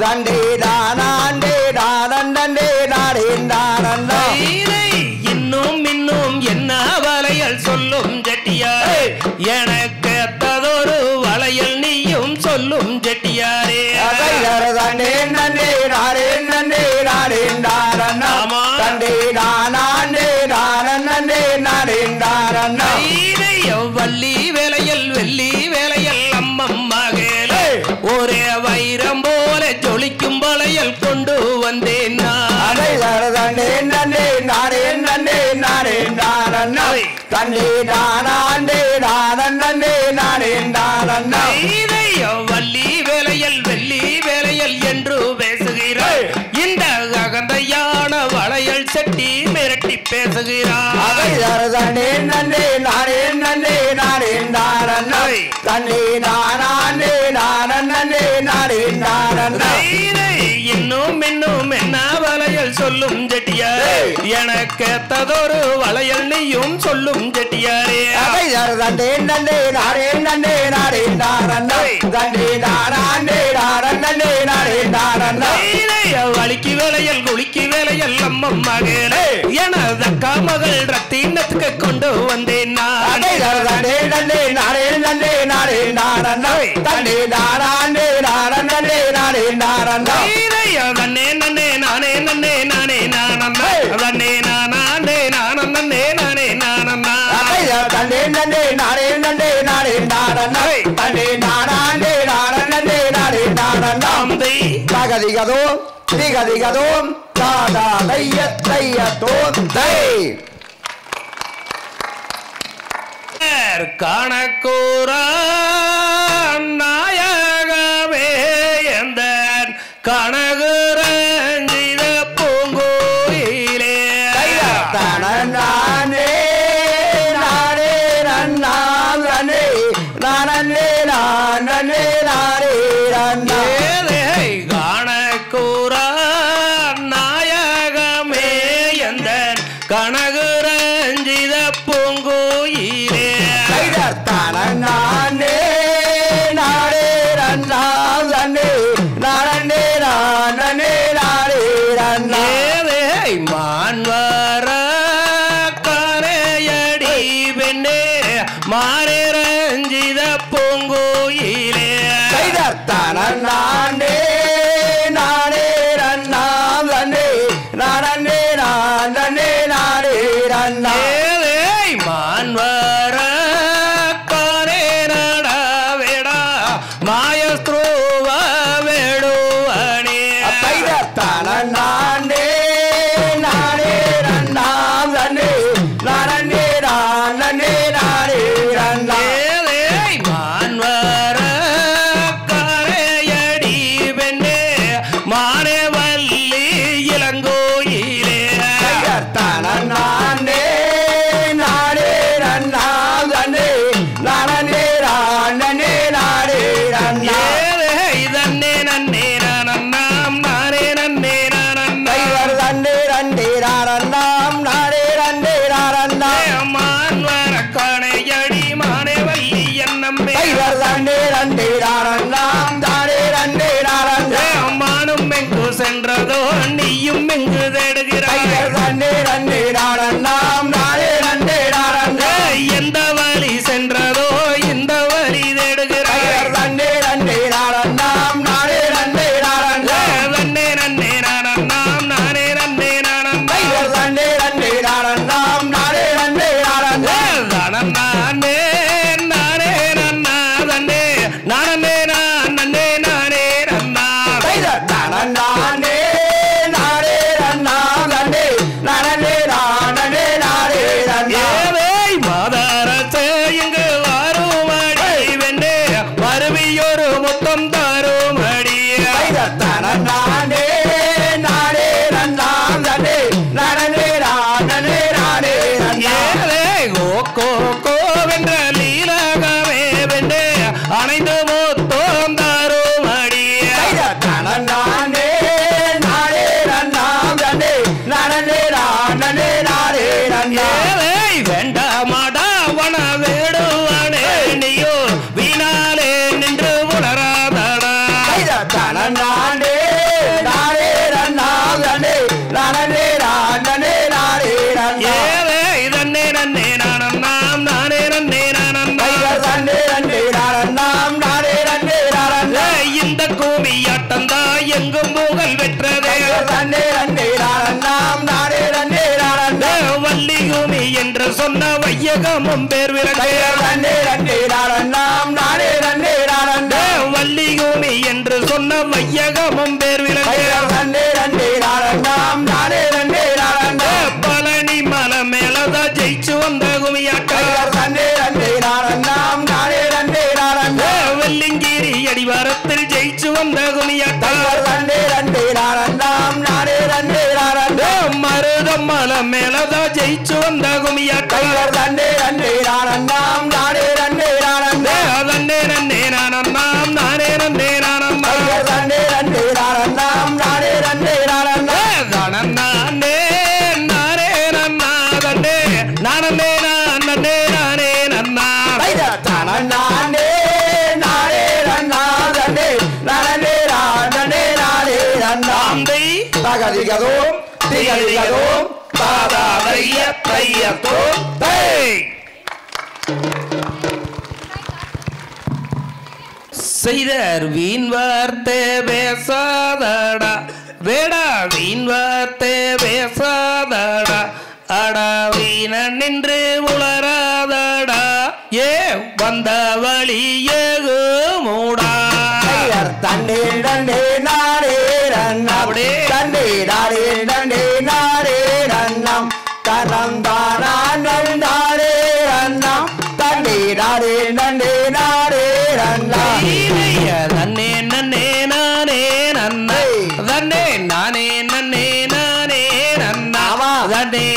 தண்டே தானாண்டே தானண்டே நாடேண்டானண்டா தைரை இன்னும் இன்னும் என்ன வளையல் சொல்லும் ஜெட்டியாரே எனக்கு அத்ததொரு வளையல் நீயும் சொல்லும் ஜெட்டியாரே தண்டே நண்டே நாடே நண்டே நாடேண்டானண்டா ஆமா. தண்டே தானாண்டே தானண்டே நாடேண்டானண்டா தைரையோ வள்ளி வேலையல் வெள்ளி வேலையல் அம்மம் மகளே ஒரே வைரம் போல ஜொலிக்கும் வளையல் கொண்டு வந்தேன் நான் அதை தண்டே நண்டே நாடே நண்டே நாடேண்டானண்டா தண்டே தானாண்டே தானண்டே நாடேண்டானண்டா தைரையோ வள்ளி வேலையல் வெள்ளி வேலையல் என்று பேசுகிறாய் இந்த அகந்தையான வளையல் செட்டி மிரட்டி பேசுகிறாய் அதை தண்டே நண்டே நாடே நண்டே நாடேண்டானண்டா தண்டே தானாண்டே தானண்டே நாடேண்டானண்டா தைரை இன்னும் இன்னும் என்ன வளையல் சொல்லும் ஜெட்டியாரே எனக்கு ததொரு வளையல் நீயும் சொல்லும் ஜெட்டியாரே அதை தண்டே நண்டே நாடே நண்டே நாடேண்டானண்டா தண்டே தானாண்டே தானண்டே நாடேண்டானண்டா தைரைய வலிக்கு வேலையல் குளிக்கு வேலையல் அம்மம் மகளே எனது அக்கா மகள் ரத்தினத்துக்கு கொண்டு வந்தேன் நான் அதை தண்டே நண்டே நாடே நண்டே நாடேண்டானண்டா தண்டே தானாண்டே தானண்டே நாடேண்டானண்டா தைரைய நன்னே நன்னே நானே நன்னே நானே நானண்ணா நன்னே நானே நானண்ணே நானே நானண்ணா தண்டே நண்டே நாடே நண்டே நாடேண்டானண்டா தண்டே தானாண்டே தானண்டே நாடேண்டானண்டா தந்தை தகதிகதோ திகதிகதோ தாதா தைய தைய தோம் தை கணக்கூற நாயகமே எந்த கனகுரஞ்சித பூங்கோயிலே நானே நானே நன்னாம் நன்னே நானே நானே நானே நன்னா ஏதை கணக்கூற நாயகமே எந்த கனகுரஞ்சித பூங்கோயிலே நானே நானே நன்னாம் நன்னே நானே நானே நானே நன்னா ஏதை மான்வர கரையடி பெண்ணே மாறே ரஞ்சித பூங்கோயிலே நானே நானே நன்னாம் நன்னே நானே நானே நானே நன்னா ஏதை மான்வர கரே நடவேடா மாயஸ்த்ரோவ வேடுவனே நானே நானே நன்னாம் நன்னே நானே நானே நானே நன்னா ஏதை மான்வர கரையடி பெண்ணே மானே வள்ளி இளங்கோயிலே நானே நானே நன்னாம் நன்னே நானே நானே நானே நன்னா ஏதை தன்னே நன்னே நானண்ணாம் நானே நன்னே நானண்ணா கைவர் தண்டே ரண்டே நாரண்ணாம் நாடே ரண்டே நாரண்ணா மான்வர கரையடி மானே வள்ளி என்னம்மே கைவர் தண்டே ரண்டே நாரண்ணாம் தாடே ரண்டே நாரண்ணா மானும் எங்கு சென்றதோ நீயும் எங்கு தேடுகிறாய் கைவர் தண்டே ரண்டே நாரண்ணாம் நாடே ரண்டே நாரண்ணா எந்த வழி சென்றதோ இந்த வழி தேடுகிறாய் கைவர் தண்டே ரண்டே நாரண்ணாம் நாடே ரண்டே நாரண்ணா நன்னே நன்னே நானண்ணாம் நானே நன்னே நானண்ணா கைவர் தண்டே ரண்டே நாரண்ணாம் நாடே ரண்டே நாரண்ணா நானே நானே நன்னா தன்னே நானே நான் நன்னே நானே நன்னா கைவர் தானே நாடே ரண்ணாம் தண்டே நானே நானே நாடே ரண்ணா ஏழை மாதாரசே இங்கு வருமடி வெண்ணே வருவியொரு முத்தம் தருமடி நானே நானே நன்னாம் தண்டே நானே நானே நானே நன்னா ஏழை கோக்கோ கோவென்ற லீலகமே வெண்ணே அணைந்து முத்தம் தருமடி நானே நானே நன்னாம் தண்டே நானே நானே நானே நன்னா ஏழை வேண்டாமாடா வன வேடுவானே நீயோ வீணாலே நின்று உணராதடா நானே எங்கும் புகழ் பெற்றதே தன்னே நன்னே நானண்ணாம் நானே நன்னே நானண்ணாம் வள்ளி பூமி என்று சொன்ன வையகமும் பேர் விளங்க தன்னே நன்னே நானண்ணாம் நானே நன்னே நானண்ணாம் வள்ளி பூமி என்று சொன்ன வையகமும் பேர் விளங்க தன்னே நன்னே நானண்ணாம் நானே நன்னே நானண்ணாம் பழனி மலை மேலதான் ஜெயிச்சு வந்த குமியாக்கா தன்னே நன்னே நானண்ணாம் நானே நன்னே நானண்ணாம் வெள்ளிங்கிரி அடிவாரத்தில் ஜெயிச்சு வந்த குமியாக்கா தன்னே நன்னே நானண்ணாம் நானே நன்னே நானண்ணாம் மருதம் மலை மேலதான் ஜெயிச்சு வந்த குமியாக்கா தன்னே நன்னே நானண்ணாம் நானே நன்னே நானண்ணாம் தன்னே நன்னே நானண்ணாம் நானே நன்னே நானண்ணாம் தன்னே நன்னே நானண்ணாம் நானே நன்னே நானண்ணாம் நானே நானே நன்னா தன்னே நானே நானே நானே நன்னா நானே நானே நன்னாதனே நானே நானே நானே நன்னாம் தந்தை தகதிகதோம் திகதிகதோம் பாதாதைய தையத்தோ தை செய்தர் வீண் வார்த்தை பேசாதடா வேடா வீண் வார்த்தை பேசாதடா அடா வீண நின்று உளராதடா ஏ வந்த வழி ஏகு மூடா தண்ணே நன்னே நானே நன்னாம் அப்படியே. தண்ணே நானே நன்னே நானே நன்னாம் தனம் தானே நானே நன்னாம் தண்ணே நானே நன்னே நானே நன்னாம் ஈரைய தன்னே நன்னே நானே நன்னா தன்னே நானே நன்னே நானே நன்னா ஆமா. தன்னே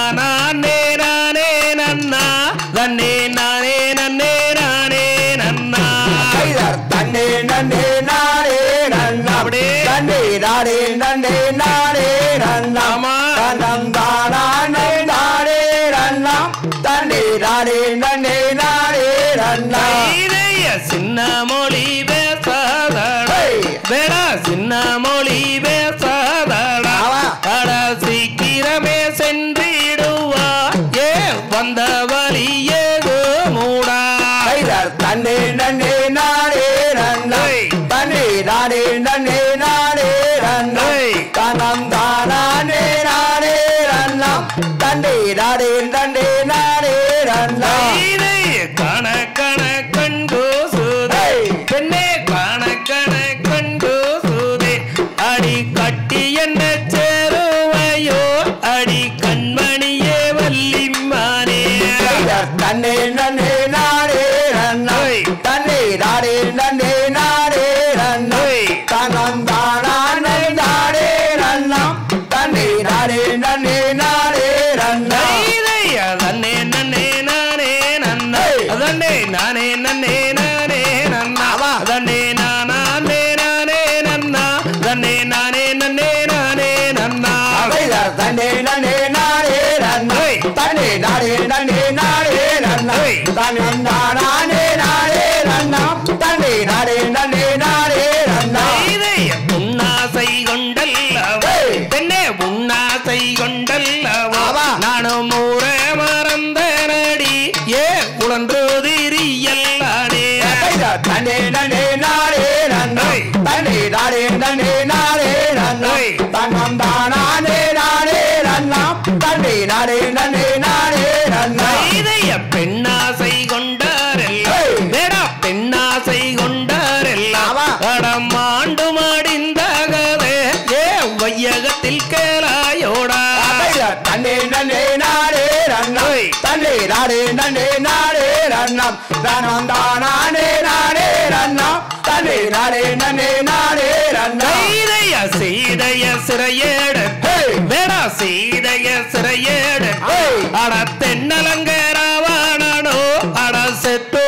நானே நானே நன்னா தன்னே நானே நன்னே நானே நன்னா கைதர் தன்னே நன்னே நானே நன்னா அப்படியே. தன்னே நானே நன்னே நானே நன்னாம் ஆமா. தனம் தானே நானே நன்னாம் தன்னே நானே நன்னே நானே நன்னாம் ஈரைய சின்ன மொழி பேசாதடா ஹேய். வேடா சின்ன மொழி பேசாதடா ஆமா. அட சீக்கிரமே சென்றிடுவா ஏ வந்த வழி ஏகு மூடா கைதர் தன்னே நன்னே நானே நன்னாம் ஹேய். தன்னே நானே நன்னே நானே நன்னாம் ஹேய். தனம் தானே நானே நன்னாம் தன்னே நானே நன்னே நானே நன்னாம் இதைய கண கண கண்டு சுதே ஹேய். பெண்ணே கண கண கண்டு சுதே அடி கட்டி என்ன சேருவையோ அடி கண்மணியே வள்ளிமானே தன்னே நன்னே நானே நன்னா ஹேய். தன்னே நானே நன்னே நானே நன்னா ஹேய். தனம் தானே நானே நன்னா தன்னே நானே நன்னே நானே நன்னா இதைய தன்னே நன்னே நானே நன்னா ஹேய். அதன்னே நானே நன்னே நானே நன்னா ஆமா. அதன்னே நானே நானே நன்னா தன்னே நானே நன்னே நானே நன்னா அவைதர் தன்னே நன்னே நானே நன்னா ஹேய். தன்னே நானே நன்னே நானே நன்னா ஹேய். தனம் தானே நானே நன்னா தன்னே நானே நன்னே நானே நன்னா இதய உன்னாசை கொண்டல்லவோ ஹேய். பெண்ணே உன்னாசை கொண்டல்லவோ ஆமா. நானும் ஊர மறந்த நடி ஏ உழன்று திரியல்லானே தன்னே நன்னே நானே நன்னா ஹேய். தன்னே நானே நன்னே நானே நன்னா ஹேய். தன்னம் தானே நானே நன்னா தன்னே நானே நன்னே நானே நன்னா இதய பெண்ணாசை கொண்டாரெல்லாம் ஹேய். வேடா பெண்ணாசை கொண்டாரெல்லாம் ஆமா. அடம் ஆண்டு மாடிந்தகதே ஏ வையகத்தில் கேளாயோடா தன்னே நன்னே நானே நன்னா ஹேய். தன்னே நானே நன்னே நானே நன்னா தனம் தானே நானே நன்னா தன்னே நானே நன்னே நானே நன்னா சீதைய சீதைய சிறையேடு ஹேய். வேடா சீதைய சிறையேடு ஹேய். அட தென்னலங்கராவணனோ அட செத்து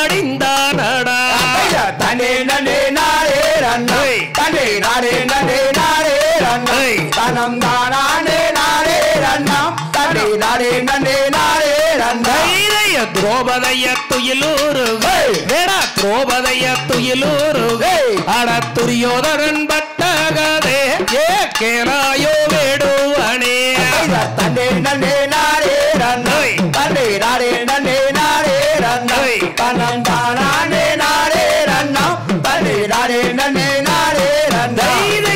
மாடிந்தானடா தன்னே நன்னே நானே நன்னா ஹேய். தன்னே நானே நன்னே நானே நன்னா ஹேய். தனம் தானே நானே நன்னா தன்னே நானே நன்னே நானே நன்னா தைரிய துரோபதைய துயிலூரு ஹேய். வேடா துரோபதைய துயிலூரு ஹேய். அட துரியோதரன் பட்டகதே ஏ கேளாயோ வேடுவனே தன்னே நன்னே நானே நன்னா ஹேய். தன்னே நானே நன்னே நானே நன்னா ஹேய். தனம் தானே நானே நன்னா தன்னே நானே நன்னே நானே நன்னா தைரிய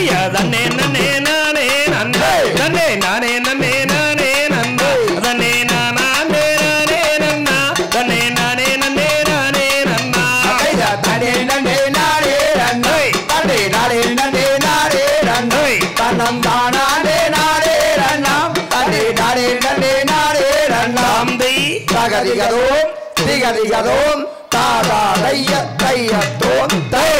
திகதிகதோம் திகதிகதோம் தாதா தைய தைய தோம் தை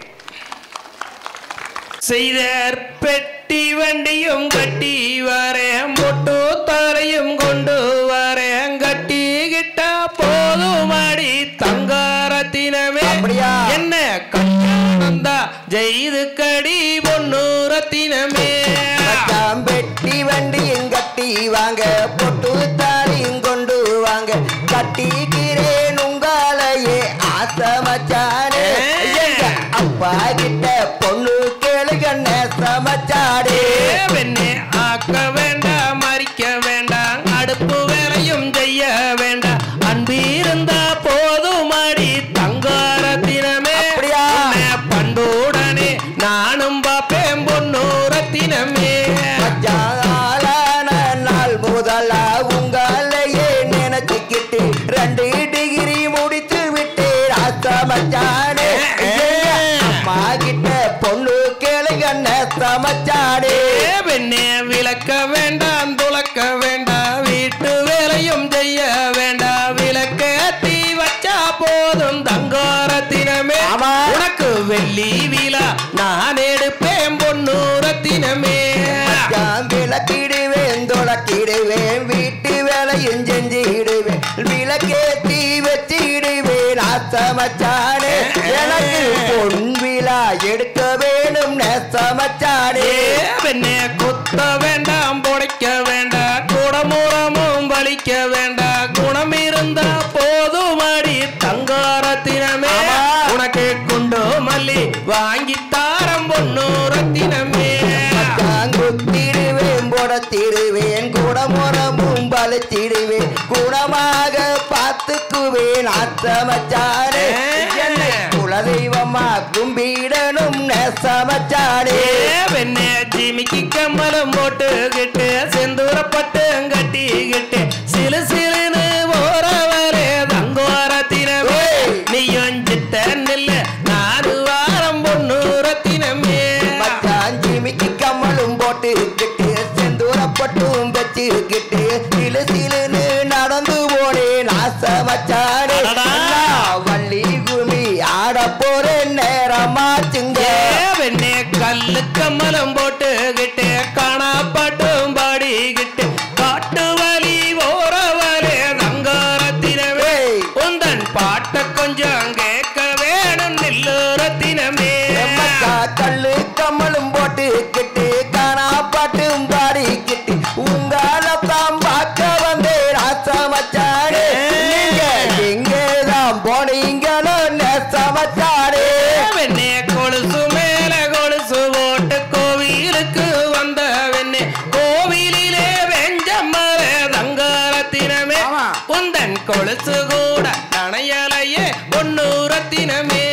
செய்தார் பெட்டி வண்டியும் கட்டி வரேன் பொட்டு தரையும் கொண்டு வரேன் கட்டி கிட்டா போதும் அடி தங்காரத்தினமே அப்படியா? என்ன கல்யாணந்தா ஜெய்து கடி பொண்ணு ரத்தினமே மச்சான் பெட்டி வண்டியும் கட்டி வாங்க பொட்டு தாலியும் கொண்டு வாங்க கட்டிக்கிறேன் உங்களையே ஆசை மச்சானே எங்க அப்பா கிட்ட பொண்ணு கேளுங்க நேசமச்சாடே வெண்ணே ஆக்க வேண்டாம் மறிக்க வேண்டாம் அடுப்பு வேலையும் செய்ய வேண்டாம் அன்பிருந்தா போதும் அடி தங்காரத்தினமே அப்படியா? உன்னை பண்புடனே நானும் பாப்பேன் பொண்ணு ரத்தினமே மச்சான நாள் முதலா உங்களையே நினைச்சுக்கிட்டு ரெண்டு டிகிரி முடித்து விட்டு ஆசை மச்சானே எங்க அம்மா கிட்ட பொண்ணு கேளுங்க நேசமச்சாடே வெண்ணே விளக்க வேண்டாம் துளக்க வேண்டாம் வீட்டு வேலையும் செய்ய வேண்டாம் விளக்கேத்தி வச்சா போதும் தங்காரத்தினமே ஆமா. உனக்கு வெள்ளி விழா நான் எடுப்பேன் பொண்ணு ரத்தினமே மச்சான் விளக்கிடுவேன் துளக்கிடுவேன் வீட்டு வேலையும் செஞ்சிடுவேன் விளக்கேத்தி வச்சிடுவேன் ஆசை மச்சானே எனக்கு பொன் விழா எடுக்க வேணும் நேசமச்சானே வெண்ணே குத்த வேண்டாம் புடைக்க வேண்டாம் குடமுறமும் வலிக்க வேண்டாம் குணம் இருந்தா போதும் அடி தங்காரத்தினமே ஆமா. உனக்கு குண்டு மல்லி வாங்கி தாரம் பொண்ணு ரத்தினமே மச்சான் குத்திடுவேன் புடத்திடுவேன் குடமுறமும் பலிச்சிடுவேன் குணமாக பார்த்துக்குவேன் ஆசை மச்சானே என்னை குலதெய்வமா கும்பிடணும் நேசமச்சானே வெண்ணே ஜிமிக்கி கம்மலம் போட்டுக்கிட்டு செந்தூரப்பட்டு கட்டிக்கிட்டு சிலு சிலுன்னு போறவரே தங்கோரத்தினமே ஏய். நீயும் சித்த நில்லு நாலு வாரம் பொண்ணு ரத்தினமே மச்சான் ஜிமிக்கி கம்மலும் போட்டுக்கிட்டு செந்தூரப்பட்டும் வச்சுக்கிட்டு சிலு சிலுன்னு நடந்து போனேன் ஆசை மச்சானே அடடா. நான் வள்ளி குமி ஆட போறேன் நேரமாச்சுங்க வெண்ணே கல்லு கம்மலம் போட்டுக்கிட்டு காணாப்பாட்டும் பாடிக்கிட்டு காட்டு வலி ஓரவரே தங்காரத்தினமே ஏய். உந்தன் பாட்ட கொஞ்சம் கேட்க வேணும் நில்லு ரத்தினமே எம்மக்கா கல்லு கம்மலும் போட்டுக்கிட்டு காணா பாட்டும் பாடிக்கிட்டு உங்களத்தான் பார்க்க வந்தேன் ஆசை மச்சானே நீங்க எங்கேதான் போனீங்களோ நேசமச்சானே வெண்ணே கொலுசு மேல கொலுசு போட்டு கோவிலுக்கு வந்த வெண்ணே கோவிலிலே வெஞ்சம்மர தங்காரத்தினமே ஆமா. உந்தன் கொலுசு கூட நனையலையே பொண்ணு ரத்தினமே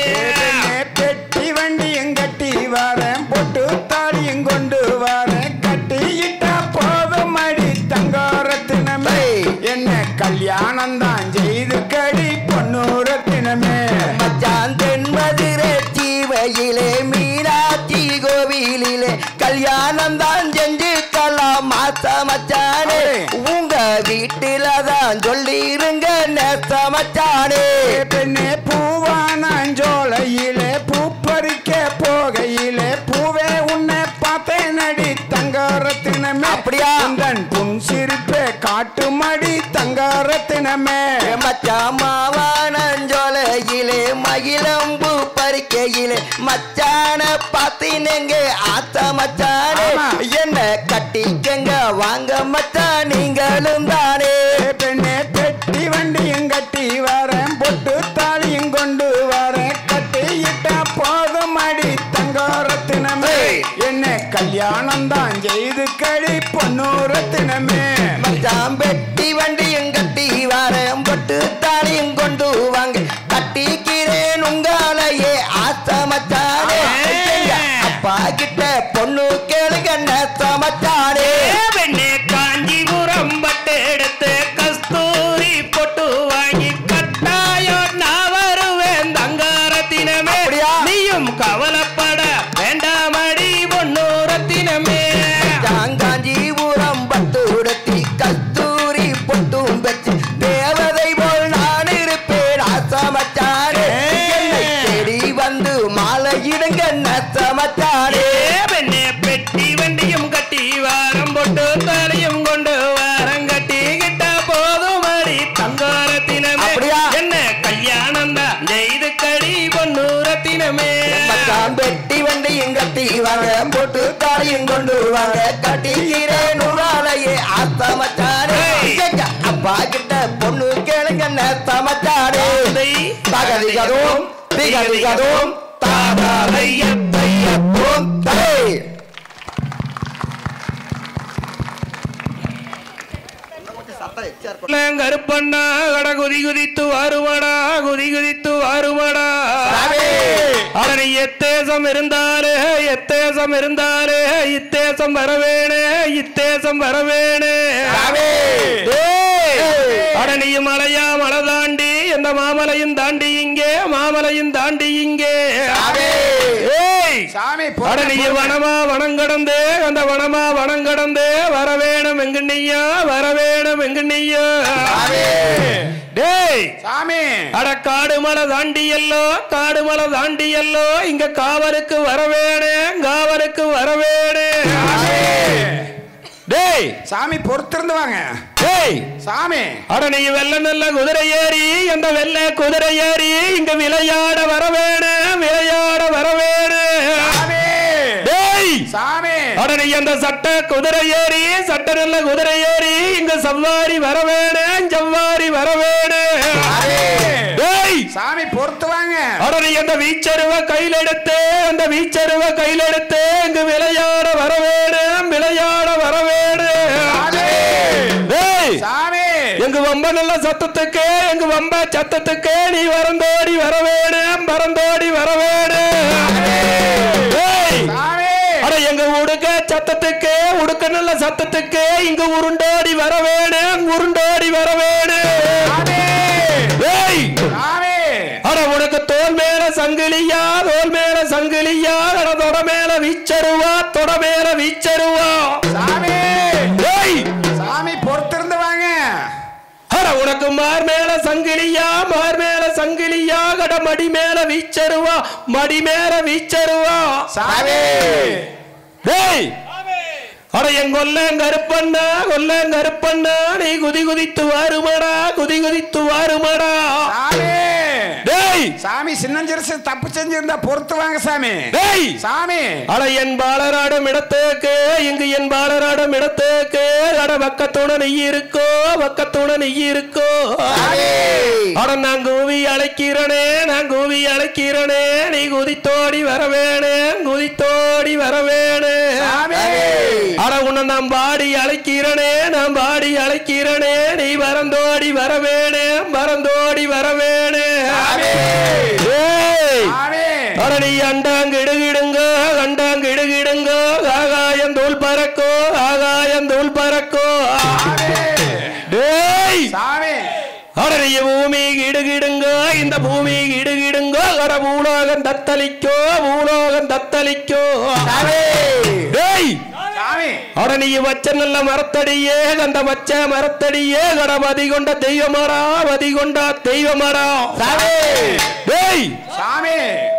பெட்டி வண்டியும் கட்டி வரேன் பொட்டு தாலியும் கொண்டு வரேன் கட்டிக்கிட்டா போதும் அடி தங்கோரத்தினமே ஏய். என்ன கல்யாணம் தான் செய்து கடி பொன்னூரத்தினமே மச்சான் தென்மதுரை சீவையிலே மீனாட்சி கோவிலிலே கல்யாணம் தான் செஞ்சுக்கலாம் மாச மச்சானே உங்க வீட்டுல தான் சொல்லிருங்க நேச மச்சானே பெண்ணே பூவானஞ்சோலையிலே பூ பறிக்க போகையிலே பூவே உன்னை பார்த்தேன் அடி தங்கோரத்தினமே அப்படியா? உந்தன் புன் சிரிப்பே காட்டுமடி தங்கோரத்தினமே மச்சான் மாவானஞ்சோலையிலே மகிழம்பு பறிக்கையிலே மச்சான பாத்தினங்க ஆத்த மச்சானே ஆமா. என்ன கட்டிக்கங்க வாங்க மச்சான் நீங்களும் தானே பெண்ணே பெட்டி வண்டியும் கட்டி வரேன் பொட்டு தாலியும் கொண்டு வரேன் கட்டியிட்டா போதும் அடி தங்கோரத்தினமே ஏய். என்ன கல்யாணம் தான் செய்து கடி பொன்னூரத்தினமே மச்சான் பெட்டி வண்டியும் கட்டி வரேன் பொட்டு தாலியும் கொண்டு வாங்க கட்டிக்கிறேன் உங்களையே ஆத்த மச்சானே எங்க அப்பா கிட்ட பொண்ணு கேளுங்க நேச மச்சானே வெண்ணே காஞ்சிபுரம் பட்டு எடுத்து கஸ்தூரி பொட்டு வாங்கி கட்டாயம் மச்சானே பெண்ணே பெட்டி வண்டியும் கட்டி வாரம் போட்டு தலையும் கொண்டு வாரம் கட்டி கிட்ட போதும் அடி தங்கோரத்தினமே அப்படியா? என்ன கல்யாணம் தான் செய்து கடி பொண்ணு ரத்தினமே மச்சான் வெட்டி வண்டியும் கட்டி வாங்க போட்டு தாலியும் கொண்டு வாங்க கட்டிக்கிறேன் நூறாலையே ஆத்த மச்சானே ஏய். எங்க அப்பா கிட்ட பொண்ணு கேளுங்க நேத்த மச்சானே தகதிகதும் திகதிகதும் தாதாதையத்தையப்பும் தலை கருப்பண்ணா கட குதி குதித்து வருமடா குதி குதித்து வருமடா அவனை எத்தேசம் இருந்தாலே எத்தேசம் இருந்தாலே இத்தேசம் வரவேணே இத்தேசம் வரவேணே அடனியும் மலையா மலை தாண்டி இந்த மாமலையும் தாண்டி இங்கே மாமலையும் தாண்டி இங்கே ஏய் சாமி அடனிய வனமா வனம் கடந்து அந்த வனமா வனம் கடந்து வரவேணும் எங்குண்ணியா வரவேணும் எங்குண்ணியா டேய் சாமி அட காடு மலை தாண்டி எல்லோ காடு மலை தாண்டி எல்லோ இங்க காவலுக்கு வரவேணே காவலுக்கு வரவேணே டேய் சாமி பொறுத்திருந்து வாங்க டேய் சாமி அட நீ வெள்ள நல்ல குதிரை ஏறி அந்த வெள்ள குதிரை ஏறி இங்க விளையாட வரவேணு விளையாட வரவேணு சாமி டேய் சாமி அட நீ அந்த சட்ட குதிரை ஏறி சட்ட நல்ல குதிரை ஏறி இங்க சவ்வாரி வரவேணு ஜவ்வாரி வரவேணு டேய் சாமி பொறுத்து வாங்க அட நீ அந்த வீச்சருவ கையில் எடுத்து அந்த வீச்சருவ கையில் எடுத்து இங்க விளையாட வரவேணு விளையாட வரவேணு டேய் சாமி எங்க வம்ப நல்ல சத்தத்துக்கு எங்க வம்ப சத்தத்துக்கு நீ வரந்தோடி வரவேடு பறந்தோடி வரவேடு ஏய், சாமி அட எங்க உடுக்க சத்தத்துக்கு உடுக்க நல்ல சத்தத்துக்கு இங்க உருண்டோடி வரவேடு உருண்டோடி வரவேடு ஏய், சாமி அட உனக்கு தோல் மேல சங்கிலியா தோல் மேல சங்கிலியா அட தொட மேல வீச்சருவா தொட மேல வீச்சருவா சாமி ஏய் சாமி பொறுத்திருந்து வாங்க அட உனக்கு மார் மேல சங்கிலியா மார் மேல சங்கிலியா கட மடி மேல வீச்சருவா மடி மேல வீச்சருவா சாமி டேய் அட என் கொல்லேன் கருப்பண்ணா கொல்லேன் கருப்பண்ணா நீ குதி குதித்து வாருமடா குதி குதித்து வாருமடா சாமி டேய் சாமி சின்னஞ்சிறுசு தப்பு செஞ்சிருந்தா பொறுத்து வாங்க சாமி டேய் சாமி அட என் பாலராடும் இடத்துக்கு இங்கு என் பாலராடும் இடத்துக்கு அட பக்கத்தோட நெய் இருக்கோ பக்கத்தோட நெய் இருக்கோ அட நான் கூவி அழைக்கிறனே நான் கூவி அழைக்கிறனே நீ குதித்தோடி வரவேணே குதித்தோடி வரவேணே சாமி அட உன்னை நான் பாடி அழைக்கிறனே நான் பாடி அழைக்கிறனே நீ வரந்தோடி வரவேணே வரந்தோடி வரவேணே ஏய் சாமி அட நீ அண்டாங்கிடுகிடுங்க கண்டாங்கிடுகிடுங்க ஆகாயம் தூள் பறக்கோ ஆகாயம் தூள் பறக்கோ டேய் சாமி அட நீ பூமி கிடுகிடுங்க இந்த பூமி கிடுகிடுங்க அட பூலோகம் தத்தளிக்கோ பூலோகம் தத்தளிக்கோ டேய் சாமி அட நீ வச்ச நல்ல மரத்தடியே அந்த வச்ச மரத்தடியே கட மதி கொண்ட தெய்வமரா மதி கொண்ட தெய்வமரா டேய் சாமி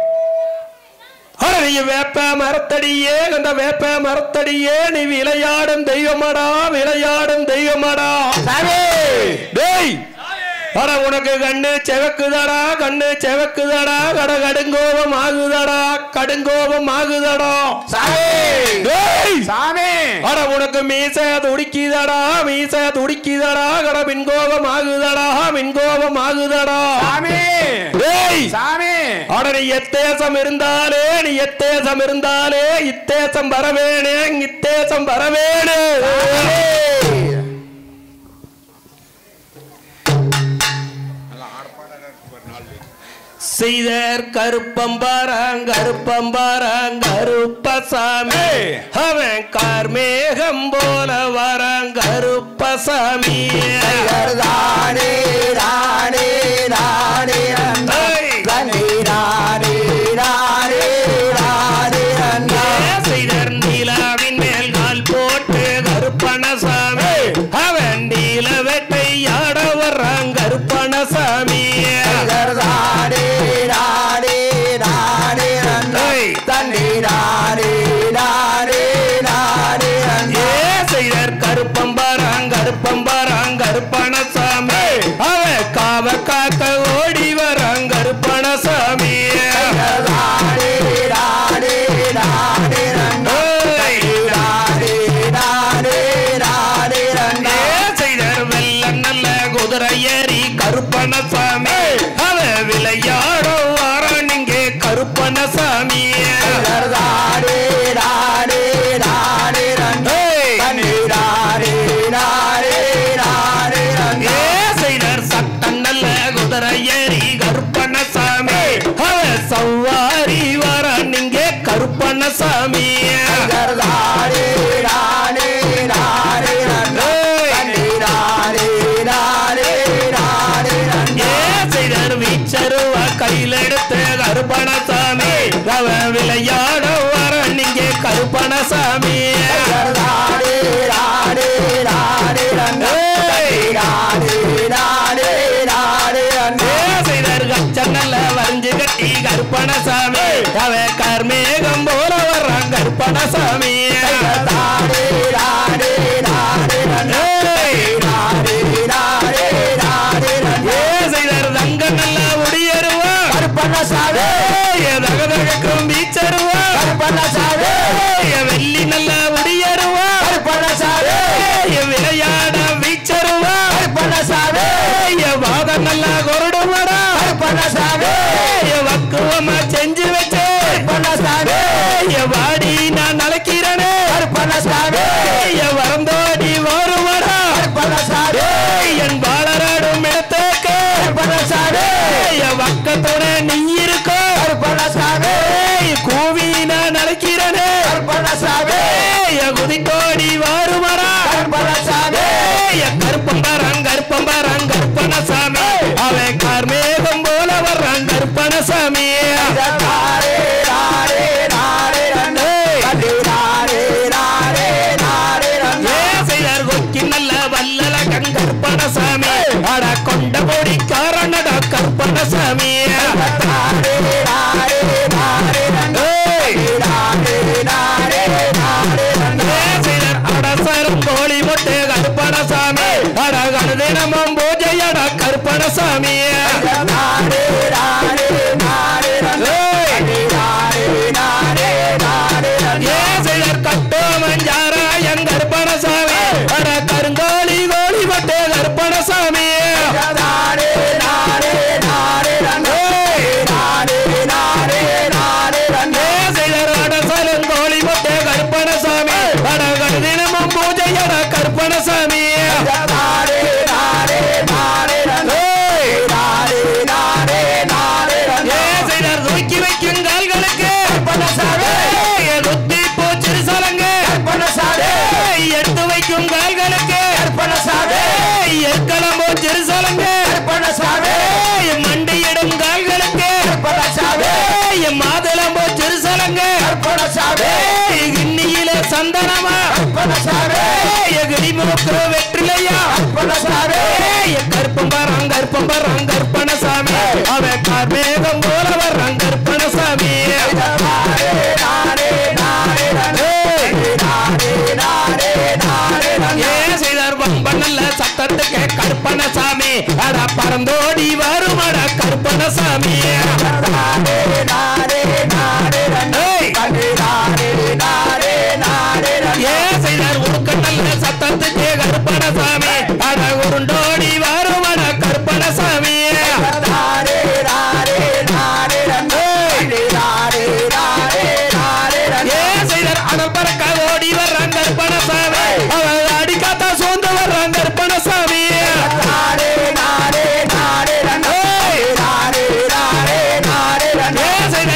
அட நீ வேப்ப மரத்தடியே அந்த வேப்ப மரத்தடியே நீ விளையாடும் தெய்வமடா விளையாடும் தெய்வமடா டேய் அட உனக்கு கண்ணு செவக்குதடா கண்ணு செவக்குதடா கட கடுங்கோபம் ஆகுதடா கடுங்கோபம் ஆகுதடா டேய் சாமி அட உனக்கு மீச துடிக்குதடா மீச துடிக்குதடா கட மின்கோபம் ஆகுதடா மின்கோபம் ஆகுதடா சாமி டேய் சாமி அட நீ எத்தேசம் இருந்தாலே நீ எத்தேசம் இருந்தாலே இத்தேசம் வரவேணே இத்தேசம் வரவேணு செய்தர் கருப்பம்பாராங் கருப்பம்பாராங் கருப்பசாமி அவன் கார்மேகம் போல வராங் கருப்பசாமி தானே தானே தானே ஏய். தானே தானே தானே தானே செய்தர் நீலாவின் மேல் கால் போட்டு கருப்பணசாமி அவன் நீல வெட்டை ஆட வர்றான் கருப்பணசாமி தானே தானே தானே ஏய். தண்ணீரா ஓடி வரான் கருப்பணசாமி செய்தர் வெள்ள நல்ல குதிரை ஏறி கருப்பணசாமி அவ விளையாடும் வாரான் இங்கே கருப்பணசாமி செய்தர் சட்டம் நல்ல குதிரை ஏறி கருப்பணசாமி அவ சவாரி வாரான் இங்கே கருப்பணசாமி செய்தர் வீச்சருவ கையில் எடுத்து கருப்பணசாமி அவ விளையாட வர நீங்க கருப்பணசாமி செய்தர் கச்சன்னல்ல வரைஞ்சு கட்டி கருப்பணசாமி அவ கர்மேகம் போல வர்றான் கருப்பணசாமி செய்தர் தங்க நல்ல முடியருவா தகதகக்கும் வீச்சருவா வெள்ளி நல்ல முடியருவா விளையாட வீச்சருவா வாத நல்ல கொரடுவடா வக்குவமா செஞ்சு வச்சே வாடி நான் நலக்கிறனே வரந்தோடி வருவடா என் பாலராடும் இடத்தேக்கு வக்கத்தோட நீ இருக்கோ கூவி நான் நலக்கிறனே குதித்தோடி வருவடா கருப்பம்பரான் கருப்பம்பரான் கருப்பணசாமி அவன் கார்மேகம் போல வர்றான் கருப்பணசாமி செய்தார் கொக்கி நல்ல வல்லல கருப்பணசாமி அட கொண்ட பொடி காரணட கருப்பணசாமி செய்தார் அடசரும் கோழி முட்டு கருப்பணசாமி அட கருதினமும் பூஜையட கருப்பணசாமி செய்தார் கட்டோ மஞ்சாரா என் கருப்பணசாமி அட கருங்கோழி கோழி முட்டு கருப்பணசாமி செய்தார் அடசலும் கோழி முட்டு கருப்பணசாமி அட கருதினமும் பூஜையட கருப்பணசாமி செய்தார் தூக்கி வைக்கும் கால்களுக்கு குத்தி போச்சு சலங்க எடுத்து வைக்கும் கால்களுக்கு எற்களம் போச்சு சலங்க மண்டியிடும் கால்களுக்கு மாதுளம் போச்சு சலங்க இன்னியில சந்தனமா கிடிமுக வெற்றிலையா கற்பம் வரான் கற்பம் வரான் கற்பனசாமி அவன் கார்மேகம் போல வர்றான் கற்பனசாமி ஏன் செய்தார் வம்பனல்ல சத்தத்துக்கு கற்பனசாமி அட பறந்தோடி வருமட கற்பனசாமி ஏன் செய்தார் உடுக்கட்டல்ல சத்தத்துக்கு கற்பனசாமி அட உருண்டோடி வருமட கற்பனசாமி ஏன் செய்தார் அனல் பறக்க ஓடி வர்றான் கற்பனசாமி அவன் அடிக்காத்தா சோர்ந்து வர்றான் கற்பனசாமி ஏன் செய்தார்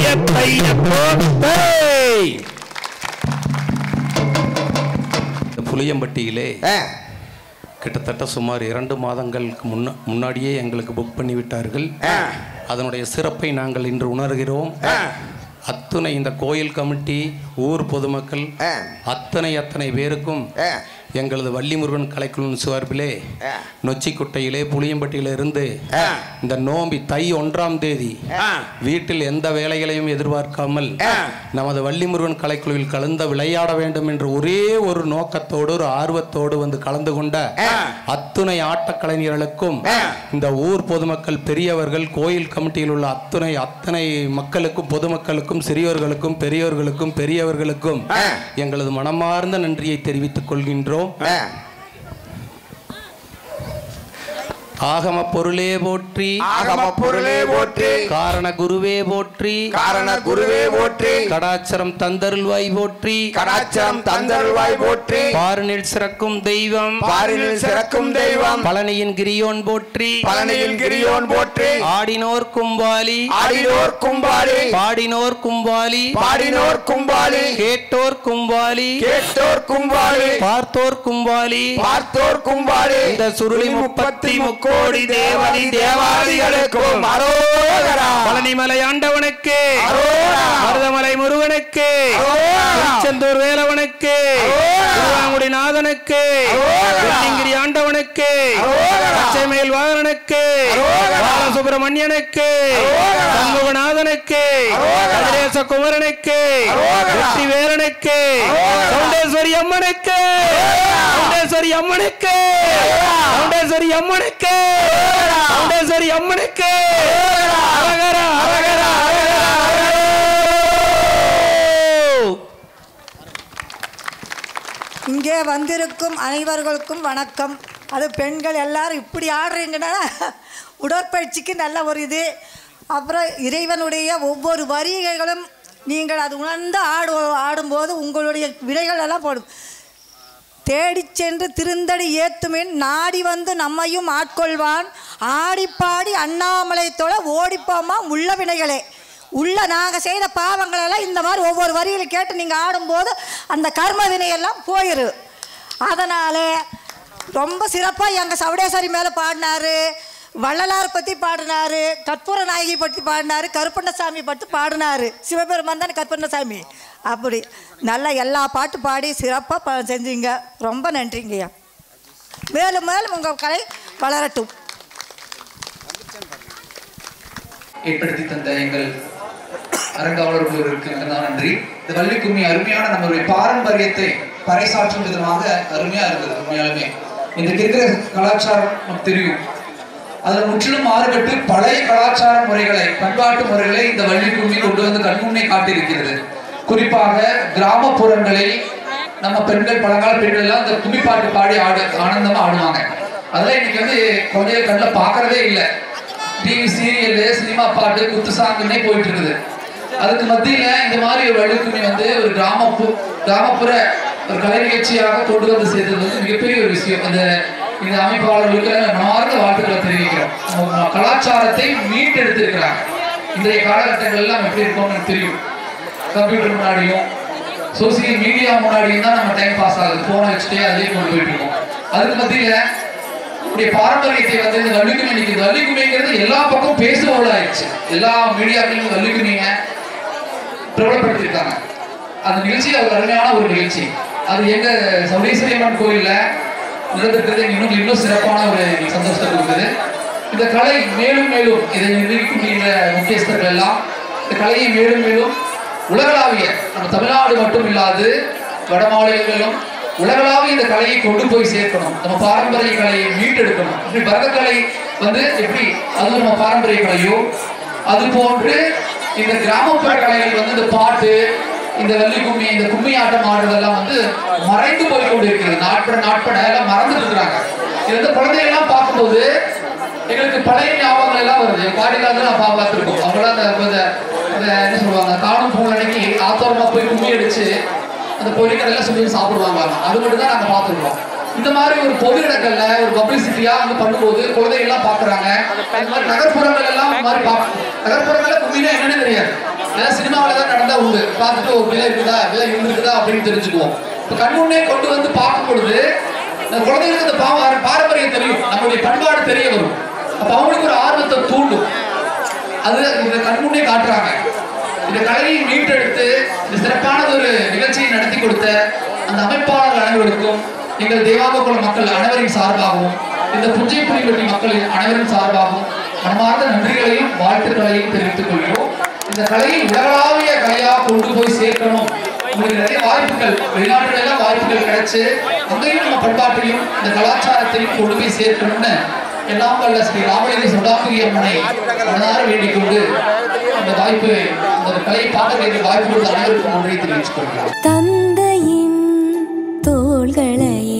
தையத்தையப்போ ஏய்! இந்த புளியம்பட்டியிலே கிட்டத்தட்ட சுமார் இரண்டு மாதங்களுக்கு முன்ன முன்னாடியே எங்களுக்கு புக் பண்ணி விட்டார்கள் அதனுடைய சிறப்பை நாங்கள் இன்று உணர்கிறோம் அத்துணை இந்த கோயில் கமிட்டி ஊர் பொதுமக்கள் அத்தனை அத்தனை பேருக்கும் எங்களது வள்ளிமுருகன் கலைக்குழு சார்பிலே நொச்சிக்குட்டையிலே புளியம்பட்டியில இருந்து இந்த நோம்பி தை ஒன்றாம் தேதி வீட்டில் எந்த வேலைகளையும் எதிர்பார்க்காமல் நமது வள்ளிமுருகன் கலைக்குழுவில் கலந்து விளையாட வேண்டும் என்ற ஒரே ஒரு நோக்கத்தோடு ஒரு ஆர்வத்தோடு வந்து கலந்து கொண்ட அத்துணை ஆட்டக் கலைஞர்களுக்கும் இந்த ஊர் பொதுமக்கள் பெரியவர்கள் கோயில் கமிட்டியில் உள்ள அத்துணை அத்தனை மக்களுக்கும் பொதுமக்களுக்கும் சிறியோர்களுக்கும் பெரியோர்களுக்கும் பெரியவர்களுக்கும் எங்களது மனமார்ந்த நன்றியை தெரிவித்துக் கொள்கின்றோம் ஆகம பொருளே போற்றி ஆகம பொருளே போற்றி காரண குருவே போற்றி காரண குருவே போற்றி கடாச்சரம் தந்தருள்வாய் போற்றி கடாச்சரம் தந்தருள்வாய் போற்றி பாரினில் சிறக்கும் தெய்வம் பாரினில் சிறக்கும் தெய்வம் பழனியின் கிரியோன் போற்றி பழனியில் கிரியோன் போற்றி ஆடினோர் கும்பாலி ஆடினோர் கும்பாளி பாடினோர் கும்பாலி பாடினோர் கும்பாளி கேட்டோர் கும்பாலி கேட்டோர் கும்பாளி பார்த்தோர் கும்பாலி பார்த்தோர் கும்பாளி இந்த சுருளி முப்பத்தி முக்கோடி தேவதி தேவாதிகளுக்கும் அரோகரா பழனிமலை ஆண்டவனுக்கு அரோகரா மருதமலை முருகனுக்கு அரோகரா திருச்செந்தூர் வேலவனுக்கு திருவாங்குடி நாதனுக்கு வெள்ளிங்கிரி ஆண்டவனுக்கு பச்சைமேல் வாகனனுக்கு பாலசுப்பிரமணியனுக்கு சண்முகநாதனுக்கு கதிரேச குமரனுக்கு வெற்றி வேலனுக்கு சவுண்டேஸ்வரி அம்மனுக்கு சவுண்டேஸ்வரி அம்மனுக்கு சவுண்டேஸ்வரி அம்மனுக்கு சவுண்டேஸ்வரி அம்மனுக்கு அரகர அரகர அரகர அரகர இங்கே வந்திருக்கும் அனைவர்களுக்கும் வணக்கம் அது பெண்கள் எல்லாரும் இப்படி ஆடுறீங்கன்னா உடற்பயிற்சிக்கு நல்ல ஒரு இது அப்புறம் இறைவனுடைய ஒவ்வொரு வரிகளும் நீங்கள் அது உணர்ந்து ஆடு ஆடும்போது உங்களுடைய விடைகள் எல்லாம் போடும் தேடிச் சென்று திருந்தடி ஏத்துமின் நாடி வந்து நம்மையும் ஆட்கொள்வான் ஆடிப்பாடி அண்ணாமலை தொழ ஓடிப்போமா உள்ள வினைகளே உள்ள நாங்கள் செய்த பாவங்களெல்லாம் இந்த மாதிரி ஒவ்வொரு வரிகளை கேட்டு நீங்கள் ஆடும்போது அந்த கர்ம வினையெல்லாம் போயிரு அதனால் ரொம்ப சிறப்பாக எங்கள் சவுடேஸ்வரி மேலே பாடினாரு வள்ளலார் பற்றி பாடினாரு கற்பூர நாயகி பற்றி பாடினாரு கருப்பண்ணசாமி பற்றி பாடினாரு சிவபெருமான் தானே கருப்பண்ணசாமி அப்படி நல்லா எல்லா பாட்டு பாடி சிறப்பாக ப செஞ்சீங்க ரொம்ப நன்றிங்கய்யா மேலும் மேலும் உங்கள் கலை வளரட்டும் ஏற்படுத்தி தந்த எங்கள் அரங்காவலர்களுக்கு மிகுந்த நன்றி இந்த வள்ளிக்கும்மி அருமையான நம்மளுடைய பாரம்பரியத்தை பறைசாற்றும் விதமாக அருமையா இருந்தது உண்மையாலுமே இன்றைக்கு இருக்கிற கலாச்சாரம் நமக்கு தெரியும் அதில் முற்றிலும் மாறுபட்டு பழைய கலாச்சார முறைகளை பண்பாட்டு முறைகளை இந்த வள்ளிக்கும்மி கொண்டு வந்து கண்முன்னே காட்டியிருக்கிறது குறிப்பாக கிராமப்புறங்களில் நம்ம பெண்கள் பழங்கால பெண்கள் எல்லாம் இந்த கும்மி பாட்டு பாடி ஆடு ஆனந்தமா ஆடுவாங்க அதெல்லாம் இன்னைக்கு வந்து குழந்தைய கண்ணில் பார்க்கறதே இல்லை டிவி சீரியல் சினிமா பாட்டு குத்து சாங்குன்னே போயிட்டு இருக்குது அதுக்கு மத்தியில இந்த மாதிரி ஒரு வள்ளிக்கும்மி வந்து ஒரு கிராமப்பு கிராமப்புற ஒரு கலை நிகழ்ச்சியாக கொண்டு வந்து சேர்த்தது வந்து மிகப்பெரிய ஒரு விஷயம் அந்த இந்த அமைப்பாளர்களுக்கு மனமார்ந்த வாழ்த்துக்களை தெரிவிக்கிறோம் நம்ம கலாச்சாரத்தை மீட்டெடுத்திருக்கிறாங்க இன்றைய காலகட்டங்கள் எல்லாம் எப்படி இருக்கும்னு எனக்கு தெரியும் கம்ப்யூட்டர் முன்னாடியும் சோசியல் மீடியா முன்னாடியும் தான் நம்ம டைம் பாஸ் ஆகுது போனை வச்சுட்டே அதே கொண்டு போயிட்டு இருக்கோம் அதுக்கு மத்தியில நம்முடைய பாரம்பரியத்தை வந்து இந்த வள்ளிக்குமி இன்னைக்கு இந்த வள்ளிக்குமிங்கிறது எல்லா பக்கம் பேசுபொருள் ஆயிடுச்சு எல்லா மீடியாக்களிலும் வள்ளிக்குமிங்க பிரபலப்படுத்தியிருக்காங்க அந்த நிகழ்ச்சி ஒரு அருமையான ஒரு நிகழ்ச்சி அது எங்க சௌடேஸ்வரி அம்மன் கோயில்ல நடந்திருக்கிறது இன்னும் இன்னும் சிறப்பான ஒரு சந்தோஷத்தை கொடுக்குது இந்த கலை மேலும் மேலும் இதை நிர்வகிக்கக்கூடிய இந்த முக்கியஸ்தர்கள் எல்லாம் இந்த கலையை மேலும் மேலும் உலகளாவிய நம்ம தமிழ்நாடு மட்டும் இல்லாது வட மாநிலங்களிலும் உலகளாவிய இந்த கலையை கொண்டு போய் சேர்க்கணும் நம்ம பாரம்பரிய கலையை மீட்டெடுக்கணும் இப்படி பரதக்கலை வந்து எப்படி அது நம்ம பாரம்பரிய கலையோ அது போன்று இந்த கிராமப்புற கலைகள் வந்து இந்த பாட்டு இந்த வெள்ளி கும்மி இந்த கும்மி ஆட்டம் ஆடுறதெல்லாம் வந்து மறைந்து போய் கொண்டு இருக்கிறது நாட்பட நாட்பட எல்லாம் மறந்துட்டு இருக்கிறாங்க இது வந்து குழந்தைகள் எல்லாம் பார்க்கும்போது எங்களுக்கு பழைய ஞாபகங்கள் எல்லாம் வருது என் பாட்டிலாம் நான் பா பார்த்துருக்கோம் அவங்களாம் அந்த அந்த அந்த என்ன சொல்லுவாங்க காணும் பூங்கல் அன்னைக்கு ஆத்தோரமா போய் கும்மி அடிச்சு அந்த பொறிக்கடெல்லாம் சொல்லி சாப்பிடுவாங்க அது மட்டும் தான் நாங்க பார்த்துருக்கோம் இந்த மாதிரி ஒரு பொது இடங்கள்ல ஒரு பப்ளிசிட்டியா வந்து பண்ணும்போது குழந்தைகள் எல்லாம் பாக்குறாங்க இந்த மாதிரி நகர்ப்புறங்கள் எல்லாம் இந்த மாதிரி பாக்க நகர்ப்புறங்கள்ல கும்மினா என்னன்னு தெரியாது ஏன்னா சினிமாவில் தான் நடந்தா உண்டு பார்த்துட்டு ஒரு விலை இருக்குதா விலை இருந்திருக்குதா அப்படின்னு தெரிஞ்சுக்குவோம் இப்போ கண்முன்னே கொண்டு வந்து பார்க்கும் பொழுது இந்த குழந்தைகளுக்கு அந்த பாவ- பாரம்பரியம் தெரியும் நம்மளுடைய பண்பாடு தெரிய வரும் அப்போ அவங்களுக்கு ஒரு ஆர்வத்தை தூண்டும் அது இந்த கண்முன்னே காட்டுறாங்க இந்த கலையை மீட்டெடுத்து இந்த சிறப்பான ஒரு நிகழ்ச்சியை நடத்தி கொடுத்த அந்த அமைப்பாளர்கள் அனைவருக்கும் எங்கள் தேவாங்க குல மக்கள் அனைவரின் சார்பாகவும் இந்த புஞ்சை புலிவெட்டி மக்களின் அனைவரின் சார்பாகவும் மனமார்ந்த நன்றிகளையும் வாழ்த்துக்களையும் தெரிவித்துக் கொள்கிறோம் இந்த கலையை உலகளாவிய கலையாக கொண்டு போய் சேர்க்கணும் உங்களுக்கு நிறைய வாய்ப்புகள் வெளிநாட்டுல எல்லாம் வாய்ப்புகள் கிடைச்சு அங்கேயும் நம்ம பண்பாட்டையும் இந்த கலாச்சாரத்தையும் கொண்டு போய் சேர்க்கணும்னு எல்லாம் வல்ல ஸ்ரீ ராமலிங்க சுடாக்குரி அம்மனை மனதார வேண்டிக் கொண்டு அந்த வாய்ப்பு அந்த கலையை பார்க்க வேண்டிய வாய்ப்பு கொடுத்த அனைவருக்கும் நன்றி தெரிவித்துக் கொள்கிறேன் தந்தையின் தோள்களையே